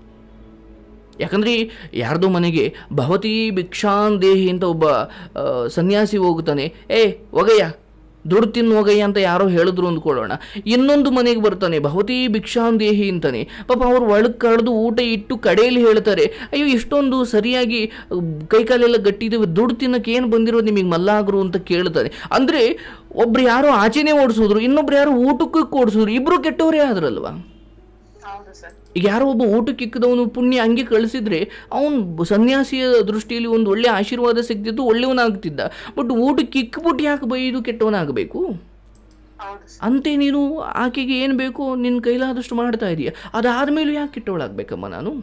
ಯಾಕಂದ್ರೆ ಯಾರ್ದೋ ಮನೆಗೆ ಭವತಿ ಭಿಕ್ಷಾನ್ ದೇಹಿ ಅಂತ ಒಬ್ಬ ಆ, ಸನ್ಯಾಸಿ ಹೋಗ್ತಾನೆ ಏ ಒಗಯ್ಯ ದುಡ್ಡು ತಿನ್ನು ಹೋಗಯ್ಯ ಅಂತ ಯಾರೋ ಹೇಳಿದ್ರು ಅಂದ್ಕೊಳ್ಳೋಣ ಇನ್ನೊಂದು ಮನೆಗೆ ಬರ್ತಾನೆ ಭವತಿ ಭಿಕ್ಷಾನ್ ದೇಹಿ ಅಂತಾನೆ ಪಾಪ ಅವ್ರು ಒಳಗೆ ಕಳೆದು ಊಟ ಇಟ್ಟು ಕಡೆಯಲ್ಲಿ ಹೇಳ್ತಾರೆ ಅಯ್ಯೋ ಇಷ್ಟೊಂದು ಸರಿಯಾಗಿ ಅಹ್, ಕೈಕಾಲೆಲ್ಲ ಗಟ್ಟಿದ್ದೇವೆ ದುಡ್ಡು ತಿನ್ನಕ್ಕೆ ಏನು ಬಂದಿರೋದು ನಿಮಗೆ ಮಲ್ಲಾಗ್ರು ಅಂತ ಕೇಳ್ತಾನೆ ಅಂದರೆ ಒಬ್ರು ಯಾರೋ ಆಚೆನೇ ಓಡಿಸಿದ್ರು ಇನ್ನೊಬ್ರು ಯಾರೋ ಊಟಕ್ಕೆ ಓಡಿಸಿದ್ರು ಇಬ್ಬರು ಕೆಟ್ಟವರೇ ಆದ್ರಲ್ವಾ ಹೌದು ಸರ್ ಈಗ ಯಾರೋ ಒಬ್ಬ ಊಟಕ್ಕೆ ಇಕ್ಕದವನು ಪುಣ್ಯ ಹಂಗೆ ಕಳಿಸಿದ್ರೆ ಅವನು ಸನ್ಯಾಸಿಯ ದೃಷ್ಟಿಯಲ್ಲಿ ಒಂದು ಒಳ್ಳೆ ಆಶೀರ್ವಾದ ಸಿಗ್ತಿತ್ತು ಒಳ್ಳೆಯವನಾಗ್ತಿದ್ದ ಬಟ್ ಊಟಕ್ಕೆ ಇಕ್ಬಿಟ್ಟು ಯಾಕೆ ಬೈದು ಕೆಟ್ಟವನಾಗಬೇಕು ಹೌದು ಸರ್ ಅಂತೆ ನೀನು ಆಕೆಗೆ ಏನು ಬೇಕೋ ನಿನ್ನ ಕೈಲಾದಷ್ಟು ಮಾಡ್ತಾ ಇದೀಯ ಅದಾದಮೇಲೂ ಯಾಕೆ ಕೆಟ್ಟವಳಾಗಬೇಕಮ್ಮ ನಾನು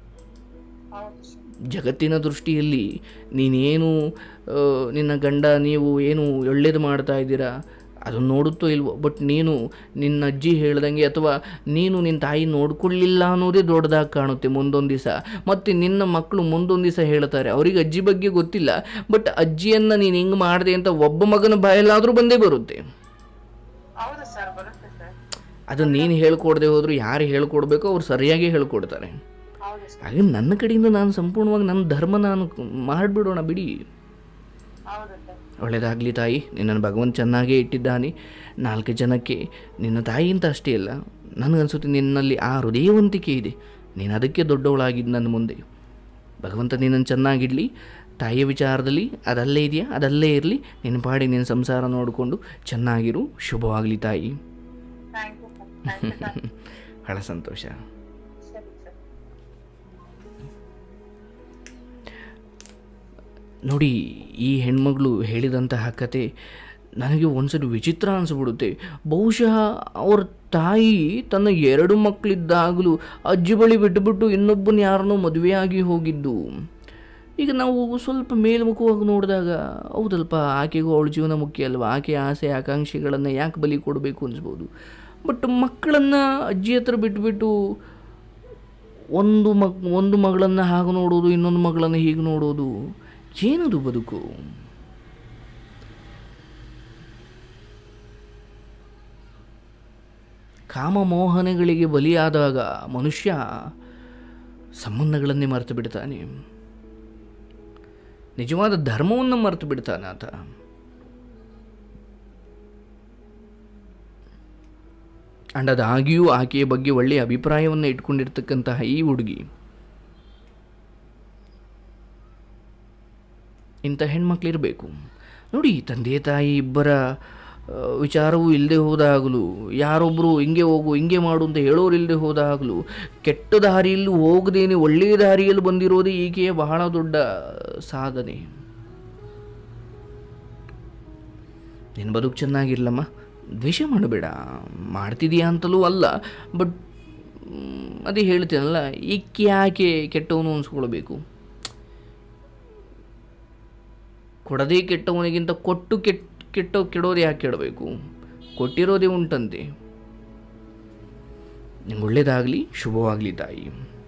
ಹೌದು ಸರ್ ಜಗತ್ತಿನ ದೃಷ್ಟಿಯಲ್ಲಿ ನೀನೇನು ಆ, ನಿನ್ನ ಗಂಡ ನೀವು ಏನು ಒಳ್ಳೇದು ಮಾಡ್ತಾ ಇದ್ದೀರಾ ಅದನ್ನು ನೋಡುತ್ತೋ ಇಲ್ವೋ ಬಟ್ ನೀನು ನಿನ್ನ ಅಜ್ಜಿ ಹೇಳ್ದಂಗೆ ಅಥವಾ ನೀನು ನಿನ್ನ ತಾಯಿ ನೋಡ್ಕೊಳ್ಳಿಲ್ಲ ಅನ್ನೋದೇ ದೊಡ್ಡದಾಗಿ ಕಾಣುತ್ತೆ ಮುಂದೊಂದು ದಿವಸ ಮತ್ತು ನಿನ್ನ ಮಕ್ಕಳು ಮುಂದೊಂದು ದಿವಸ ಹೇಳ್ತಾರೆ ಅವ್ರಿಗೆ ಅಜ್ಜಿ ಬಗ್ಗೆ ಗೊತ್ತಿಲ್ಲ ಬಟ್ ಅಜ್ಜಿಯನ್ನು ನೀನು ಹಿಂಗೆ ಮಾಡಿದೆ ಅಂತ ಒಬ್ಬ ಮಗನ ಬಾಯಲ್ಲಾದರೂ ಬಂದೇ ಬರುತ್ತೆ ಹೌದು ಸರ್ ಬರುತ್ತೆ ಸರ್ ಅದು ನೀನು ಹೇಳ್ಕೊಡದೆ ಹೋದರೂ ಯಾರು ಹೇಳ್ಕೊಡ್ಬೇಕೋ ಅವ್ರು ಸರಿಯಾಗಿ ಹೇಳ್ಕೊಡ್ತಾರೆ ಹೌದು ಸರ್ ಹಾಗೆ ನನ್ನ ಕಡೆಯಿಂದ ನಾನು ಸಂಪೂರ್ಣವಾಗಿ ನನ್ನ ಧರ್ಮ ನಾನು ಮಾಡಿಬಿಡೋಣ ಬಿಡಿ ಹೌದು ಸರ್ ಒಳ್ಳೆಯದಾಗಲಿ ತಾಯಿ ನಿನ್ನನ್ನು ಭಗವಂತ ಚೆನ್ನಾಗೇ ಇಟ್ಟಿದ್ದಾನೆ ನಾಲ್ಕು ಜನಕ್ಕೆ ನಿನ್ನ ತಾಯಿ ಅಂತ ಅಷ್ಟೇ ಅಲ್ಲ ನನಗನ್ಸುತ್ತೆ ನಿನ್ನಲ್ಲಿ ಆ ಹೃದಯವಂತಿಕೆ ಇದೆ ನೀನು ಅದಕ್ಕೆ ದೊಡ್ಡವಳಾಗಿದ್ದು ನನ್ನ ಮುಂದೆ ಭಗವಂತ ನಿನ್ನನ್ನು ಚೆನ್ನಾಗಿಡಲಿ ತಾಯಿಯ ವಿಚಾರದಲ್ಲಿ ಅದಲ್ಲೇ ಇದೆಯಾ ಅದಲ್ಲೇ ಇರಲಿ ನಿನ್ನ ಪಾಡಿ ನಿನ್ನ ಸಂಸಾರ ನೋಡಿಕೊಂಡು ಚೆನ್ನಾಗಿರು ಶುಭವಾಗಲಿ ತಾಯಿ thank you sir thank you sir ಬಹಳ ಸಂತೋಷ ಸರಿ ಸರ್ ನೋಡಿ ಈ ಹೆಣ್ಮಗಳು ಹೇಳಿದಂತಹ ಕತೆ ನನಗೆ ಒಂದ್ಸರಿ ವಿಚಿತ್ರ ಅನಿಸ್ಬಿಡುತ್ತೆ ಬಹುಶಃ ಅವ್ರ ತಾಯಿ ತನ್ನ ಎರಡು ಮಕ್ಕಳಿದ್ದಾಗಲೂ ಅಜ್ಜಿ ಬಳಿ ಬಿಟ್ಟುಬಿಟ್ಟು ಇನ್ನೊಬ್ಬನ ಯಾರನ್ನೋ ಮದುವೆಯಾಗಿ ಹೋಗಿದ್ದು ಈಗ ನಾವು ಸ್ವಲ್ಪ ಮೇಲ್ಮುಖವಾಗಿ ನೋಡಿದಾಗ ಹೌದಲ್ಪ ಆಕೆಗೂ ಅವಳ ಜೀವನ ಮುಖ್ಯ ಅಲ್ವಾ ಆಕೆ ಆಸೆ ಆಕಾಂಕ್ಷೆಗಳನ್ನು ಯಾಕೆ ಬಲಿ ಕೊಡಬೇಕು ಅನಿಸ್ಬೋದು ಬಟ್ ಮಕ್ಕಳನ್ನು ಅಜ್ಜಿ ಹತ್ರ ಬಿಟ್ಬಿಟ್ಟು ಒಂದು ಮಗ್ ಒಂದು ಮಗಳನ್ನು ಹಾಗೆ ನೋಡೋದು ಇನ್ನೊಂದು ಮಗಳನ್ನು ಹೀಗೆ ನೋಡೋದು ಏನದು ಬದುಕು ಕಾಮಮೋಹನೆಗಳಿಗೆ ಬಲಿಯಾದಾಗ ಮನುಷ್ಯ ಸಂಬಂಧಗಳನ್ನೇ ಮರೆತು ಬಿಡ್ತಾನೆ ನಿಜವಾದ ಧರ್ಮವನ್ನು ಮರೆತು ಬಿಡ್ತಾನೆ ಆತ ಅಂಡ್ ಅದಾಗಿಯೂ ಆಕೆಯ ಬಗ್ಗೆ ಒಳ್ಳೆಯ ಅಭಿಪ್ರಾಯವನ್ನು ಇಟ್ಕೊಂಡಿರ್ತಕ್ಕಂತಹ ಈ ಹುಡುಗಿ ಇಂಥ ಹೆಣ್ಮಕ್ಳಿರಬೇಕು ನೋಡಿ ತಂದೆ ತಾಯಿ ಇಬ್ಬರ ಆ, ವಿಚಾರವೂ ಇಲ್ಲದೆ ಹೋದಾಗಲೂ ಯಾರೊಬ್ಬರು ಹಿಂಗೆ ಹೋಗು ಹಿಂಗೆ ಮಾಡು ಅಂತ ಹೇಳೋರು ಇಲ್ಲದೆ ಹೋದಾಗಲೂ ಕೆಟ್ಟ ದಾರಿಯಲ್ಲಿ ಹೋಗದೇನೆ ಒಳ್ಳೆಯ ದಾರಿಯಲ್ಲಿ ಬಂದಿರೋದೇ ಈಕೆಯ ಬಹಳ ದೊಡ್ಡ ಸಾಧನೆ ನಿನ್ನ ಬದುಕು ಚೆನ್ನಾಗಿರ್ಲಮ್ಮ ದ್ವೇಷ ಮಾಡಬೇಡ ಮಾಡ್ತಿದೀಯಾ ಅಂತಲೂ ಅಲ್ಲ ಬಟ್ ಅದೇ ಹೇಳ್ತೀನಲ್ಲ ಈಕೆ ಯಾಕೆ ಕೆಟ್ಟವನು ಅನ್ಸ್ಕೊಳ್ಬೇಕು ಕೊಡದೇ ಕೆಟ್ಟವನಿಗಿಂತ ಕೊಟ್ಟು ಕೆಟ್ಟ ಕೆಟ್ಟ ಕೆಡೋದು ಯಾಕೆ ಕೆಡಬೇಕು ಕೊಟ್ಟಿರೋದೇ ಉಂಟಂತೆ ನಿಂಗೆ ಒಳ್ಳೇದಾಗಲಿ ಶುಭವಾಗಲಿ ತಾಯಿ